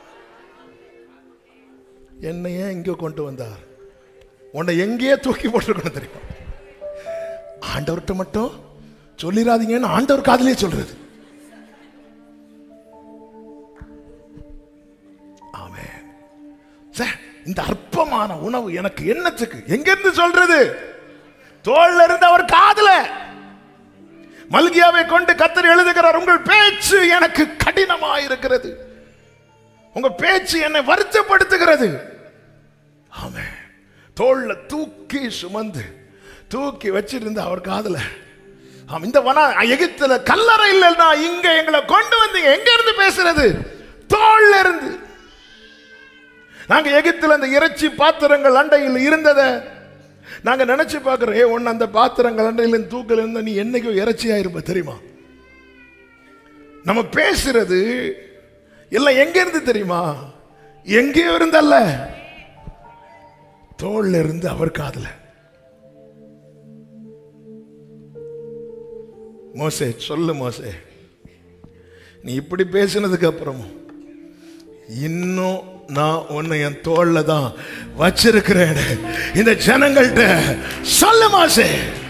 என்னை ஏன் இங்க கொண்டு வந்தார் உன்னை எங்கேயே தூக்கி போட்டிருக்கணும் தெரியுமா ஆண்டவர்கிட்ட மட்டும் சொல்லிடாதீங்கன்னு ஆண்டவர் காதுலயே சொல்றது ஆமென் சார் இந்த அற்பமான உணவு எனக்கு என்னத்துக்கு எங்க இருந்து சொல்றது தோல்ல இருந்து அவர் காதுல மல்கியாவை கொண்டு கத்தர் எழுதுகிறார் உங்கள் பேச்சு எனக்கு கடினமா இருக்கிறது உங்க பேச்சு என்னை வருத்தப்படுத்துகிறது ஆமென் தோல்ல தூக்கி சுமந்து தூக்கி வச்சிருந்த அவர் காதுல ஆம், இந்த வன எகிப்துல கல்லறை இல்லைன்னா இங்க எங்களை கொண்டு வந்தீங்க எங்க இருந்து பேசுறது தோல்ல இருந்து நாங்க எகிப்துல அந்த இறைச்சி பாத்திரங்கள் அண்டையில் இருந்ததை நாங்க நினைச்சு பார்க்கிறோம் ஏ ஒன்னு அந்த பாத்திரங்கள் அண்டையில் தூக்கல இருந்தா நீ என்னைக்கோ இறைச்சியா இருப்ப தெரியுமா நம்ம பேசுறது எல்லாம் எங்க இருந்து தெரியுமா எங்கேயோ இருந்தல்ல தோல்ல இருந்து அவர் காதுல மோசே சொல்லு மோசே நீ இப்படி பேசினதுக்கு அப்புறமும் இன்னும் நான் உன்னை என் தோல்ல தான் வச்சிருக்கிறேன் இந்த ஜனங்கள்ட்ட சொல்லு மோசே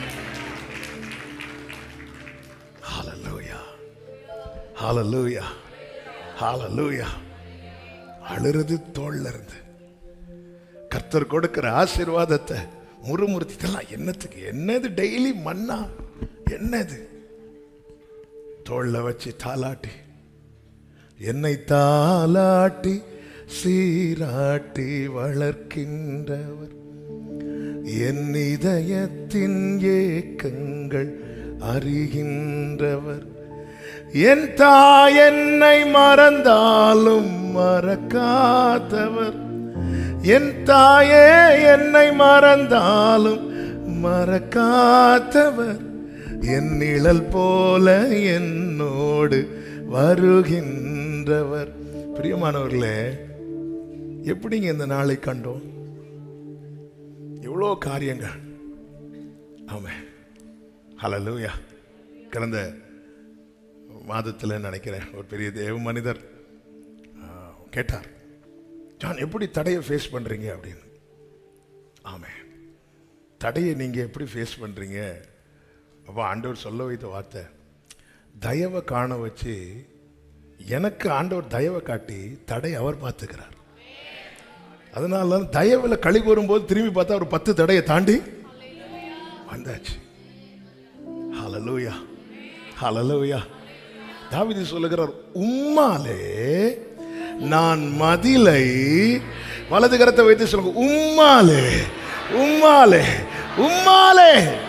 ஹalleluya ஹalleluya ஹalleluya அழுறது தோல்ல இருந்து கர்த்தர் கொடுக்கிற ஆசீர்வாதத்தை முறுமுறுத்திட்டலாம் என்னத்துக்கு என்னது டெய்லி மண்ணா என்னது தோல்ல வச்சு தாலாட்டி என்னை தாலாட்டி சீராட்டி வளர்க்கின்றவர் என் இதயத்தின் ஏக்கங்கள் அறிகின்றவர் என் தாய் என்னை மறந்தாலும் மறக்காதவர் என் தாயே என்னை மறந்தாலும் மறக்காதவர் என் நிழல் போல என்னோடு வருகின்றவர் பிரியமானவர்களே எப்படிங்க இந்த நாளை கண்டோம் எவ்வளோ காரியங்கள் ஆமாம் ஹலலூயா கடந்த மாதத்தில் நினைக்கிறேன் ஒரு பெரிய தேவ மனிதர் ஆ, கேட்டார் ஜான் எப்படி தடையை ஃபேஸ் பண்ணுறீங்க அப்படின்னு ஆமே தடையை நீங்கள் எப்படி ஃபேஸ் பண்ணுறீங்க அப்போ ஆண்டவர் சொல்ல வைத்த வார்த்தை தயவை காண வச்சு எனக்கு ஆண்டவர் தயவை காட்டி தடை அவர் பார்த்துக்கிறார் அதனால தயவில் களி கூறும்போது திரும்பி பார்த்தா ஒரு பத்து தடையை தாண்டி வந்தாச்சு ஹalleluya ஹalleluya தாவீது சொல்லுகிறார் உம்மாலே நான் மதிலை வலது கரத்தை வைத்து சொல்லுங்க உம்மாலே உம்மாலே உம்மாலே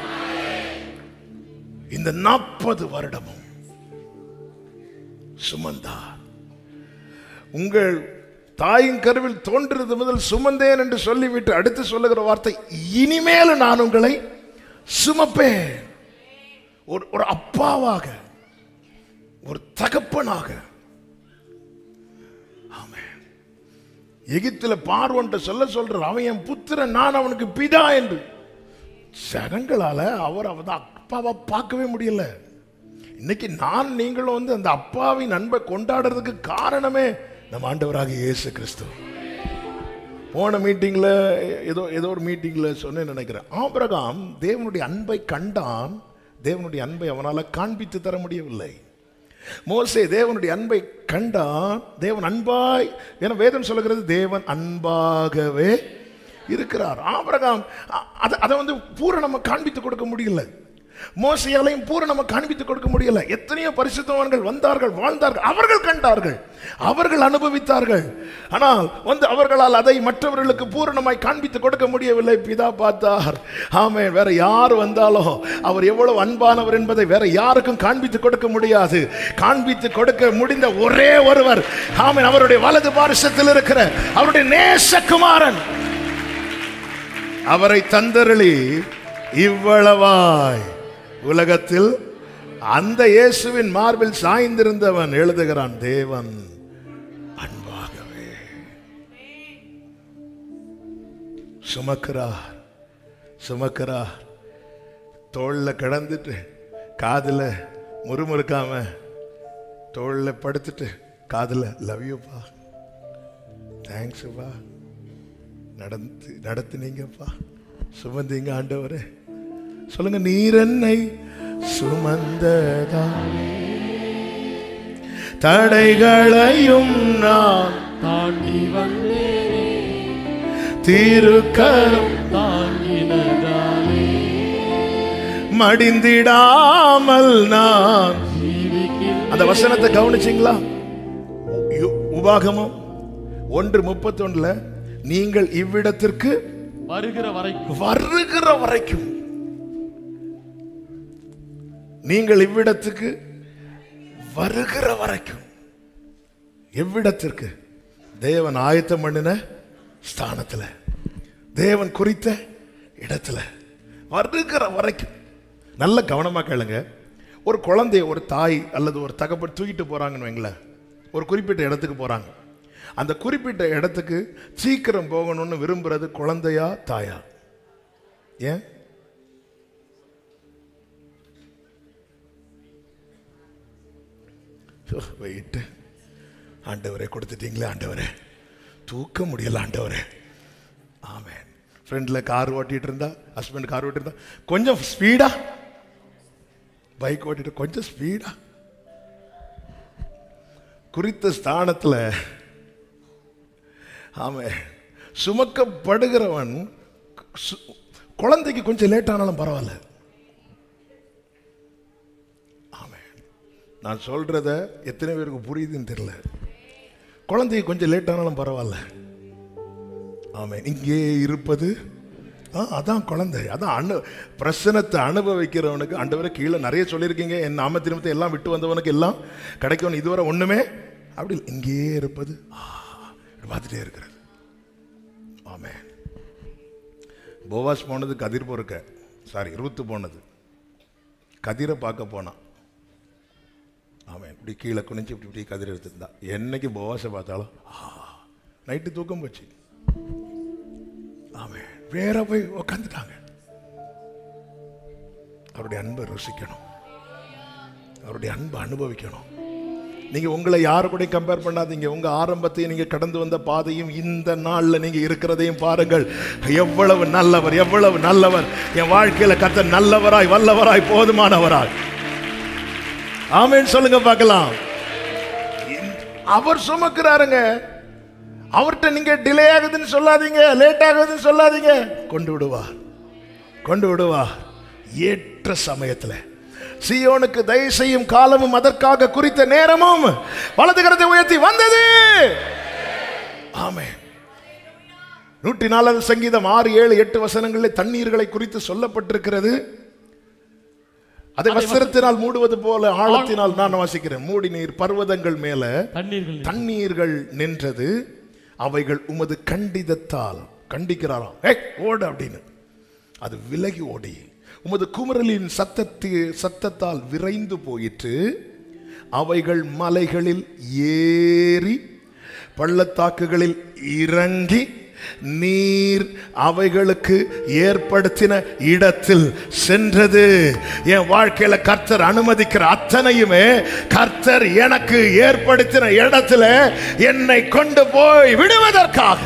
இந்த நாற்பது வருடமும் சுமந்தார் உங்கள் தாயின் கருவில் தோன்றது முதல் சுமந்தேன் என்று சொல்லிவிட்டு அடுத்து சொல்லுகிற வார்த்தை இனிமேலும் நான் உங்களை சுமப்பேன் ஒரு ஒரு அப்பாவாக ஒரு தகப்பனாக ஆமென். எகிப்துல பார்வன்ட்ட சொல்ல சொல்ற அவன் என் புத்திரன் நான் அவனுக்கு பிதா என்று ஜனங்களால அவர் அவன் அப்பாவை பார்க்கவே முடியல இன்னைக்கு நான் நீங்களும் வந்து அந்த அப்பாவின் அன்பை கொண்டாடுறதுக்கு காரணமே நம்ம ஆண்டவராக இயேசு கிறிஸ்து போன மீட்டிங்ல ஏதோ ஏதோ ஒரு மீட்டிங்ல சொன்னேன்னு நினைக்கிறேன் ஆபிரகாம் தேவனுடைய அன்பை கண்டான் தேவனுடைய அன்பை அவனால காண்பித்து தர முடியவில்லை மோசே தேவனுடைய அன்பை கண்டான் தேவன் அன்பாய் என வேதம் சொல்லுகிறது தேவன் அன்பாகவே இருக்கிறார் ஆபிரகாம் அ- அதை அதை வந்து பூரணமா காண்பித்து கொடுக்க முடியல மோசையாலையும் பூரணமா காண்பித்து கொடுக்க முடியல எத்தனையோ பரிசுத்தவான்கள் வந்தார்கள் வாழ்ந்தார்கள் அவர்கள் கண்டார்கள் அவர்கள் அனுபவித்தார்கள் ஆனால் வந்து அவர்களால் அதை மற்றவர்களுக்கு பூரணமாய் காண்பித்து கொடுக்க முடியவில்லை பிதா பார்த்தார் ஆமே வேற யார் வந்தாலும் அவர் எவ்வளவு அன்பானவர் என்பதை வேற யாருக்கும் காண்பித்து கொடுக்க முடியாது காண்பித்து கொடுக்க முடிந்த ஒரே ஒருவர் ஆமென் அவருடைய வலது பாரிசத்தில் இருக்கிற அவருடைய நேசகுமாரன் அவரை தந்தருளி இவ்வளவாய் உலகத்தில் அந்த இயேசுவின் மார்பில் சாய்ந்திருந்தவன் எழுதுகிறான் தேவன் அன்பாகவே சுமக்கிறார் சுமக்கிறார் தோல்ல கிடந்துட்டு காதுல முறுமுறுக்காம தோல்ல படுத்துட்டு காதுல லவ் யூப்பா தேங்க்ஸ்ப்பா நடந்து நடத்துனீங்கப்பா சுமந்தீங்க ஆண்டவரே சொல்லுங்க நீர் என்னை சுமந்ததா தடைகளையும் நான் தாண்டி வந்தேனே திருக்கரம் தாங்கினதாலே மடிந்திடாமல் நான் ஜீவிக்கின்ற அந்த வசனத்தை கவனிச்சிங்களா யு- உபாகமம் ஒன்று முப்பத்தொன்னுல நீங்கள் இவ்விடத்திற்கு வருகிற வரைக்கும் வருகிற வரைக்கும் நீங்கள் இவ்விடத்துக்கு வருகிற வரைக்கும் எவ்விடத்திற்கு தேவன் ஆயத்தம் பண்ணின ஸ்தானத்துல தேவன் குறித்த இடத்துல வருகிற வரைக்கும் நல்ல கவனமா கேளுங்க ஒரு குழந்தைய ஒரு தாய் அல்லது ஒரு தகப்பன் தூக்கிட்டு போறாங்கன்னு வைங்களேன் ஒரு குறிப்பிட்ட இடத்துக்கு போறாங்க அந்த குறிப்பிட்ட இடத்துக்கு சீக்கிரம் போகணும்னு விரும்புறது குழந்தையா தாயா ஏன் வெயிட்டு ஆண்டவரே கொடுத்துட்டீங்களே ஆண்டவரே தூக்க முடியல ஆண்டவரே ஆமென் ஃப்ரெண்டில் கார் ஓட்டிட்டு இருந்தா ஹஸ்பண்ட் கார் ஓட்டிட்டு இருந்தா கொஞ்சம் ஸ்பீடா பைக் ஓட்டிட்டு கொஞ்சம் ஸ்பீடா குறித்த ஸ்தானத்தில் ஆமே சுமக்கப்படுகிறவன் சு- குழந்தைக்கு கொஞ்சம் லேட் ஆனாலும் பரவாயில்ல ஆமே நான் சொல்றத எத்தனை பேருக்கு புரியுதுன்னு தெரியல குழந்தைக்கு கொஞ்சம் லேட் ஆனாலும் பரவாயில்ல ஆமே இங்கே இருப்பது ஆ அதான் குழந்தை அதான் அனு பிரசனத்தை அனுபவிக்கிறவனுக்கு ஆண்டவரை கீழே நிறைய சொல்லியிருக்கீங்க என் நாம திருமத்தை எல்லாம் விட்டு வந்தவனுக்கு எல்லாம் கிடைக்கும் இதுவரை ஒண்ணுமே அப்படி இல்லை. இங்கேயே இருப்பது ஆ, இப்படி பார்த்துட்டே இருக்கிறது ஆமென் போவாஸ் போனது கதிர் பொறுக்க சாரி இருபத்து போனது கதிரை பார்க்க போனான் அவன் இப்படி கீழே குனிஞ்சு இப்படி இப்படி கதிர் எடுத்துருந்தான் என்னைக்கு போவாசை பார்த்தாலும் நைட்டு தூக்கம் போச்சு அவன் வேற போய் உக்காந்துட்டாங்க அவருடைய அன்பை ருசிக்கணும் அவருடைய அன்பை அனுபவிக்கணும் நீங்க உங்களை யாரு கூட கம்பேர் பண்ணாதீங்க உங்க ஆரம்பத்தையும் நீங்க கடந்து வந்த பாதையும் இந்த நாள்ல நீங்க இருக்கிறதையும் பாருங்கள் எவ்வளவு நல்லவர் எவ்வளவு நல்லவர் என் வாழ்க்கையில கத்த நல்லவராய் வல்லவராய் போதுமானவராய் ஆமென் சொல்லுங்க பார்க்கலாம் அவர் சுமக்கிறாருங்க அவர்கிட்ட நீங்க டிலே ஆகுதுன்னு சொல்லாதீங்க லேட் ஆகுதுன்னு சொல்லாதீங்க கொண்டு விடுவார் கொண்டு விடுவார் ஏற்ற சமயத்துல சியோனுக்கு தயவு செய்யும் காலமும் அதற்காக குறித்த நேரமும் வலது கரத்தை உயர்த்தி வந்தது ஆமே நூற்றி நாலாவது சங்கீதம் ஆறு ஏழு எட்டு வசனங்களில் தண்ணீர்களை குறித்து சொல்லப்பட்டிருக்கிறது அதை வஸ்திரத்தினால் மூடுவது போல ஆழத்தினால் நான் வாசிக்கிறேன் மூடி நீர் பர்வதங்கள் மேல தண்ணீர்கள் தண்ணீர்கள் நின்றது அவைகள் உமது கண்டிதத்தால் கண்டிக்கிறாராம் ஏய் ஓடு அப்படின்னு அது விலகி ஓடி உமது குமரலின் சத்தத்தி சத்தத்தால் விரைந்து போயிற்று அவைகள் மலைகளில் ஏறி பள்ளத்தாக்குகளில் இறங்கி நீர் அவைகளுக்கு ஏற்படுத்தின இடத்தில் சென்றது என் வாழ்க்கையில கர்த்தர் அனுமதிக்கிற அத்தனையுமே கர்த்தர் எனக்கு ஏற்படுத்தின இடத்துல என்னை கொண்டு போய் விடுவதற்காக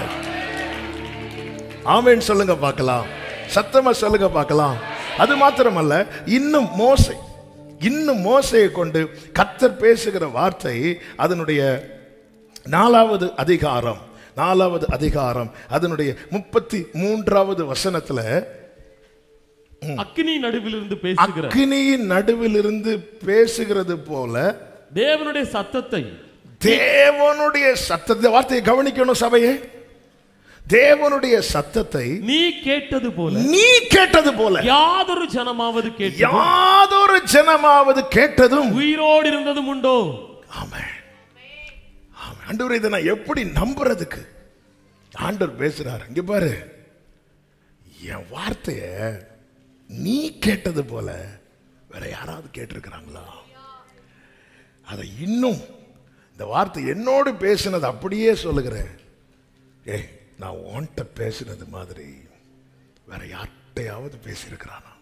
ஆமென் சொல்லுங்க பார்க்கலாம் சத்தமா சொல்லுங்க பார்க்கலாம் அது மாத்திரமல்ல இன்னும் மோசை இன்னும் மோசையை கொண்டு கர்த்தர் பேசுகிற வார்த்தை அதனுடைய நாலாவது அதிகாரம் நாலாவது அதிகாரம் அதனுடைய முப்பத்தி மூன்றாவது வசனத்துல அக்கினி நடுவிலிருந்து பேசுகிற அக்கினியின் நடுவில் இருந்து பேசுகிறது போல தேவனுடைய சத்தத்தை தேவனுடைய சத்தத்தை வார்த்தையை கவனிக்கணும் சபையே தேவனுடைய சத்தத்தை நீ கேட்டது போல நீ கேட்டது போல யாதொரு ஜனமாவது கேட்டு யாதொரு ஜனமாவது கேட்டதும் உயிரோடு இருந்ததும் உண்டோ ஆமென் ஆமென். ஆண்டவரே இதை நான் எப்படி நம்புறதுக்கு ஆண்டவர் பேசுறாரு இங்க பாரு என் வார்த்தைய நீ கேட்டது போல வேற யாராவது கேட்டிருக்கிறாங்களா அதை இன்னும் இந்த வார்த்தை என்னோடு பேசினது அப்படியே சொல்லுகிறேன் ஏய் நான் உன்கிட்ட பேசினது மாதிரி வேற யார்கிட்டையாவது பேசியிருக்கிறானா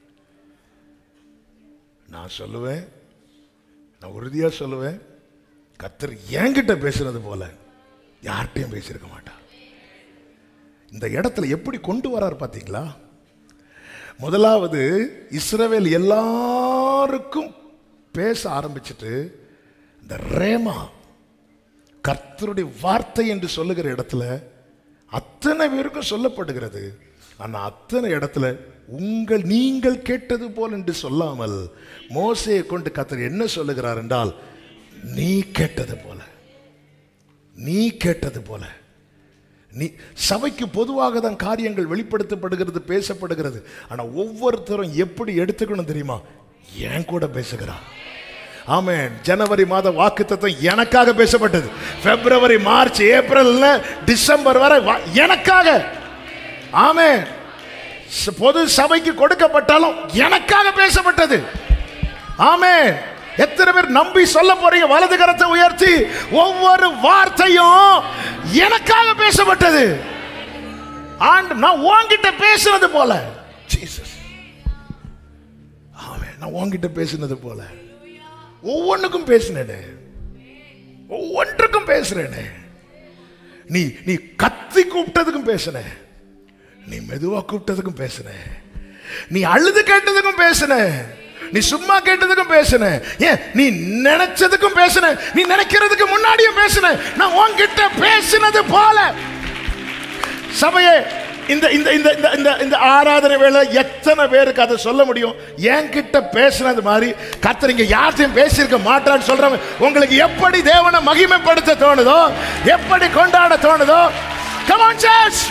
நான் சொல்லுவேன் நான் உறுதியா சொல்லுவேன் கத்தர் என்கிட்ட பேசுனது போல யார்கிட்டையும் பேசியிருக்க மாட்டா இந்த இடத்துல எப்படி கொண்டு வரார் பாத்தீங்களா முதலாவது இஸ்ரவேல் எல்லாருக்கும் பேச ஆரம்பிச்சிட்டு இந்த ரேமா கர்த்தருடைய வார்த்தை என்று சொல்லுகிற இடத்துல அத்தனை பேருக்கும் சொல்லப்படுகிறது ஆனா அத்தனை இடத்துல உங்கள் நீங்கள் கேட்டது போல் என்று சொல்லாமல் மோசையை கொண்டு கர்த்தர் என்ன சொல்லுகிறார் என்றால் நீ கேட்டது போல நீ கேட்டது போல நீ சபைக்கு பொதுவாக தான் காரியங்கள் வெளிப்படுத்தப்படுகிறது பேசப்படுகிறது ஆனா ஒவ்வொருத்தரும் எப்படி எடுத்துக்கணும் தெரியுமா என் கூட பேசுகிறான் ஆமென் ஜனவரி மாத வாக்குத்தத்தம் எனக்காக பேசப்பட்டது பிப்ரவரி மார்ச் ஏப்ரல் டிசம்பர் வரை வா- எனக்காக ஆமென் ச- பொது சபைக்கு கொடுக்கப்பட்டாலும் எனக்காக பேசப்பட்டது ஆமென் எத்தனை பேர் நம்பி சொல்ல போறீங்க வலது கரத்தை உயர்த்தி ஒவ்வொரு வார்த்தையும் எனக்காக பேசப்பட்டது ஆண்டு நான் உன்கிட்ட பேசுனது போல ஜீசஸ் ஆமென் நான் உன்கிட்ட பேசுனது போல ஒவ்வொன்றுக்கும் பேசினேனே ஒவ்வொன்றுக்கும் பேசுறேனே நீ நீ கத்தி கூப்பிட்டதுக்கும் பேசுன நீ மெதுவா கூப்பிட்டதுக்கும் பேசுன நீ அழுது கேட்டதுக்கும் பேசுன நீ சும்மா கேட்டதுக்கும் பேசுன ஏன் நீ நினைச்சதுக்கும் பேசுன நீ நினைக்கிறதுக்கு முன்னாடியும் பேசுன நான் உன்கிட்ட பேசினது போல சபையே இந்த இந்த இந்த இந்த இந்த இந்த ஆராதனை வேளை எத்தனை பேருக்கு அதை சொல்ல முடியும் என்கிட்ட பேசினது மாதிரி கர்த்தர் யார்த்தையும் பேசியிருக்க மாட்டான்னு சொல்றவன் உங்களுக்கு எப்படி தேவனை மகிமைப்படுத்த தோணுதோ எப்படி கொண்டாட தோணுதோ கமான் சர்ச்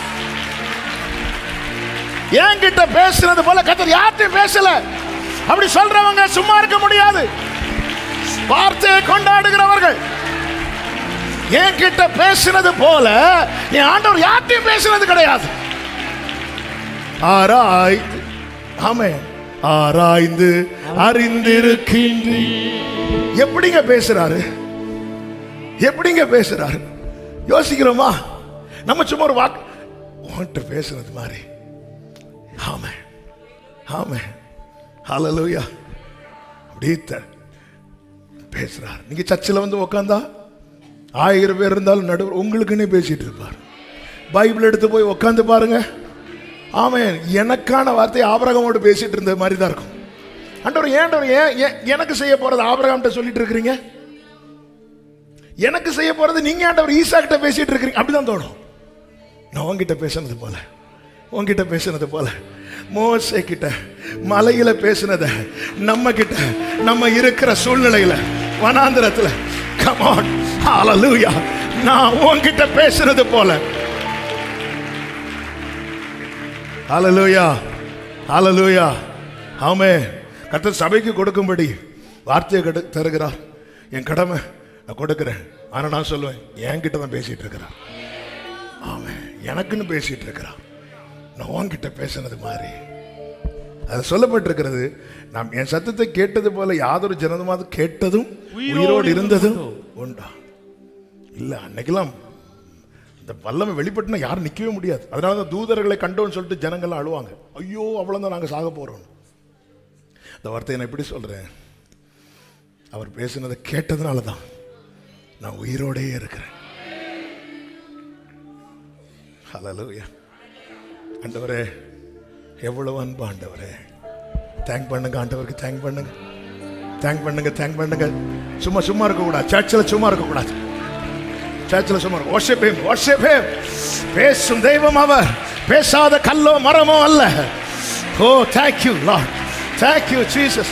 என்கிட்ட பேசுனது போல கர்த்தர் யார்த்தையும் பேசல அப்படி சொல்றவங்க சும்மா இருக்க முடியாது வார்த்தையை கொண்டாடுகிறவர்கள் என்கிட்ட பேசினது போல என் ஆண்டவர் யார்கிட்டயும் பேசினது கிடையாது ஆராய்ந்து ஆமே ஆராய்ந்து அறிந்திருக்கின்றீ எப்படிங்க பேசுறாரு எப்படிங்க பேசுறாரு யோசிக்கிறோமா நம்ம சும்மா ஒரு வாக்கு உன்கிட்ட பேசுறது மாதிரி ஆமே ஆமே ஹalleluya அப்படியே த- பேசுறார் நீங்க சர்ச்சில் வந்து உக்காந்தா ஆயிரம் பேர் இருந்தாலும் நடுவர் உங்களுக்குன்னே பேசிட்டு இருப்பார் பைபிள் எடுத்து போய் உக்காந்து பாருங்க ஆமென் எனக்கான வார்த்தை ஆபரகமோடு பேசிட்டு இருந்த மாதிரி தான் இருக்கும் ஆண்டவர் ஏன்டவர் ஏன் ஏன் எனக்கு செய்ய போறது ஆபரகாம்கிட்ட சொல்லிட்டு இருக்கிறீங்க எனக்கு செய்ய போறது நீங்க ஆண்டவர் ஈசா கிட்ட பேசிட்டு இருக்கிறீங்க அப்படிதான் தோணும் நான் உங்ககிட்ட பேசுனது போல உங்ககிட்ட பேசுனது போல மோசே கிட்ட மலையில பேசுனத நம்ம கிட்ட நம்ம இருக்கிற சூழ்நிலையில வனாந்திரத்துல கமான் ஹalleluya நான் உன்கிட்ட பேசுனது போல ஹalleluya ஹalleluya ஆமே கர்த்தர் சபைக்கு கொடுக்கும்படி வார்த்தையை கெடு தருகிறார் என் கடமை நான் கொடுக்கிறேன் ஆனா நான் சொல்லுவேன் என்கிட்ட தான் பேசிட்டு இருக்கிறார் ஆமே எனக்குன்னு பேசிட்டு இருக்கிறான் நான் உன்கிட்ட பேசுனது மாதிரி அது சொல்லப்பட்டிருக்கிறது நாம் என் சத்தத்தை கேட்டது போல யாதொரு ஜனதுமாவது கேட்டதும் உயிரோடு இருந்ததும் உண்டா இல்ல அன்னைக்கெல்லாம் இந்த வல்லமை வெளிப்பட்டுனா யாரும் நிக்கவே முடியாது அதனால தான் தூதர்களை கண்டோன்னு சொல்லிட்டு ஜனங்கள்லாம் அழுவாங்க ஐயோ அவ்வளவுதான் நாங்க சாக போறோம் இந்த வார்த்தையை நான் எப்படி சொல்றேன் அவர் பேசினதை கேட்டதுனால தான் நான் உயிரோடே இருக்கிறேன் ஹalleluya ஆண்டவரே எவ்வளவு அன்பு ஆண்டவரே தேங்க் பண்ணுங்க ஆண்டவருக்கு தேங்க் பண்ணுங்க தேங்க் பண்ணுங்க தேங்க் பண்ணுங்க சும்மா சும்மா இருக்க கூடாது சர்ச்சில் சும்மா இருக்க கூடாது சர்ச்சில் சும்மா இருக்க worship him worship him பேசும் தெய்வம் அவர் பேசாத கல்லோ மரமோ அல்ல ஓ thank you lord thank you jesus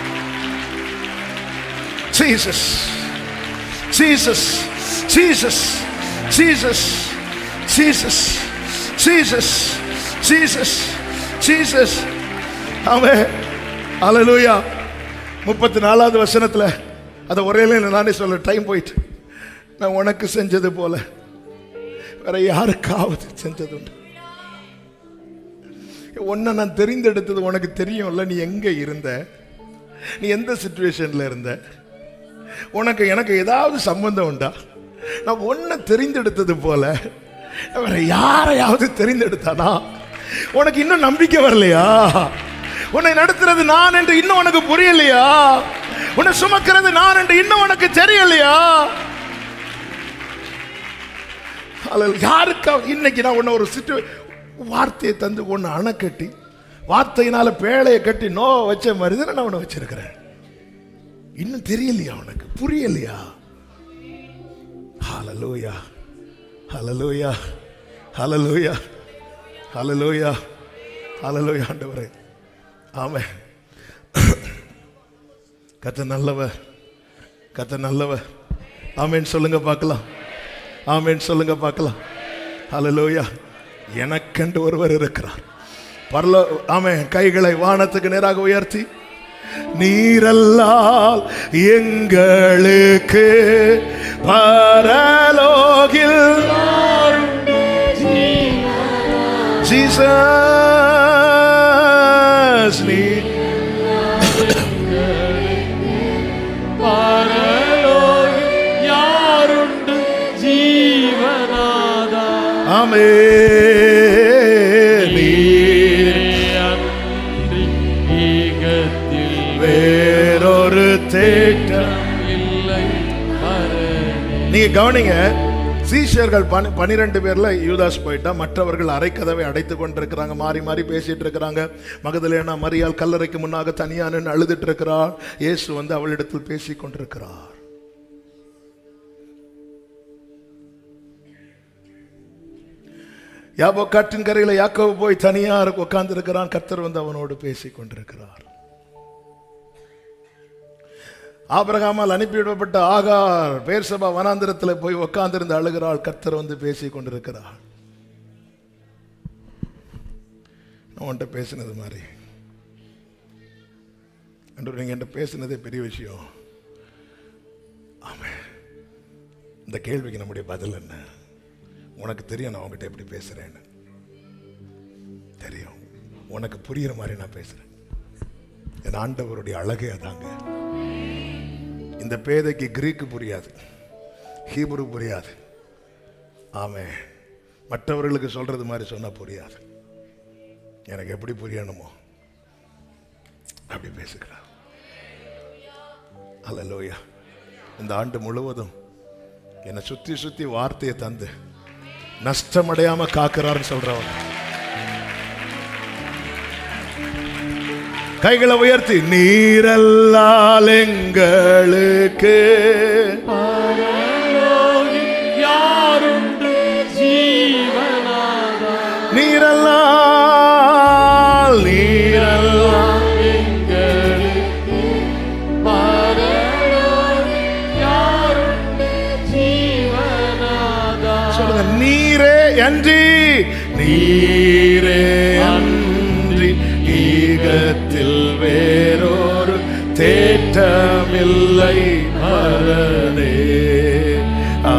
jesus jesus jesus jesus jesus jesus jesus jesus ஆமென் ஹalleluya முப்பத்தி நாலாவது வசனத்துல அதை ஒரே லைன்ல நானே சொல்ல டைம் போயிட்டு நான் உனக்கு செஞ்சது போல வேற யாருக்காவது செஞ்சது உண்டு உன்னை நான் தெரிந்தெடுத்தது உனக்கு தெரியும்ல நீ எங்க இருந்த நீ எந்த சுச்சுவேஷன்ல இருந்த உனக்கு எனக்கு ஏதாவது சம்பந்தம் உண்டா நான் ஒன்றை தெரிந்தெடுத்தது போல வேற யாரையாவது தெரிந்தெடுத்தானா உனக்கு இன்னும் நம்பிக்கை வரலையா உன்னை நடத்துறது நான் என்று இன்னும் உனக்கு புரியலையா உன்னை சுமக்கிறது நான் என்று இன்னும் உனக்கு தெரியலையா அல்ல யாருக்கா இன்னைக்கு நான் உன்னை ஒரு சிட்டு வார்த்தையை தந்து ஒன்று அணை கட்டி வார்த்தையினால பேழையை கட்டி நோ வச்ச மாதிரி தானே நான் உன்னை வச்சிருக்கிறேன் இன்னும் தெரியலையா உனக்கு புரியலையா ஹalleluya ஹalleluya ஹalleluya ஹalleluya ஹalleluya ஆண்டவரே ஆமென் கத்த நல்லவ கத்த நல்லவ ஆமென் சொல்லுங்க பார்க்கலாம் ஆமென் சொல்லுங்க பார்க்கலாம் ஹalleluya எனக்கென்று ஒருவர் இருக்கிறார் பரலோ ஆமென் கைகளை வானத்துக்கு நேராக உயர்த்தி நீரல்லால் எங்களுக்கு பரலோகில் ஜீசஸ் நீ பரலோகில் யாருண்டு ஜீவனாதா ஆமே நீர் அன்றி ஈகத்தில் வேறொரு தேட்டம் இல்லை மரணி நீங்க கவனிங்க சீஷர்கள் பனி பனிரெண்டு பேர்ல யூதாஸ் போயிட்டா மற்றவர்கள் அரைக்கதவை அடைத்து கொண்டிருக்கிறாங்க மாறி மாறி பேசிட்டு இருக்கிறாங்க மகதலேனா மரியாள் கல்லறைக்கு முன்னாக தனியா நின்று அழுதுட்டு இருக்கிறார் இயேசு வந்து அவளிடத்தில் பேசி கொண்டிருக்கிறார் யாபோ காட்டின் கரையில யாக்கோபு போய் தனியா உட்கார்ந்து இருக்கிறான் கர்த்தர் வந்து அவனோடு பேசி கொண்டிருக்கிறார் ஆபிரகாமால் அனுப்பிவிடப்பட்ட ஆகார் பேர்சபா வனாந்திரத்தில் போய் உட்கார்ந்திருந்து அழுகிறாள் கர்த்தர் வந்து பேசி கொண்டிருக்கிறார் நான் உன்கிட்ட பேசினது மாதிரி அன்று நீங்க என்கிட்ட பேசினதே பெரிய விஷயம் ஆமென் இந்த கேள்விக்கு நம்முடைய பதில் என்ன உனக்கு தெரியும் நான் உங்ககிட்ட எப்படி பேசுறேன்னு தெரியும் உனக்கு புரியுற மாதிரி நான் பேசுறேன் என் ஆண்டவருடைய அழகே அதாங்க இந்த பேதைக்கு கிரீக்கு புரியாது ஹீப்ரு புரியாது ஆமே மற்றவர்களுக்கு சொல்றது மாதிரி சொன்னா புரியாது எனக்கு எப்படி புரியணுமோ அப்படி பேசுகிறார் அல்லலோயா இந்த ஆண்டு முழுவதும் என்னை சுத்தி சுத்தி வார்த்தையை தந்து நஷ்டமடையாம காக்கிறாருன்னு சொல்றவன் கைகளை உயர்த்தி நீரல்லால் எங்களுக்கு யாருண்டு ஜீவனாதா நீரல்லால் நீரல்லால் எங்களுக்கு பரலோகி யாருண்டு ஜீவனாதா சொல்லுங்க நீரே அன்றி நீரே அன்றி ஈகத்தில் வேறொரு தேற்றமில்லை மரணே ஆ.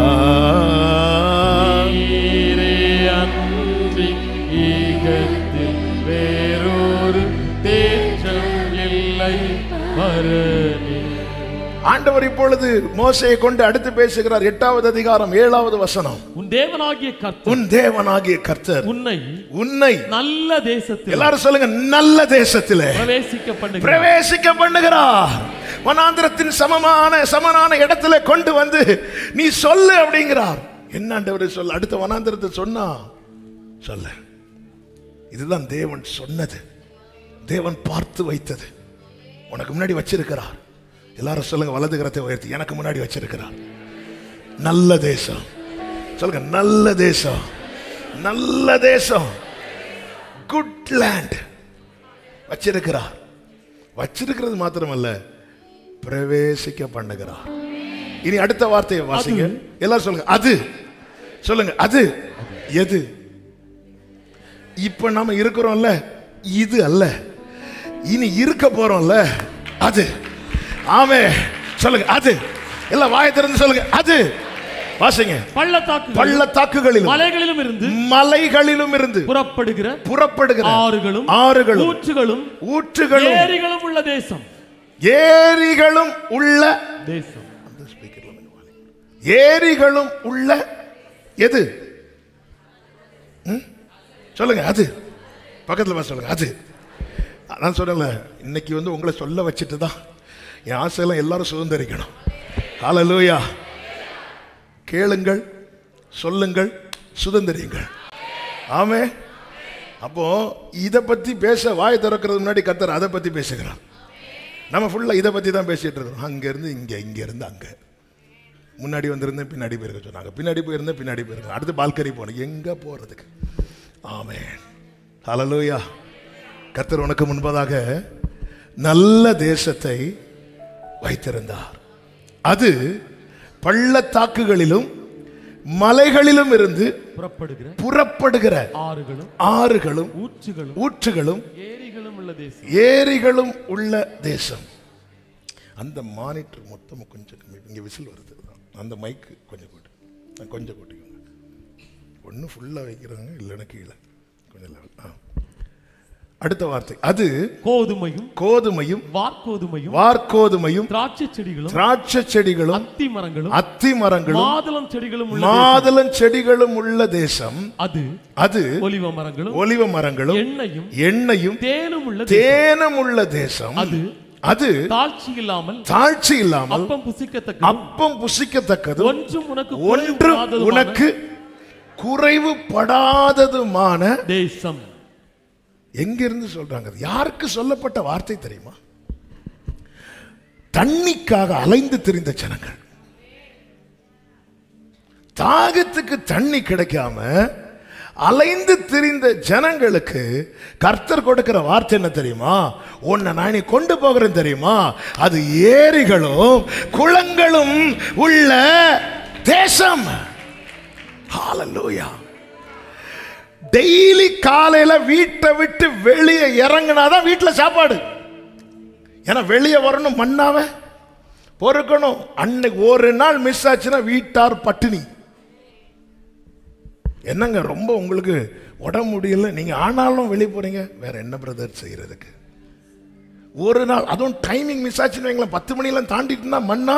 நீரே அன்றி ஈகத்தில் வேறொரு தேற்றம் இல்லை மரணி ஆண்டவர் இப்பொழுது மோசையை கொண்டு அடுத்து பேசுகிறார் எட்டாவது அதிகாரம் ஏழாவது வசனம் உன் தேவனாகிய கர்த்தர் உன் தேவனாகிய கர்த்தர் உன்னை உன்னை நல்ல தேசத்தில் எல்லாரும் சொல்லுங்க நல்ல தேசத்திலே பிரவேசிக்க பண்ணுகிறார் பிரவேசிக்க பண்ணுகிறார் வனாந்திரத்தின் சமமான சமனான இடத்துல கொண்டு வந்து நீ சொல்லு அப்படிங்கிறார் என்ன ஆண்டவர் சொல்ல அடுத்த வனாந்திரத்தை சொன்னா சொல்ல இதுதான் தேவன் சொன்னது தேவன் பார்த்து வைத்தது உனக்கு முன்னாடி வச்சிருக்கிறார் எல்லாரும் சொல்லுங்க வலது கரத்தை உயர்த்தி எனக்கு முன்னாடி வச்சிருக்கிறார் நல்ல தேசம் சொல்லுங்க நல்ல தேசம் நல்ல தேசம் குட் லேண்ட் வச்சிருக்கிறார் வச்சிருக்கிறது மாத்திரமல்ல பிரவேசிக்க பண்ணுகிறார் இனி அடுத்த வார்த்தையை வாசிங்க எல்லாரும் சொல்லுங்க அது சொல்லுங்க அது எது இப்ப நாம இருக்கிறோம்ல இது அல்ல இனி இருக்க போறோம்ல அது ஆமே சொல்லுங்க அது எல்லாம் வாயை திறந்து சொல்லுங்க அது வாசிங்க பள்ளத்தாக்கு பள்ளத்தாக்குகளிலும் மலைகளிலும் இருந்து மலைகளிலும் இருந்து புறப்படுகிற புறப்படுகிற ஆறுகளும் ஆறுகளும் ஊற்றுகளும் ஊற்றுகளும் ஏரிகளும் உள்ள தேசம் ஏரிகளும் உள்ள தேசம் அந்த ஸ்பீக்கர்ல கொஞ்சம் வாலி. ஏரிகளும் உள்ள எது ம்? சொல்லுங்க அது பக்கத்துல வா சொல்லுங்க அது நான் சொன்னேன்ல இன்னைக்கு வந்து உங்களை சொல்ல வச்சுட்டு தான் என் ஆசையெல்லாம் எல்லாரும் சுதந்திரிக்கணும் ஹalleluya கேளுங்கள் சொல்லுங்கள் சுதந்திரியுங்கள் ஆமே அப்போ இதை பத்தி பேச வாய் திறக்கிறது முன்னாடி கத்தர் அதை பத்தி பேசுகிறார் நம்ம ஃபுல்லா இதை பத்தி தான் பேசிட்டு இருக்கோம் அங்க இருந்து இங்க இங்க இருந்து அங்க முன்னாடி வந்திருந்தேன் பின்னாடி போயிருக்க சொன்னாங்க பின்னாடி போயிருந்தேன் பின்னாடி போயிருக்கேன் அடுத்து பால்கனி போனேன் எங்க போறதுக்கு ஆமே ஹalleluya கர்த்தர் உனக்கு முன்பதாக நல்ல தேசத்தை வைத்திருந்தார் அது பள்ளத்தாக்குகளிலும் மலைகளிலும் இருந்து புறப்படுகிற புறப்படுகிற ஆறுகளும் ஆறுகளும் ஊற்றுகளும் ஊற்றுகளும் ஏரிகளும் உள்ள தேசம் ஏரிகளும் உள்ள தேசம் அந்த மானிட்டர் மொத்தம் கொஞ்சம் கம்மி இங்கே விசில் வருது அந்த மைக்கு கொஞ்சம் கூட்டு அஹ் கொஞ்சம் கூட்டிக்கோங்க ஒன்று ஃபுல்லாக வைக்கிறாங்க இல்லைன்னா கீழே கொஞ்சம் level. ஆ அடுத்த வார்த்தை அது கோதுமையும் கோதுமையும் வார்கோதுமையும் வார்கோதுமையும் திராட்சை செடிகளும் திராட்சை செடிகளும் அத்தி மரங்களும் அத்தி மரங்களும் மாதுளம் செடிகளும் உள்ள தேசம். மாதுளம் செடிகளும் உள்ள தேசம் அது அது ஒலிவ மரங்களும் ஒலிவ மரங்களும் எண்ணெயும் எண்ணெயும் தேனும் உள்ள தேசம். தேனும் உள்ள தேசம் அது அது தாழ்ச்சி இல்லாமல் தாழ்ச்சி இல்லாமல் அப்பம் புசிக்கத்தக்க அப்பம் புசிக்கத்தக்கது ஒன்றும் உனக்கு ஒன்று குறைவுபடாததுமான உனக்கு குறைவுபடாததுமான தேசம் எங்கிருந்து சொல்றாங்க அது யாருக்கு சொல்லப்பட்ட வார்த்தை தெரியுமா தண்ணிக்காக அலைந்து திரிந்த ஜனங்கள் தாகத்துக்கு தண்ணி கிடைக்காம அலைந்து திரிந்த ஜனங்களுக்கு கர்த்தர் கொடுக்கிற வார்த்தை என்ன தெரியுமா உன்னை நான் இனி கொண்டு போகிறேன் தெரியுமா அது ஏரிகளும் குளங்களும் உள்ள தேசம் ஹalleluya டெய்லி காலையில வீட்டை விட்டு வெளியே இறங்குனாதான் வீட்டில் சாப்பாடு ஏன்னா வெளியே வரணும் மண்ணாவ பொறுக்கணும் அன்னைக்கு ஒரு நாள் மிஸ் ஆச்சுன்னா வீட்டார் பட்டினி என்னங்க ரொம்ப உங்களுக்கு உடம்பு முடியல நீங்க ஆனாலும் வெளியே போறீங்க வேற என்ன பிரதர் செய்யறதுக்கு ஒரு நாள் அதுவும் டைமிங் மிஸ் ஆச்சுன்னு வைங்களேன் பத்து மணியெல்லாம் தாண்டிட்டுனா மண்ணா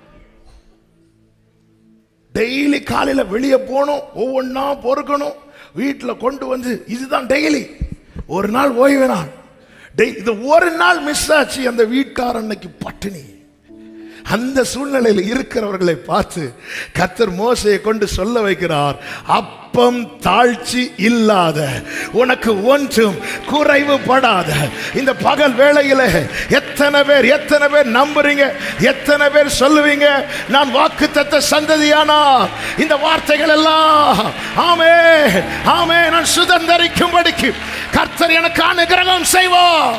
டெய்லி காலையில வெளியே போகணும் ஒவ்வொன்றா பொறுக்கணும் வீட்டில் கொண்டு வந்து இதுதான் டெய்லி ஒரு நாள் ஓய்வு நாள் டெய் இது ஒரு நாள் மிஸ் ஆச்சு அந்த வீட்டார் அன்னைக்கு பட்டினி அந்த சூழ்நிலையில் இருக்கிறவர்களை பார்த்து கத்தர் மோசையை கொண்டு சொல்ல வைக்கிறார் அப்பம் தாழ்ச்சி இல்லாத உனக்கு ஒன்றும் குறைவுபடாத இந்த பகல் வேளையில எத்தனை பேர் எத்தனை பேர் நம்புறீங்க எத்தனை பேர் சொல்லுவீங்க நான் வாக்கு தத்த சந்ததியானா இந்த வார்த்தைகள் எல்லாம் ஆமே ஆமே நான் சுதந்திரிக்கும்படிக்கு கர்த்தர் எனக்கு அனுகிரகம் செய்வார்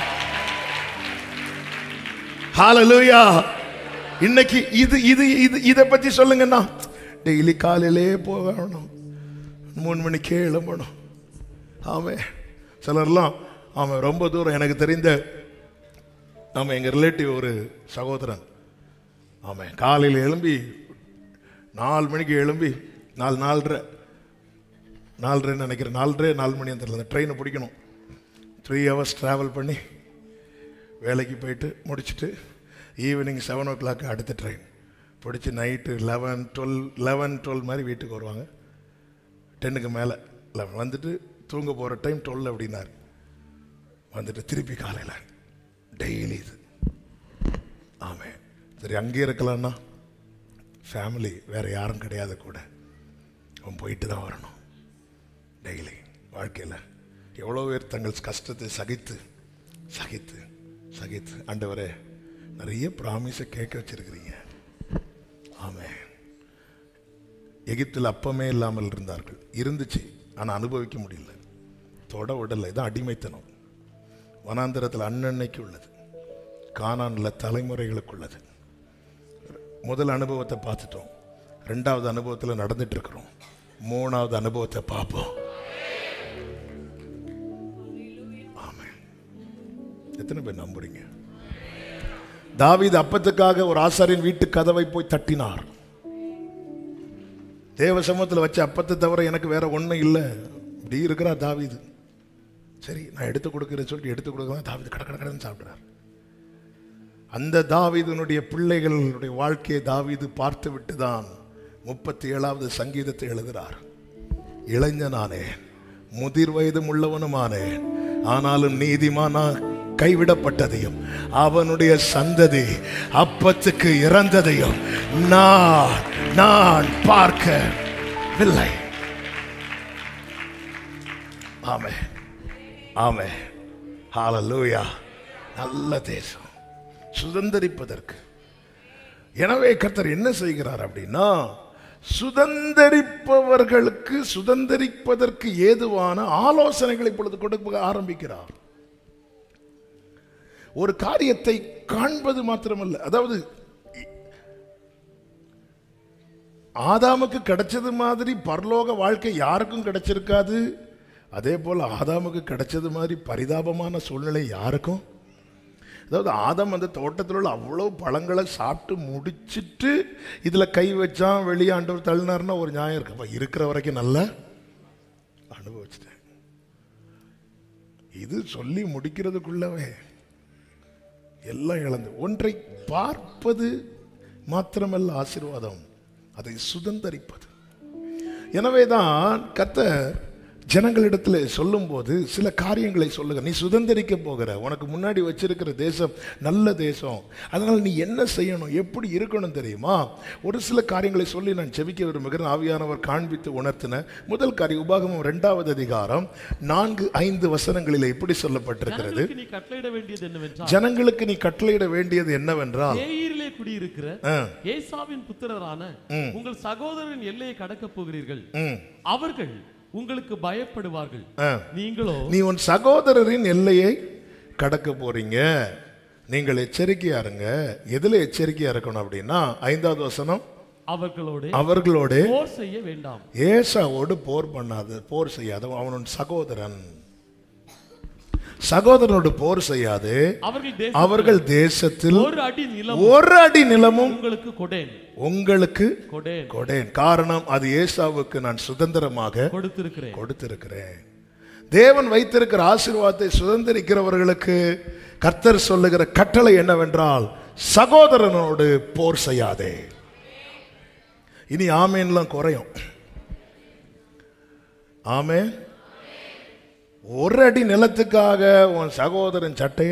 ஹalleluya இன்னைக்கு இது இது இது இதை பத்தி சொல்லுங்கண்ணா டெய்லி காலையிலே போகணும் மூணு மணிக்கே எழும்பணும் ஆமே சிலர்லாம் ஆமாம் ரொம்ப தூரம் எனக்கு தெரிந்த ஆமாம் எங்கள் ரிலேட்டிவ் ஒரு சகோதரன் ஆமாம் காலையில் எழும்பி நாலு மணிக்கு எழும்பி நாலு நாலரை நாலரைன்னு நினைக்கிறேன் நாலரை நாலு மணி தெரியல அந்த ட்ரெயினை பிடிக்கணும் த்ரீ ஹவர்ஸ் ட்ராவல் பண்ணி வேலைக்கு போயிட்டு முடிச்சுட்டு ஈவினிங் செவன் ஓ கிளாக் அடுத்த ட்ரெயின் பிடிச்சி night eleven twelve eleven twelve மாதிரி வீட்டுக்கு வருவாங்க டென்னுக்கு மேலே லெவன் வந்துட்டு தூங்க போகிற டைம் டுவெல் அப்படின்னாரு வந்துட்டு திருப்பி காலையில் டெய்லி இது ஆமாம் சரி அங்கேயே இருக்கலாம்னா ஃபேமிலி வேறு யாரும் கிடையாது கூட அவன் போயிட்டு தான் வரணும் டெய்லி வாழ்க்கையில் எவ்வளோ பேர் தங்கள் கஷ்டத்தை சகித்து சகித்து சகித்து ஆண்டவரே நிறைய ப்ராமிஸை கேட்க வச்சிருக்கிறீங்க ஆமே எகிப்தில் அப்பமே இல்லாமல் இருந்தார்கள் இருந்துச்சு ஆனால் அனுபவிக்க முடியல தொட உடல்ல இதான் அடிமைத்தனம் வனாந்திரத்தில் அன்னன்னைக்கு உள்ளது கானான்ல தலைமுறைகளுக்கு உள்ளது முதல் அனுபவத்தை பார்த்துட்டோம் ரெண்டாவது அனுபவத்தில் நடந்துட்டு இருக்கிறோம் மூணாவது அனுபவத்தை பார்ப்போம் ஆமென். எத்தனை பேர் நம்புறீங்க தாவீது அப்பத்துக்காக ஒரு ஆசாரியின் வீட்டு கதவை போய் தட்டினார் தேவ சமூகத்தில் வச்ச அப்பத்தை தவிர எனக்கு வேற ஒன்றும் இல்லை இப்படி இருக்கிறார் தாவீது சரி நான் எடுத்து கொடுக்குறேன்னு சொல்லிட்டு எடுத்து கொடுக்கலாம் தாவீது கட கட கடன்னு சாப்பிட்றார் அந்த தாவீதுனுடைய பிள்ளைகளுடைய வாழ்க்கையை தாவீது பார்த்து விட்டு தான் முப்பத்தி ஏழாவது சங்கீதத்தை எழுதுகிறார் இளைஞனானே முதிர் வயதும் உள்ளவனுமானேன் ஆனாலும் நீதிமானா கைவிடப்பட்டதையும் அவனுடைய சந்ததி அப்பத்துக்கு இறந்ததையும் நான் நான் பார்க்கவில்லை ஆமே ஆமே ஹalleluya நல்ல தேசம் சுதந்தரிப்பதற்கு எனவே கர்த்தர் என்ன செய்கிறார் அப்படின்னா சுதந்தரிப்பவர்களுக்கு சுதந்தரிப்பதற்கு ஏதுவான ஆலோசனைகளை இப்பொழுது கொடுக்க ஆரம்பிக்கிறார் ஒரு காரியத்தை காண்பது மாத்திரமல்ல அதாவது ஆதாமுக்கு கிடைச்சது மாதிரி பரலோக வாழ்க்கை யாருக்கும் கிடைச்சிருக்காது அதே போல ஆதாமுக்கு கிடைச்சது மாதிரி பரிதாபமான சூழ்நிலை யாருக்கும் அதாவது ஆதாம் அந்த தோட்டத்தில் உள்ள அவ்வளோ பழங்களை சாப்பிட்டு முடிச்சிட்டு இதில் கை வச்சான் வெளியே ஆண்டவர் தள்ளினார்னா ஒரு நியாயம் இருக்கு அப்ப இருக்கிற வரைக்கும் நல்லா அனுபவிச்சிட்டேன் இது சொல்லி முடிக்கிறதுக்குள்ளவே எல்லாம் இழந்து ஒன்றை பார்ப்பது மாத்திரமல்ல ஆசீர்வாதம் அதை சுதந்தரிப்பது எனவேதான் கர்த்தர் ஜனங்களிடத்தில் சொல்லும்போது சில காரியங்களை சொல்லுங்க நீ சுதந்திரிக்க போகிற உனக்கு முன்னாடி வச்சிருக்கிற தேசம் நல்ல தேசம் அதனால நீ என்ன செய்யணும் எப்படி இருக்கணும் தெரியுமா ஒரு சில காரியங்களை சொல்லி நான் செபிக்க விரும்புகிறேன் ஆவியானவர் காண்பித்து உணர்த்தின முதல் காரியம் உபாகமம் இரண்டாவது அதிகாரம் நான்கு ஐந்து வசனங்களில் எப்படி சொல்லப்பட்டிருக்கிறது ஜனங்களுக்கு நீ கட்டளையிட வேண்டியது என்னவென்றால் ஜனங்களுக்கு நீ கட்டளையிட வேண்டியது என்னவென்றால் சேயீரிலே குடியிருக்கிற ஆ, ஏசாவின் புத்திரரான உங்கள் சகோதரன் எல்லையை கடக்கப் போகிறீர்கள் ம், அவர்கள் உங்களுக்கு பயப்படுவார்கள் ஆ. நீங்களோ நீ உன் சகோதரரின் எல்லையை கடக்க போறீங்க நீங்கள் எச்சரிக்கையா இருங்க எதுல எச்சரிக்கையா இருக்கணும் அப்படின்னா ஐந்தாவது வசனம் அவர்களோட அவர்களோட போர் செய்ய வேண்டாம் ஏசாவோடு போர் பண்ணாத போர் செய்யாத அவன் உன் சகோதரன் சகோதரனோடு போர் செய்யாது அவர்கள் தேச அவர்கள் தேசத்தில் ஒரு அடி நிலம் ஒரு அடி நிலமும் உங்களுக்கு கொடேன் உங்களுக்கு கொடேன் கொடேன் காரணம் அது ஏசாவுக்கு நான் சுதந்திரமாக கொடுத்திருக்கிறேன் கொடுத்திருக்கிறேன் தேவன் வைத்திருக்கிற ஆசீர்வாதத்தை சுதந்திரிக்கிறவர்களுக்கு கர்த்தர் சொல்லுகிற கட்டளை என்னவென்றால் சகோதரனோடு போர் செய்யாதே இனி ஆமேன்லாம் குறையும் ஆமே ஒரு அடி நிலத்துக்காக உன் சகோதரன் சட்டைய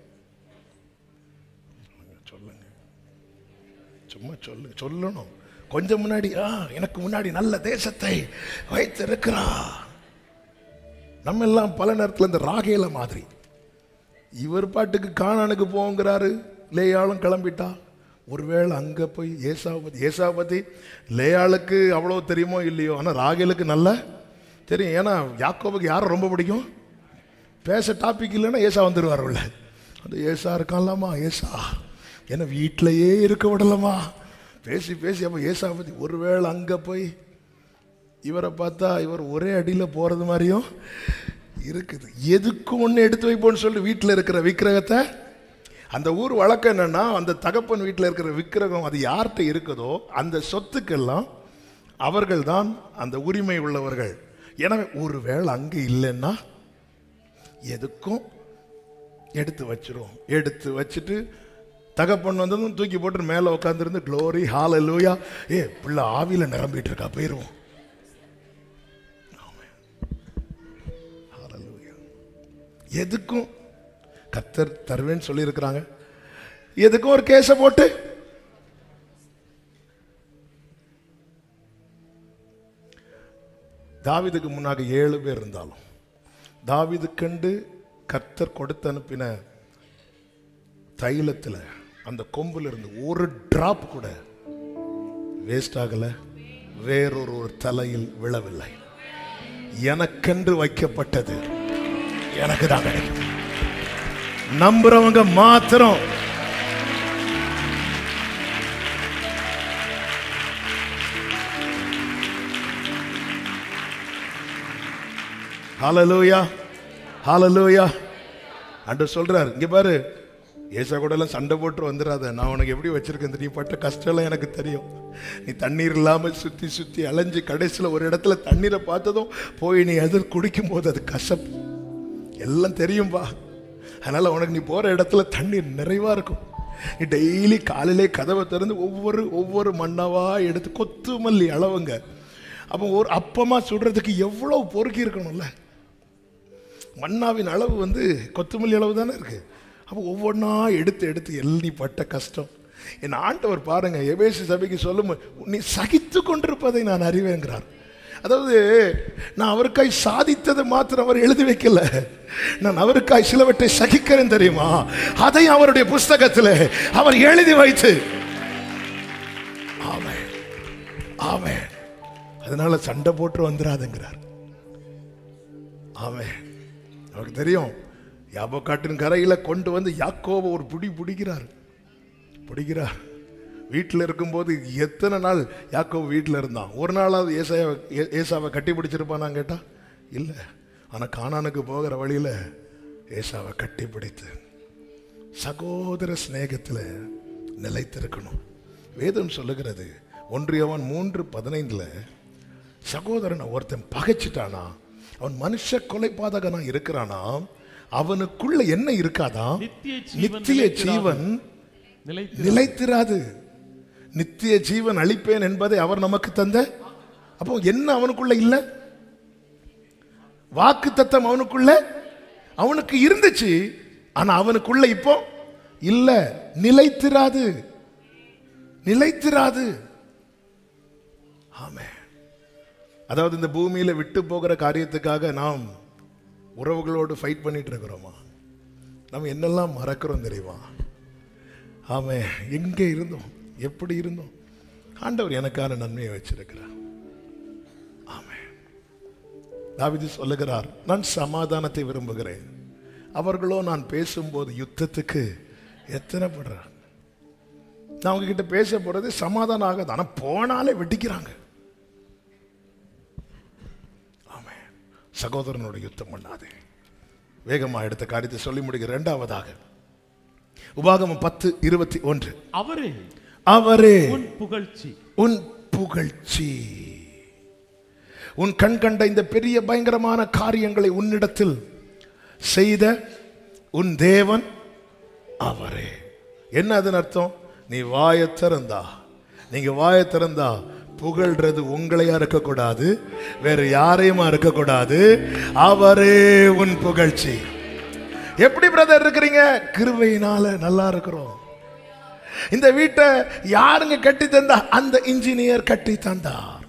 சொல்லுங்க சும்மா சொல்லு சொல்லணும் கொஞ்சம் முன்னாடி ஆ எனக்கு முன்னாடி நல்ல தேசத்தை வைத்திருக்கிறா நம்ம எல்லாம் பல நேரத்தில் இந்த ராகேல மாதிரி இவர் பாட்டுக்கு காணானுக்கு போங்கிறாரு லேயாளும் கிளம்பிட்டா ஒருவேளை அங்கே போய் ஏசாவை பற்றி ஏசாவை பற்றி லேயாளுக்கு அவ்வளோ தெரியுமோ இல்லையோ ஆனால் ராகேலுக்கு நல்லா தெரியும் ஏன்னா யாக்கோபுக்கு யாரை ரொம்ப பிடிக்கும் பேச டாபிக் இல்லைன்னா ஏசா வந்துடுவார் உள்ள அந்த ஏசா இருக்கான்லாமா ஏசா என்ன வீட்டிலையே இருக்க விடலாமா பேசி பேசி அப்போ ஏசா பற்றி ஒருவேளை அங்கே போய் இவரை பார்த்தா இவர் ஒரே அடியில் போகிறது மாதிரியும் இருக்குது எதுக்கு ஒன்று எடுத்து வைப்போம்னு சொல்லி வீட்டில் இருக்கிற விக்கிரகத்தை அந்த ஊர் வழக்கம் என்னன்னா அந்த தகப்பன் வீட்டில் இருக்கிற விக்கிரகம் அது யார்கிட்ட இருக்குதோ அந்த சொத்துக்கெல்லாம் அவர்கள் தான் அந்த உரிமை உள்ளவர்கள் எனவே ஒருவேளை அங்கே இல்லைன்னா எதுக்கும் எடுத்து வச்சிரும் எடுத்து வச்சுட்டு தகப்பன் வந்ததும் தூக்கி போட்டு மேலே உட்காந்துருந்து க்ளோரி ஹால லூயா ஏ பிள்ளை ஆவியில் நிரம்பிட்டு இருக்கா போயிடுவோம் Hallelujah. எதுக்கும் கத்தர் தருவேன்னு சொல்லியிருக்கிறாங்க எதுக்கும் ஒரு கேஸை போட்டு தாவீதுக்கு முன்னாடி ஏழு பேர் இருந்தாலும் தாவீது கண்டு கர்த்தர் கொடுத்து அனுப்பின தைலத்தில் அந்த கொம்புல இருந்து ஒரு டிராப் கூட வேஸ்ட் ஆகல வேறொரு ஒரு தலையில் விழவில்லை எனக்கென்று வைக்கப்பட்டது எனக்கு தான் கிடைக்கும் நம்புறவங்க மாத்திரம் ஹalleluya ஹalleluya அன்று சொல்றார் இங்க பாரு ஏசா கூட எல்லாம் சண்டை போட்டு வந்துடாத நான் உனக்கு எப்படி வச்சிருக்கேன் தெரியும் பட்ட கஷ்டம்லாம் எனக்கு தெரியும் நீ தண்ணீர் இல்லாமல் சுத்தி சுத்தி அலைஞ்சு கடைசியில் ஒரு இடத்துல தண்ணீரை பார்த்ததும் போய் நீ எதிர் குடிக்கும் போது அது கசப்பு எல்லாம் தெரியும்பா அதனால உனக்கு நீ போற இடத்துல தண்ணீர் நிறைவா இருக்கும் நீ டெய்லி காலையிலே கதவை திறந்து ஒவ்வொரு ஒவ்வொரு மண்ணாவா எடுத்து கொத்துமல்லி அளவுங்க அப்போ ஒரு அப்பமா சுடுறதுக்கு எவ்வளவு பொறுக்கி இருக்கணும்ல மன்னாவின் அளவு வந்து கொத்துமல்லி அளவு தானே இருக்கு அப்போ ஒவ்வொன்றா எடுத்து எடுத்து எள்ளி பட்ட கஷ்டம் என் ஆண்டவர் பாருங்க எபேசி சபைக்கு சொல்லும் நீ சகித்து கொண்டிருப்பதை நான் அறிவேங்கிறார் அதாவது நான் அவருக்காய் சாதித்ததை மாத்திரம் அவர் எழுதி வைக்கல நான் அவருக்காய் சிலவற்றை சகிக்கிறேன் தெரியுமா அதை அவருடைய புஸ்தகத்தில் அவர் எழுதி வைத்து ஆமென் ஆமென் அதனால சண்டை போட்டு வந்துடாதுங்கிறார் ஆமென் அவருக்கு தெரியும் யாபோ காட்டின் கரையில கொண்டு வந்து யாக்கோப ஒரு பிடி பிடிக்கிறார் பிடிக்கிறார் வீட்டில் இருக்கும்போது எத்தனை நாள் யாக்கோபு வீட்டில் இருந்தான் ஒரு நாளாவது ஏசாய ஏசாவை கட்டி பிடிச்சிருப்பானான்னு கேட்டா இல்லை ஆனால் கானானுக்கு போகிற வழியில் ஏசாவை கட்டி பிடித்து சகோதர சிநேகத்தில் நிலைத்திருக்கணும் வேதம் சொல்லுகிறது ஒன்றியவன் மூன்று பதினைந்துல சகோதரனை ஒருத்தன் பகைச்சிட்டானா அவன் மனுஷ கொலைபாதகனா இருக்கிறானா அவனுக்குள்ள என்ன இருக்காதா நித்திய ஜீவன் நித்திய ஜீவன் நிலைத்து நிலைத்திராது நித்திய ஜீவன் அளிப்பேன் என்பதை அவர் நமக்கு தந்த அப்போ என்ன அவனுக்குள்ள இல்ல வாக்கு தத்தம் அவனுக்குள்ள அவனுக்கு இருந்துச்சு ஆனா அவனுக்குள்ள இப்போ இல்ல நிலைத்திராது நிலைத்திராது ஆமே அதாவது இந்த பூமியில விட்டு போகிற காரியத்துக்காக நாம் உறவுகளோடு ஃபைட் பண்ணிட்டு இருக்கிறோமா நம்ம என்னெல்லாம் மறக்கிறோம் தெரியுமா ஆமே எங்கே இருந்தோம் எப்படி இருந்தோம் ஆண்டவர் எனக்கான நன்மையை வச்சிருக்கிறார் ஆமே தாவிது சொல்லுகிறார் நான் சமாதானத்தை விரும்புகிறேன் அவர்களோ நான் பேசும்போது யுத்தத்துக்கு எத்தனைப்படுறார் நான் உங்ககிட்ட பேச போறது சமாதானம் ஆகாது ஆனா போனாலே வெட்டிக்கிறாங்க ஆமே சகோதரனோட யுத்தம் பண்ணாதே வேகமா எடுத்த காரியத்தை சொல்லி முடிக்கிற இரண்டாவதாக உபாகமம் பத்து இருபத்தி ஒன்று அவரே அவரே உன் புகழ்ச்சி உன் புகழ்ச்சி உன் கண் கண்ட இந்த பெரிய பயங்கரமான காரியங்களை உன்னிடத்தில் செய்த உன் தேவன் அவரே என்ன அதன் அர்த்தம் நீ வாயை திறந்தா நீங்க வாயை திறந்தா புகழ்றது உங்களையா இருக்கக்கூடாது வேற யாரையுமா இருக்கக்கூடாது அவரே உன் புகழ்ச்சி எப்படி பிரதர் இருக்கிறீங்க கிருபையினால நல்லா இருக்கிறோம் இந்த வீட்டை யாருங்க கட்டி தந்தா அந்த இன்ஜினியர் கட்டி தந்தார்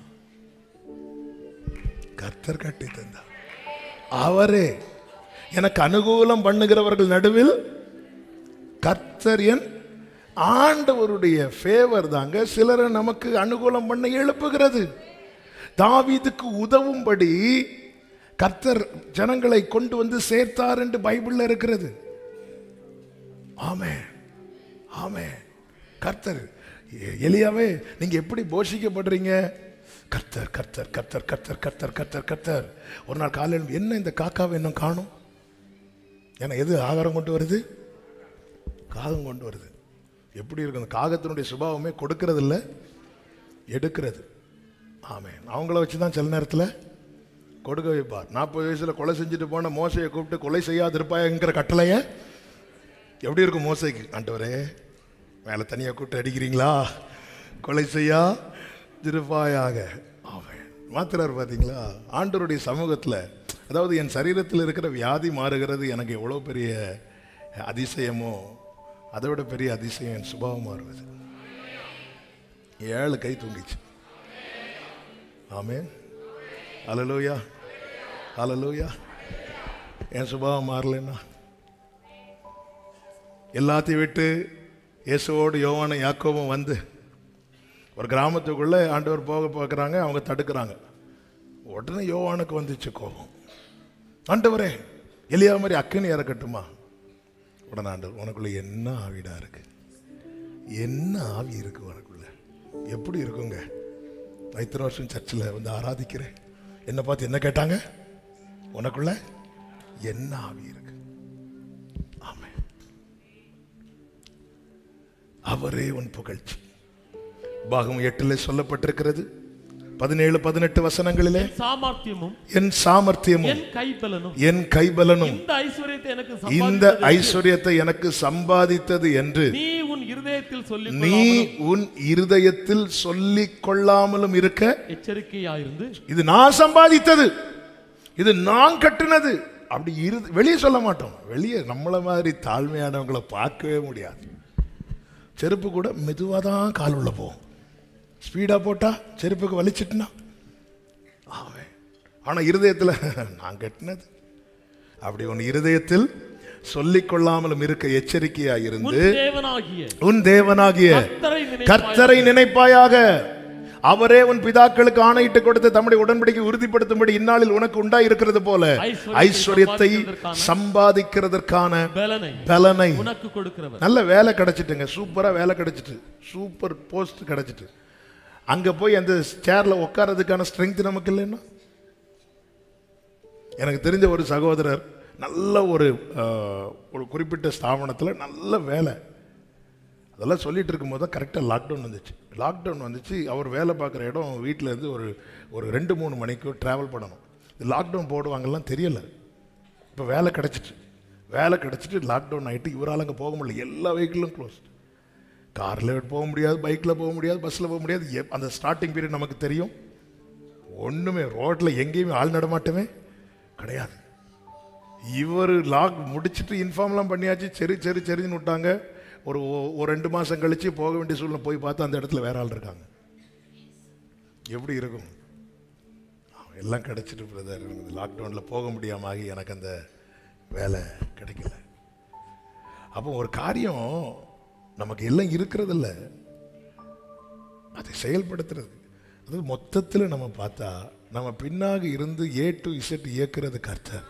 கர்த்தர் கட்டி தந்தார் அவரே எனக்கு அனுகூலம் பண்ணுகிறவர்கள் நடுவில் கர்த்தர் என் ஆண்டவருடைய ஃபேவர் தாங்க சிலரை நமக்கு அனுகூலம் பண்ண எழுப்புகிறது தாவீதுக்கு உதவும்படி கர்த்தர் ஜனங்களை கொண்டு வந்து சேர்த்தார் என்று பைபிள்ல இருக்கிறது ஆமே ஆமே கர்த்தர் எ- எலியாவே நீங்க எப்படி போஷிக்கப்படுறீங்க கர்த்தர் கர்த்தர் கர்த்தர் கர்த்தர் கர்த்தர் கர்த்தர் கர்த்தர் ஒரு நாள் காலையில் என்ன இந்த காக்காவை இன்னும் காணும் ஏன்னா எது ஆகாரம் கொண்டு வருது காகம் கொண்டு வருது எப்படி இருக்கு அந்த காகத்தினுடைய சுபாவமே கொடுக்கறது இல்ல எடுக்கிறது ஆமே அவங்கள வச்சு தான் சில நேரத்தில் கொடுக்க வைப்பார் நாற்பது வயசுல கொலை செஞ்சுட்டு போன மோசையை கூப்பிட்டு கொலை செய்யாதிருப்பாயங்கிற கட்டளையை எப்படி இருக்கும் மோசைக்கு ஆண்டவரே மேலே தனியாக கூப்பிட்டு அடிக்கிறீங்களா கொலை செய்யா திருப்பாயாக ஆமென் மாத்திரார் பார்த்தீங்களா ஆண்டவருடைய சமூகத்தில் அதாவது என் சரீரத்தில் இருக்கிற வியாதி மாறுகிறது எனக்கு எவ்வளோ பெரிய அதிசயமோ அதை விட பெரிய அதிசயம் என் சுபாவம் மாறுவது ஏழு கை தூங்கிச்சு ஆமென் அலலூயா அலலூயா என் சுபாவம் மாறலைன்னா எல்லாத்தையும் விட்டு இயேசுவோடு யோவான யாக்கோவும் வந்து ஒரு கிராமத்துக்குள்ளே ஆண்டவர் போக பார்க்குறாங்க அவங்க தடுக்கிறாங்க உடனே யோவானுக்கு வந்துச்சு கோபம் ஆண்டவரே எலியா மாதிரி அக்கனி இறக்கட்டுமா உடனே ஆண்டவர் உனக்குள்ள என்ன ஆவிடா இருக்கு என்ன ஆவி இருக்கு உனக்குள்ள எப்படி இருக்குங்க நான் இத்தனை வருஷம் சர்ச்சில் வந்து ஆராதிக்கிறேன் என்ன பார்த்து என்ன கேட்டாங்க உனக்குள்ள என்ன ஆவி இருக்கு ஆமென் அவரே உன் புகழ்ச்சி பாகம் எட்டுல சொல்லப்பட்டிருக்கிறது பதினேழு பதினெட்டு வசனங்களிலே என் சாமர்த்தியமும் என் சாமர்த்தியமும் என் கைபலனும் என் கைபலனும் இந்த ஐஸ்வர்யத்தை எனக்கு இந்த சம்பாதித்தது ஐஸ்வர்யத்தை எனக்கு சம்பாதித்தது என்று நீ உன் இருதயத்தில் சொல்லி நீ உன் இருதயத்தில் சொல்லிக் கொள்ளாமலும் இருக்க எச்சரிக்கையாயிருந்து இது நான் சம்பாதித்தது இது நான் கட்டினது அப்படி இரு வெளியே சொல்ல மாட்டோம் வெளியே நம்மள மாதிரி தாழ்மையானவங்களை பார்க்கவே முடியாது செருப்பு கூட மெதுவாக தான் கால் உள்ள போகும் ஸ்பீடாக போட்டா செருப்புக்கு வலிச்சிட்டுனா ஆவே ஆனால் இருதயத்தில் நான் கட்டினது அப்படி உன் இருதயத்தில் சொல்லிக் கொள்ளாமலும் இருக்க எச்சரிக்கையா உன் இருந்து தேவனாகிய உன் தேவனாகிய கர்த்தரை நினைப்பாயாக. கர்த்தரை நினைப்பாயாக அவரே உன் பிதாக்களுக்கு ஆணையிட்டு கொடுத்து தம்முடைய உடன்படிக்கை உறுதிப்படுத்தும்படி இந்நாளில் உனக்கு உண்டாயிருக்கிறது போல ஐஸ்வர்யத்தை ஐஸ்வர்யத்தை சம்பாதிக்கிறதற்கான சம்பாதிக்கிறதற்கான பலனை பலனை உனக்கு கொடுக்கிறவர் நல்ல வேலை கிடைச்சிட்டுங்க சூப்பரா வேலை கிடைச்சிட்டு சூப்பர் போஸ்ட் கிடைச்சிட்டு அங்க போய் அந்த சேர்ல உட்கார்றதுக்கான ஸ்ட்ரென்த் நமக்கு இல்லைன்னா எனக்கு தெரிஞ்ச ஒரு சகோதரர் நல்ல ஒரு அஹ், ஒரு குறிப்பிட்ட ஸ்தாபனத்தில் நல்ல வேலை அதெல்லாம் சொல்லிட்டு இருக்கும்போது தான் கரெக்டாக லாக்டவுன் வந்துச்சு லாக்டவுன் வந்துச்சு அவர் வேலை பார்க்குற இடம் வீட்டில் இருந்து ஒரு ஒரு ரெண்டு மூணு மணிக்கு ட்ராவல் பண்ணணும் இந்த லாக்டவுன் போடுவாங்கலாம் தெரியல இப்போ வேலை கிடச்சிட்டு வேலை கிடச்சிட்டு லாக்டவுன் ஆகிட்டு இவரால் அங்கே போக முடியல எல்லா வெஹிக்கிளும் க்ளோஸ் காரில் போக முடியாது பைக்கில் போக முடியாது பஸ்ஸில் போக முடியாது எப்- அந்த ஸ்டார்டிங் பீரியட் நமக்கு தெரியும் ஒன்றுமே ரோட்டில் எங்கேயுமே ஆள் நடமாட்டமே கிடையாது இவர் லாக் முடிச்சிட்டு இன்ஃபார்ம்லாம் பண்ணியாச்சு சரி சரி சரின்னு விட்டாங்க ஒரு ஒ- ஒரு ரெண்டு மாதம் கழிச்சு போக வேண்டிய சூழ்நிலை போய் பார்த்தா அந்த இடத்துல வேற ஆள் இருக்காங்க எப்படி இருக்கும் எல்லாம் கிடைச்சிட்டு பிரதர் லாக்டவுனில் போக முடியாம ஆகி எனக்கு அந்த வேலை கிடைக்கல அப்போ ஒரு காரியம் நமக்கு எல்லாம் இருக்கிறதில்ல அதை செயல்படுத்துறது அது மொத்தத்தில் நம்ம பார்த்தா நம்ம பின்னாக இருந்து ஏ டு இசட் இயக்குறது கர்த்தர்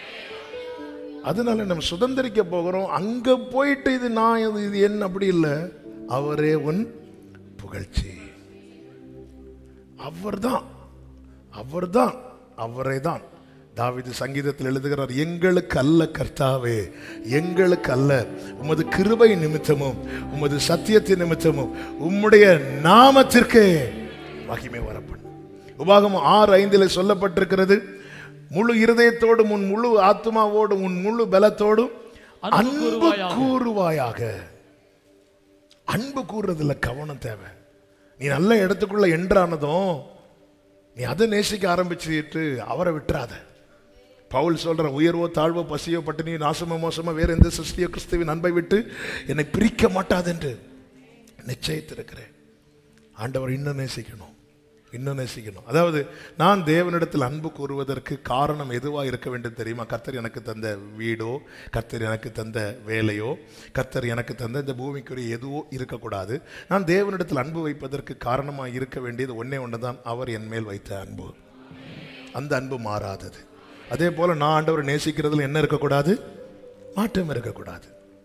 அதனால நம்ம சுதந்திரிக்க போகிறோம் அங்க போயிட்டு இது நான் இது இது என்ன அப்படி இல்லை அவரே உன் புகழ்ச்சி அவர்தான் அவர்தான் அவரே தான் தாவீது சங்கீதத்தில் எழுதுகிறார் எங்களுக்கு அல்ல கர்த்தாவே எங்களுக்கு அல்ல உமது கிருபை நிமித்தமும் உமது சத்தியத்தின் நிமித்தமும் உம்முடைய நாமத்திற்கே மகிமை வரப்படும் உபாகமம் ஆறு ஐந்தில் சொல்லப்பட்டிருக்கிறது முழு இருதயத்தோடும் உன் முழு ஆத்மாவோடும் உன் முழு பலத்தோடும் அன்பு அன்பு கூறுவாயாக. கூறுவாயாக அன்பு கூறுறதுல கவனம் தேவை நீ நல்ல இடத்துக்குள்ள என்றானதும் நீ அதை நேசிக்க ஆரம்பிச்சுட்டு அவரை விட்டுறாத பவுல் சொல்ற உயர்வோ தாழ்வோ பசியோ பட்டினியோ நாசமோ மோசமோ வேற எந்த சிருஷ்டியோ கிறிஸ்துவின் அன்பை விட்டு என்னை பிரிக்க மாட்டாதென்று நிச்சயித்திருக்கிறேன் ஆண்டவர் இன்னும் நேசிக்கணும் இன்னும் நேசிக்கணும் அதாவது நான் தேவனிடத்தில் அன்பு கூறுவதற்கு காரணம் எதுவாக இருக்க வேண்டும் தெரியுமா கர்த்தர் எனக்கு தந்த வீடோ கர்த்தர் எனக்கு தந்த வேலையோ கர்த்தர் எனக்கு தந்த இந்த பூமிக்குரிய எதுவோ இருக்கக்கூடாது நான் தேவனிடத்தில் அன்பு வைப்பதற்கு காரணமாக இருக்க வேண்டியது ஒன்றே ஒன்று தான் அவர் என் மேல் வைத்த அன்பு அந்த அன்பு மாறாதது அதே போல நான் ஆண்டவரை நேசிக்கிறதுல என்ன இருக்கக்கூடாது மாற்றம் இருக்கக்கூடாது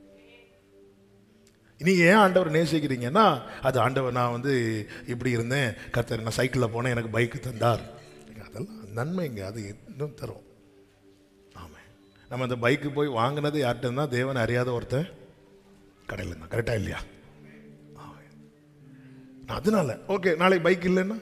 நீங்க ஏன் ஆண்டவர் நேசிக்கிறீங்கன்னா அது ஆண்டவர் நான் வந்து இப்படி இருந்தேன் கர்த்தர் நான் சைக்கிளில் போனேன் எனக்கு பைக்கு தந்தார் அதெல்லாம் நன்மைங்க அது இன்னும் தரும் ஆமாம் நம்ம அந்த பைக்கு போய் வாங்கினது யார்கிட்ட இருந்தால் தேவன் அறியாத ஒருத்தன் கடையில் இருந்தான் கரெக்டாக இல்லையா ஆமென். அதனால ஓகே நாளைக்கு பைக் இல்லைன்னா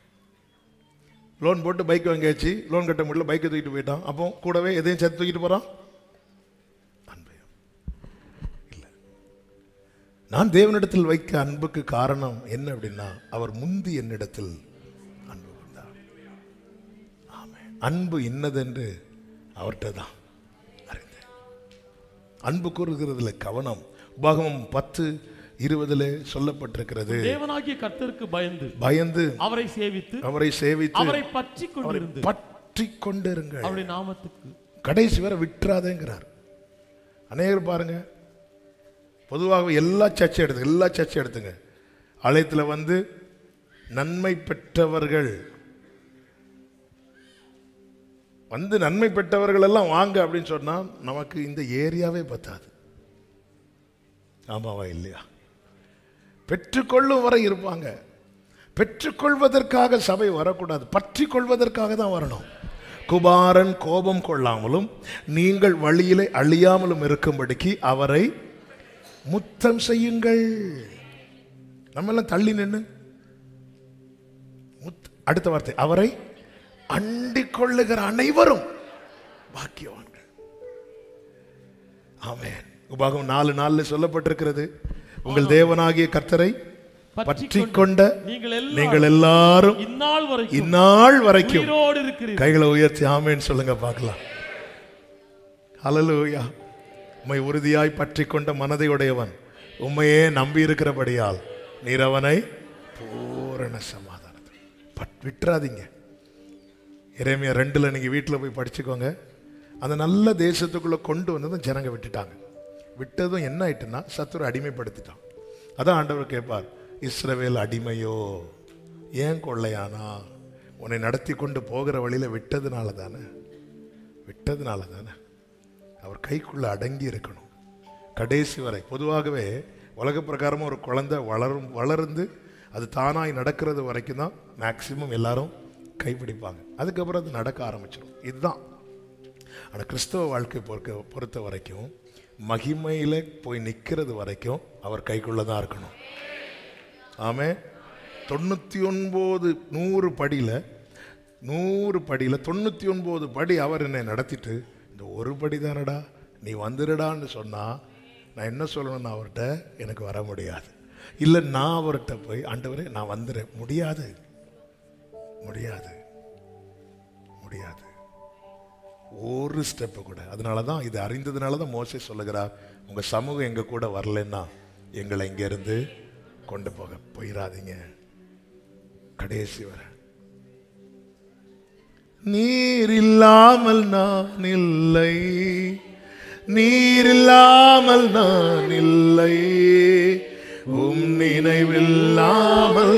லோன் போட்டு பைக் வாங்கியாச்சு லோன் கட்ட முடியல பைக்கை தூக்கிட்டு போயிட்டான் அப்போ கூடவே எதையும் சேர்த்து தூக்கிட்டு போகிறான் அன்பையும் இல்லை நான் தேவனிடத்தில் வைக்க அன்புக்கு காரணம் என்ன அப்படின்னா அவர் முந்தி என்னிடத்தில் அன்பு கொண்டார் ஆமென். அன்பு இன்னதென்று அவர்கிட்ட தான் அறிந்தேன் அன்பு கூறுகிறதுல கவனம் உபாகமம் பத்து இருபதுல சொல்லப்பட்டிருக்கிறது தேவனாகிய கர்த்தருக்கு பயந்து பயந்து அவரை சேவித்து அவரை சேவித்து அவரை பற்றி அவரை கொண்டிருந்து பற்றி கொண்டிருங்கள் அவருடைய நாமத்துக்கு கடைசி வரை விட்டுறாதேங்கிறார் அநேகர் பாருங்க பொதுவாக எல்லா சர்ச்சை எடுத்து எல்லா சர்ச்சை எடுத்துங்க ஆலயத்தில் வந்து நன்மை பெற்றவர்கள் வந்து நன்மை பெற்றவர்கள் எல்லாம் வாங்க அப்படின்னு சொன்னா நமக்கு இந்த ஏரியாவே பத்தாது ஆமாவா இல்லையா பெற்றுக்கொள்ளும் வரை இருப்பாங்க பெற்றுக்கொள்வதற்காக சபை வரக்கூடாது பற்றி கொள்வதற்காக தான் வரணும் குபாரன் கோபம் கொள்ளாமலும் நீங்கள் வழியிலே அழியாமலும் இருக்கும்படிக்கு அவரை முத்தம் செய்யுங்கள் நம்ம எல்லாம் தள்ளி நின்று முத்- அடுத்த வார்த்தை அவரை அண்டிக் கொள்ளுகிற அனைவரும் பாக்கியவான்கள் ஆமென் உபாகம் நாலு நாள்ல சொல்லப்பட்டிருக்கிறது உங்கள் தேவனாகிய கர்த்தரை பற்றி கொண்ட நீங்கள் எல்லாம் நீங்கள் எல்லாரும் இந்நாள் வரைக்கும் இந்நாள் வரைக்கும் உயிரோடு இருக்கிறீர்கள் கைகளை உயர்த்தி ஆமேன்னு சொல்லுங்க பார்க்கலாம் ஹalleluya உம்மை உறுதியாய் பற்றி கொண்ட மனதை உடையவன் உம்மையே நம்பி இருக்கிறபடியால் நீர் அவனை பூரண சமாதானத்தை பட் விட்டுறாதீங்க இறைமையா ரெண்டுல நீங்க வீட்டில் போய் படிச்சுக்கோங்க அந்த நல்ல தேசத்துக்குள்ள கொண்டு வந்ததும் ஜனங்க விட்டுட்டாங்க விட்டதும் என்ன ஆயிட்டுன்னா சத்துரு அடிமைப்படுத்திட்டான் அதான் ஆண்டவர் கேட்பார் இஸ்ரவேல் அடிமையோ ஏன் கொள்ளையானா உன்னை நடத்தி கொண்டு போகிற வழியில விட்டதுனால தானே விட்டதுனால தானே அவர் கைக்குள்ள அடங்கி இருக்கணும் கடைசி வரை பொதுவாகவே உலக பிரகாரமாக ஒரு குழந்தை வளரும் வளர்ந்து அது தானாய் நடக்கிறது வரைக்கும் தான் மேக்சிமம் எல்லாரும் கைப்பிடிப்பாங்க அதுக்கப்புறம் அது நடக்க ஆரம்பிச்சிடும் இதுதான் ஆனால் கிறிஸ்தவ வாழ்க்கை பொறுக்க பொறுத்த வரைக்கும் மகிமையில் போய் நிற்கிறது வரைக்கும் அவர் கைக்குள்ள தான் இருக்கணும் ஆமே தொண்ணூற்றி ஒன்பது நூறு படியில் நூறு படியில் தொண்ணூற்றி ஒன்பது படி அவர் என்னை நடத்திட்டு இந்த ஒரு படி தானடா நீ வந்துடுடான்னு சொன்னால் நான் என்ன சொல்லணும்னு அவர்கிட்ட எனக்கு வர முடியாது இல்லை நான் அவர்கிட்ட போய் ஆண்டவரே நான் வந்துடுறேன் முடியாது முடியாது முடியாது ஒரு ஸ்டெப்பு கூட அதனால தான் இது அறிந்ததுனால தான் மோசே சொல்லுகிறார் உங்கள் சமூகம் எங்கள் கூட வரலன்னா எங்களை இங்கேருந்து கொண்டு போக போயிடாதீங்க கடைசி வரை நீர் இல்லாமல் நான் இல்லை நீர் இல்லாமல் நான் இல்லை உம் நினைவில்லாமல்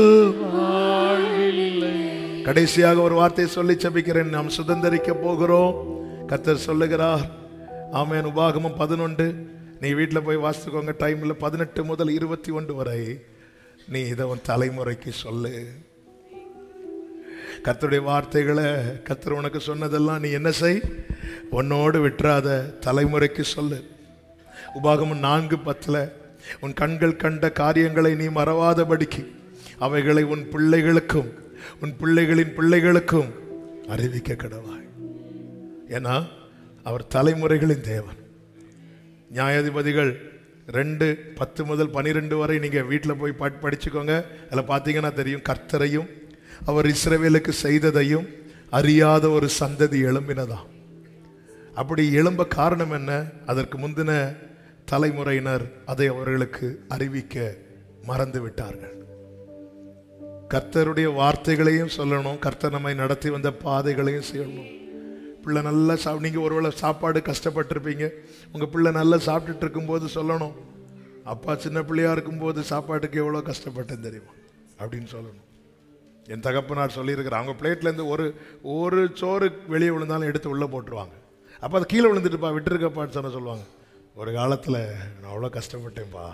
கடைசியாக ஒரு வார்த்தை சொல்லி செபிக்கிறேன் நாம் சுதந்திரிக்க போகிறோம் கர்த்தர் சொல்லுகிறார் ஆமேன் உபாகமம் பதினொன்று நீ வீட்டில் போய் வாசித்துக்கோங்க டைமில் பதினெட்டு முதல் இருபத்தி ஒன்று வரை நீ இதை உன் தலைமுறைக்கு சொல்லு கர்த்தருடைய வார்த்தைகளை கர்த்தர் உனக்கு சொன்னதெல்லாம் நீ என்ன செய் உன்னோடு விட்டுறாத தலைமுறைக்கு சொல்லு உபாகமம் நான்கு பத்தில் உன் கண்கள் கண்ட காரியங்களை நீ மறவாதபடிக்கு அவைகளை உன் பிள்ளைகளுக்கும் உன் பிள்ளைகளின் பிள்ளைகளுக்கும் அறிவிக்க கடவாய் ஏன்னா அவர் தலைமுறைகளின் தேவன் நியாயாதிபதிகள் ரெண்டு பத்து முதல் பனிரெண்டு வரை நீங்கள் வீட்டில் போய் பட் படிச்சுக்கோங்க அதில் பார்த்தீங்கன்னா தெரியும் கர்த்தரையும் அவர் இஸ்ரவேலுக்கு செய்ததையும் அறியாத ஒரு சந்ததி எழும்பினதாம் அப்படி எழும்ப காரணம் என்ன அதற்கு முந்தின தலைமுறையினர் அதை அவர்களுக்கு அறிவிக்க மறந்து விட்டார்கள் கர்த்தருடைய வார்த்தைகளையும் சொல்லணும் கர்த்தர் நம்மை நடத்தி வந்த பாதைகளையும் செய்யணும் பிள்ளை நல்லா சாப் நீங்கள் ஒருவேளை சாப்பாடு கஷ்டப்பட்டிருப்பீங்க உங்கள் பிள்ளை நல்லா சாப்பிட்டுட்டு இருக்கும்போது சொல்லணும் அப்பா சின்ன பிள்ளையா இருக்கும்போது சாப்பாட்டுக்கு எவ்வளோ கஷ்டப்பட்டேன் தெரியுமா அப்படின்னு சொல்லணும் என் தகப்பனார் சொல்லியிருக்கிறார் அவங்க பிளேட்லேருந்து ஒரு ஒரு சோறு வெளியே விழுந்தாலும் எடுத்து உள்ளே போட்டுருவாங்க அப்போ அது கீழே விழுந்துட்டுப்பா விட்டுருக்கப்பான்னு சொன்ன சொல்லுவாங்க ஒரு காலத்தில் நான் அவ்வளோ கஷ்டப்பட்டேன்ப்பா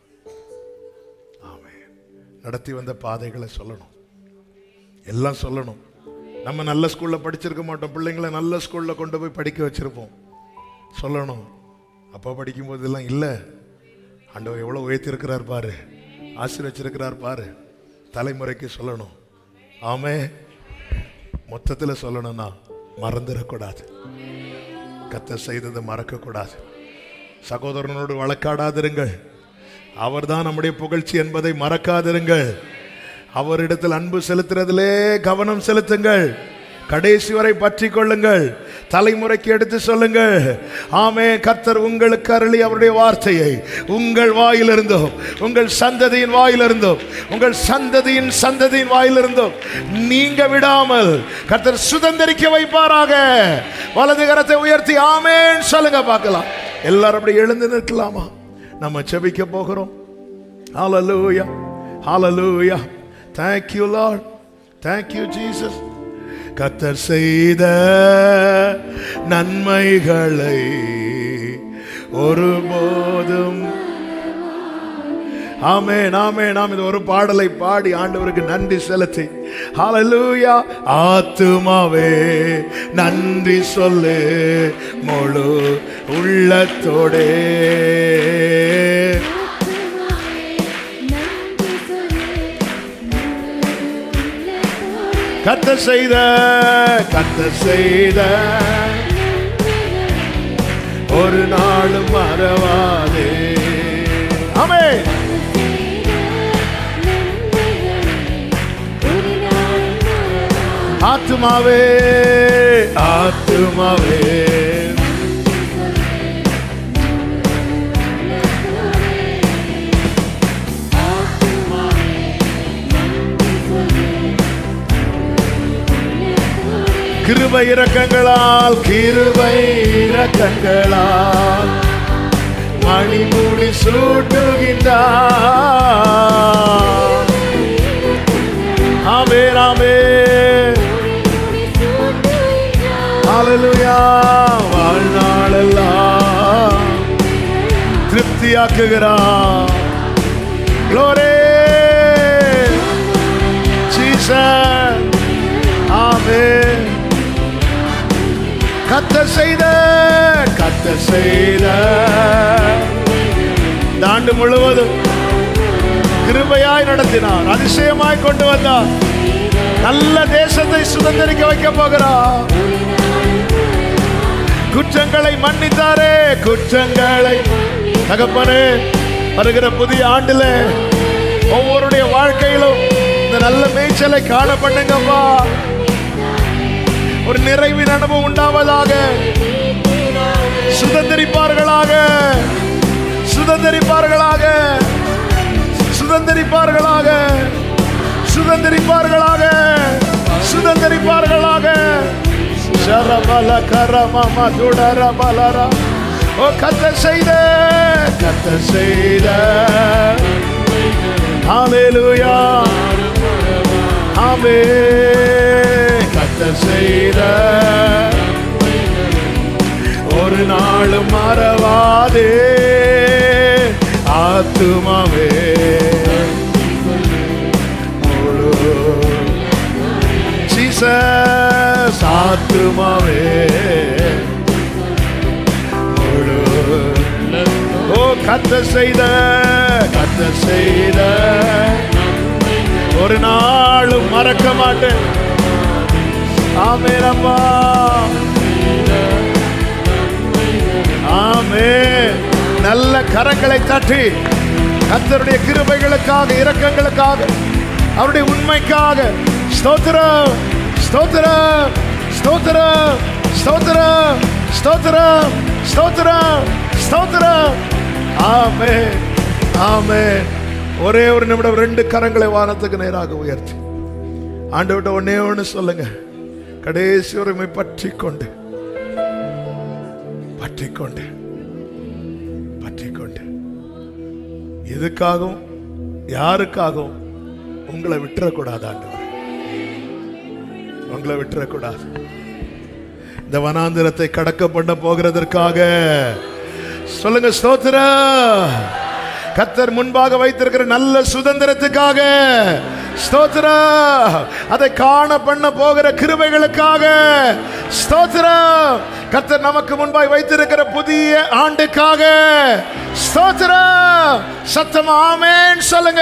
ஆமென் நடத்தி வந்த பாதைகளை சொல்லணும் எல்லாம் சொல்லணும் நம்ம நல்ல ஸ்கூலில் படிச்சிருக்க மாட்டோம் பிள்ளைங்களை நல்ல ஸ்கூலில் கொண்டு போய் படிக்க வச்சிருப்போம் சொல்லணும் அப்போ படிக்கும்போது எல்லாம் இல்லை ஆண்டவர் எவ்வளோ உயர்த்திருக்கிறார் பாரு ஆசீர்வச்சிருக்கிறார் பாரு தலைமுறைக்கு சொல்லணும் ஆமே மொத்தத்தில் சொல்லணும்னா மறந்துடக்கூடாது கத்த செய்ததை மறக்கக்கூடாது சகோதரனோடு வழக்காடாதிருங்கள் அவர்தான் நம்முடைய புகழ்ச்சி என்பதை மறக்காதிருங்கள் அவரிடத்தில் அன்பு செலுத்துறதிலே கவனம் செலுத்துங்கள் கடைசி வரை பற்றி கொள்ளுங்கள் தலைமுறைக்கு எடுத்து சொல்லுங்கள் ஆமே கர்த்தர் உங்களுக்கு அருளி அவருடைய வார்த்தையை உங்கள் வாயிலிருந்தோம் உங்கள் சந்ததியின் வாயிலிருந்தோம் உங்கள் சந்ததியின் சந்ததியின் வாயிலிருந்தோம் நீங்க விடாமல் கர்த்தர் சுதந்திரிக்க வைப்பாராக வலது கரத்தை உயர்த்தி ஆமேன்னு சொல்லுங்க பார்க்கலாம் எல்லாரும் அப்படி எழுந்து நிற்கலாமா நம்ம செபிக்க போகிறோம் ஹalleluya ஹalleluya thank you lord thank you jesus கத்தர் செய்த நன்மைகளை ஒருபோதும் ஆமே நாமே நாம் இது ஒரு பாடலை பாடி ஆண்டவருக்கு நன்றி செலுத்தி ஹalleluya ஆத்துமாவே நன்றி சொல்லு முழு உள்ளத்தோடே கத்த செய்த கத்த செய்த ஒரு நாளும் மறவாதே ஆமே ஆத்துமாவே ஆத்துமாவே கிருபை இரக்கங்களால் கிருபை இரக்கங்களால் மணிமுடி சூட்டுகின்றார் ஆமே ஆமே ஹalleluya வாழ்நாளெல்லாம் திருப்தியாக்குகிறார் glory Jesus ஆமென் கத்த செய்த கத்த செய்த இந்த ஆண்டு முழுவதும் கிருபையாய் நடத்தினார் அதிசயமாய் கொண்டு வந்தார் நல்ல தேசத்தை சுதந்திரிக்க வைக்க போகிறார் குற்றங்களை மன்னித்தாரே குற்றங்களை தகப்பனே வருகிற புதிய ஆண்டுல ஒவ்வொருடைய வாழ்க்கையிலும் இந்த நல்ல மேய்ச்சலை காண பண்ணுங்கப்பா ஒரு நிறைவின் அனுபவம் உண்டாவதாக சுதந்திரிப்பார்களாக சுதந்திரிப்பார்களாக சுதந்திரிப்பார்களாக சுதந்திரிப்பார்களாக சுதந்திரிப்பார்களாக சரபல கரமம துடர பலர ஓ கத்த செய்த கத்த செய்த ஹalleluya ஆமே கத்த செய்த ஒரு நாளும் மறவாதே ஆத்துமாவே முழு ஜீசஸ் ஆத்துமாவே முழு ஓ கத்த செய்த கத்த செய்த ஒரு நாளும் மறக்க மாட்டேன் ஆமென் அம்மா ஆமே நல்ல கரங்களை தட்டி கர்த்தருடைய கிருபைகளுக்காக இரக்கங்களுக்காக அவருடைய உண்மைக்காக ஸ்தோத்திரம் ஸ்தோத்திரம் ஸ்தோத்திரம் ஸ்தோத்திரம் ஸ்தோத்திரம் ஸ்தோத்திரம் ஸ்தோத்திரம் ஆமே ஆமே ஒரே ஒரு நிமிடம் ரெண்டு கரங்களை வானத்துக்கு நேராக உயர்த்தி ஆண்டவர்கிட்ட ஒன்னே ஒன்று சொல்லுங்க கடைசி உரிமை பற்றி கொண்டு பற்றி கொண்டு பற்றி கொண்டு எதுக்காகவும் யாருக்காகவும் உங்களை விட்டுறக்கூடாது ஆண்டவர் உங்களை விட்டுறக்கூடாது இந்த வனாந்திரத்தை கடக்க பண்ண போகிறதற்காக சொல்லுங்க ஸ்தோத்திர கத்தர் முன்பாக வைத்திருக்கிற நல்ல சுதந்திரத்துக்காக ஸ்தோத்திர அதை காண பண்ண போகிற கிருபைகளுக்காக ஸ்தோத்திர கத்தர் நமக்கு முன்பாய் வைத்திருக்கிற புதிய ஆண்டுக்காக ஸ்தோத்திர சத்தம் ஆமேன் சொல்லுங்க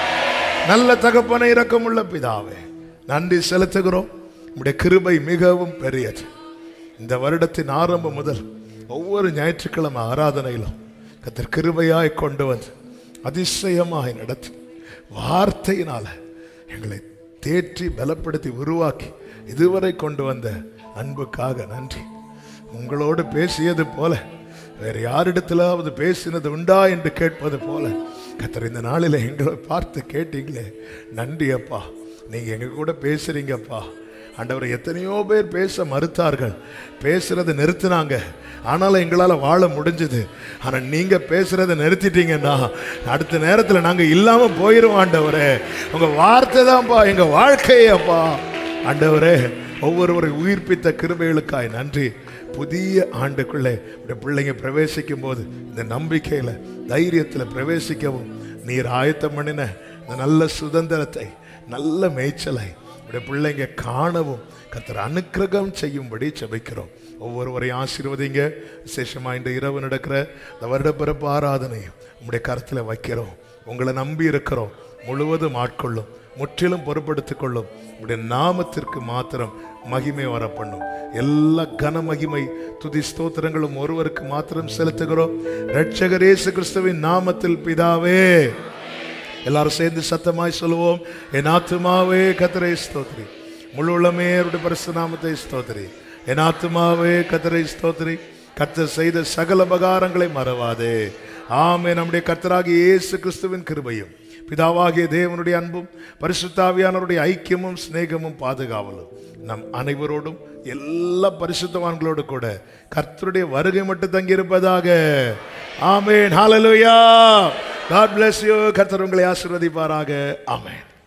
நல்ல தகப்பனை இரக்கமுள்ள பிதாவே நன்றி செலுத்துகிறோம் உம்முடைய கிருபை மிகவும் பெரியது இந்த வருடத்தின் ஆரம்பம் முதல் ஒவ்வொரு ஞாயிற்றுக்கிழமை ஆராதனையிலும் கத்தர் கிருபையாய் கொண்டு வந்து அதிசயமாய் நடத்தி வார்த்தையினால எங்களை தேற்றி பலப்படுத்தி உருவாக்கி இதுவரை கொண்டு வந்த அன்புக்காக நன்றி உங்களோடு பேசியது போல வேறு யாரிடத்திலாவது பேசினது உண்டா என்று கேட்பது போல கத்தர் இந்த நாளில் எங்களை பார்த்து கேட்டீங்களே நன்றி அப்பா நீங்க எங்க கூட பேசுறீங்கப்பா ஆண்டவரை எத்தனையோ பேர் பேச மறுத்தார்கள் பேசுறதை நிறுத்தினாங்க ஆனாலும் எங்களால் வாழ முடிஞ்சது ஆனால் நீங்க பேசுறதை நிறுத்திட்டீங்கன்னா அடுத்த நேரத்தில் நாங்க இல்லாம போயிரும் ஆண்டவரே உங்க வார்த்தை தான்ப்பா எங்க வாழ்க்கையப்பா ஆண்டவரே ஒவ்வொருவரை உயிர்ப்பித்த கிருபைகளுக்காய் நன்றி புதிய ஆண்டுக்குள்ளே இந்த பிள்ளைங்க பிரவேசிக்கும் போது இந்த நம்பிக்கையில தைரியத்துல பிரவேசிக்கவும் நீர் ஆயத்தம் பண்ணின இந்த நல்ல சுதந்திரத்தை நல்ல மேய்ச்சலை உடைய பிள்ளைங்க காணவும் கத்தர் அனுக்கிரகம் செய்யும்படி செபிக்கிறோம் ஒவ்வொருவரையும் ஆசீர்வதிங்க விசேஷமா இந்த இரவு நடக்கிற இந்த வருடப்பிறப்பு ஆராதனையும் உங்களுடைய கருத்தில் வைக்கிறோம் உங்களை நம்பி இருக்கிறோம் முழுவதும் ஆட்கொள்ளும் முற்றிலும் பொறுப்படுத்திக் கொள்ளும் உடைய நாமத்திற்கு மாத்திரம் மகிமை வர பண்ணும் எல்லா கன மகிமை துதி ஸ்தோத்திரங்களும் ஒருவருக்கு மாத்திரம் செலுத்துகிறோம் ரட்சகர் இயேசு கிறிஸ்துவின் நாமத்தில் பிதாவே எல்லாரும் சேர்ந்து சத்தமாய் சொல்லுவோம் என் ஆத்துமாவே கத்தரை ஸ்தோத்ரி முழு உள்ளமே அவருடைய பரிசு நாமத்தை ஸ்தோத்ரி என் ஆத்துமாவே கத்தரை ஸ்தோத்ரி கத்தர் செய்த சகல உபகாரங்களை மறவாதே ஆமே நம்முடைய கத்தராகிய இயேசு கிறிஸ்துவின் கிருபையும் பிதாவாகிய தேவனுடைய அன்பும் பரிசுத்தாவியானவருடைய ஐக்கியமும் சிநேகமும் பாதுகாவலும் நம் அனைவரோடும் எல்லா பரிசுத்தவான்களோடு கூட கர்த்தருடைய வருகை மட்டும் தங்கியிருப்பதாக ஆமேன் ஹalleluya God bless you கர்த்தர் உங்களை ஆசீர்வதிப்பாராக ஆமென்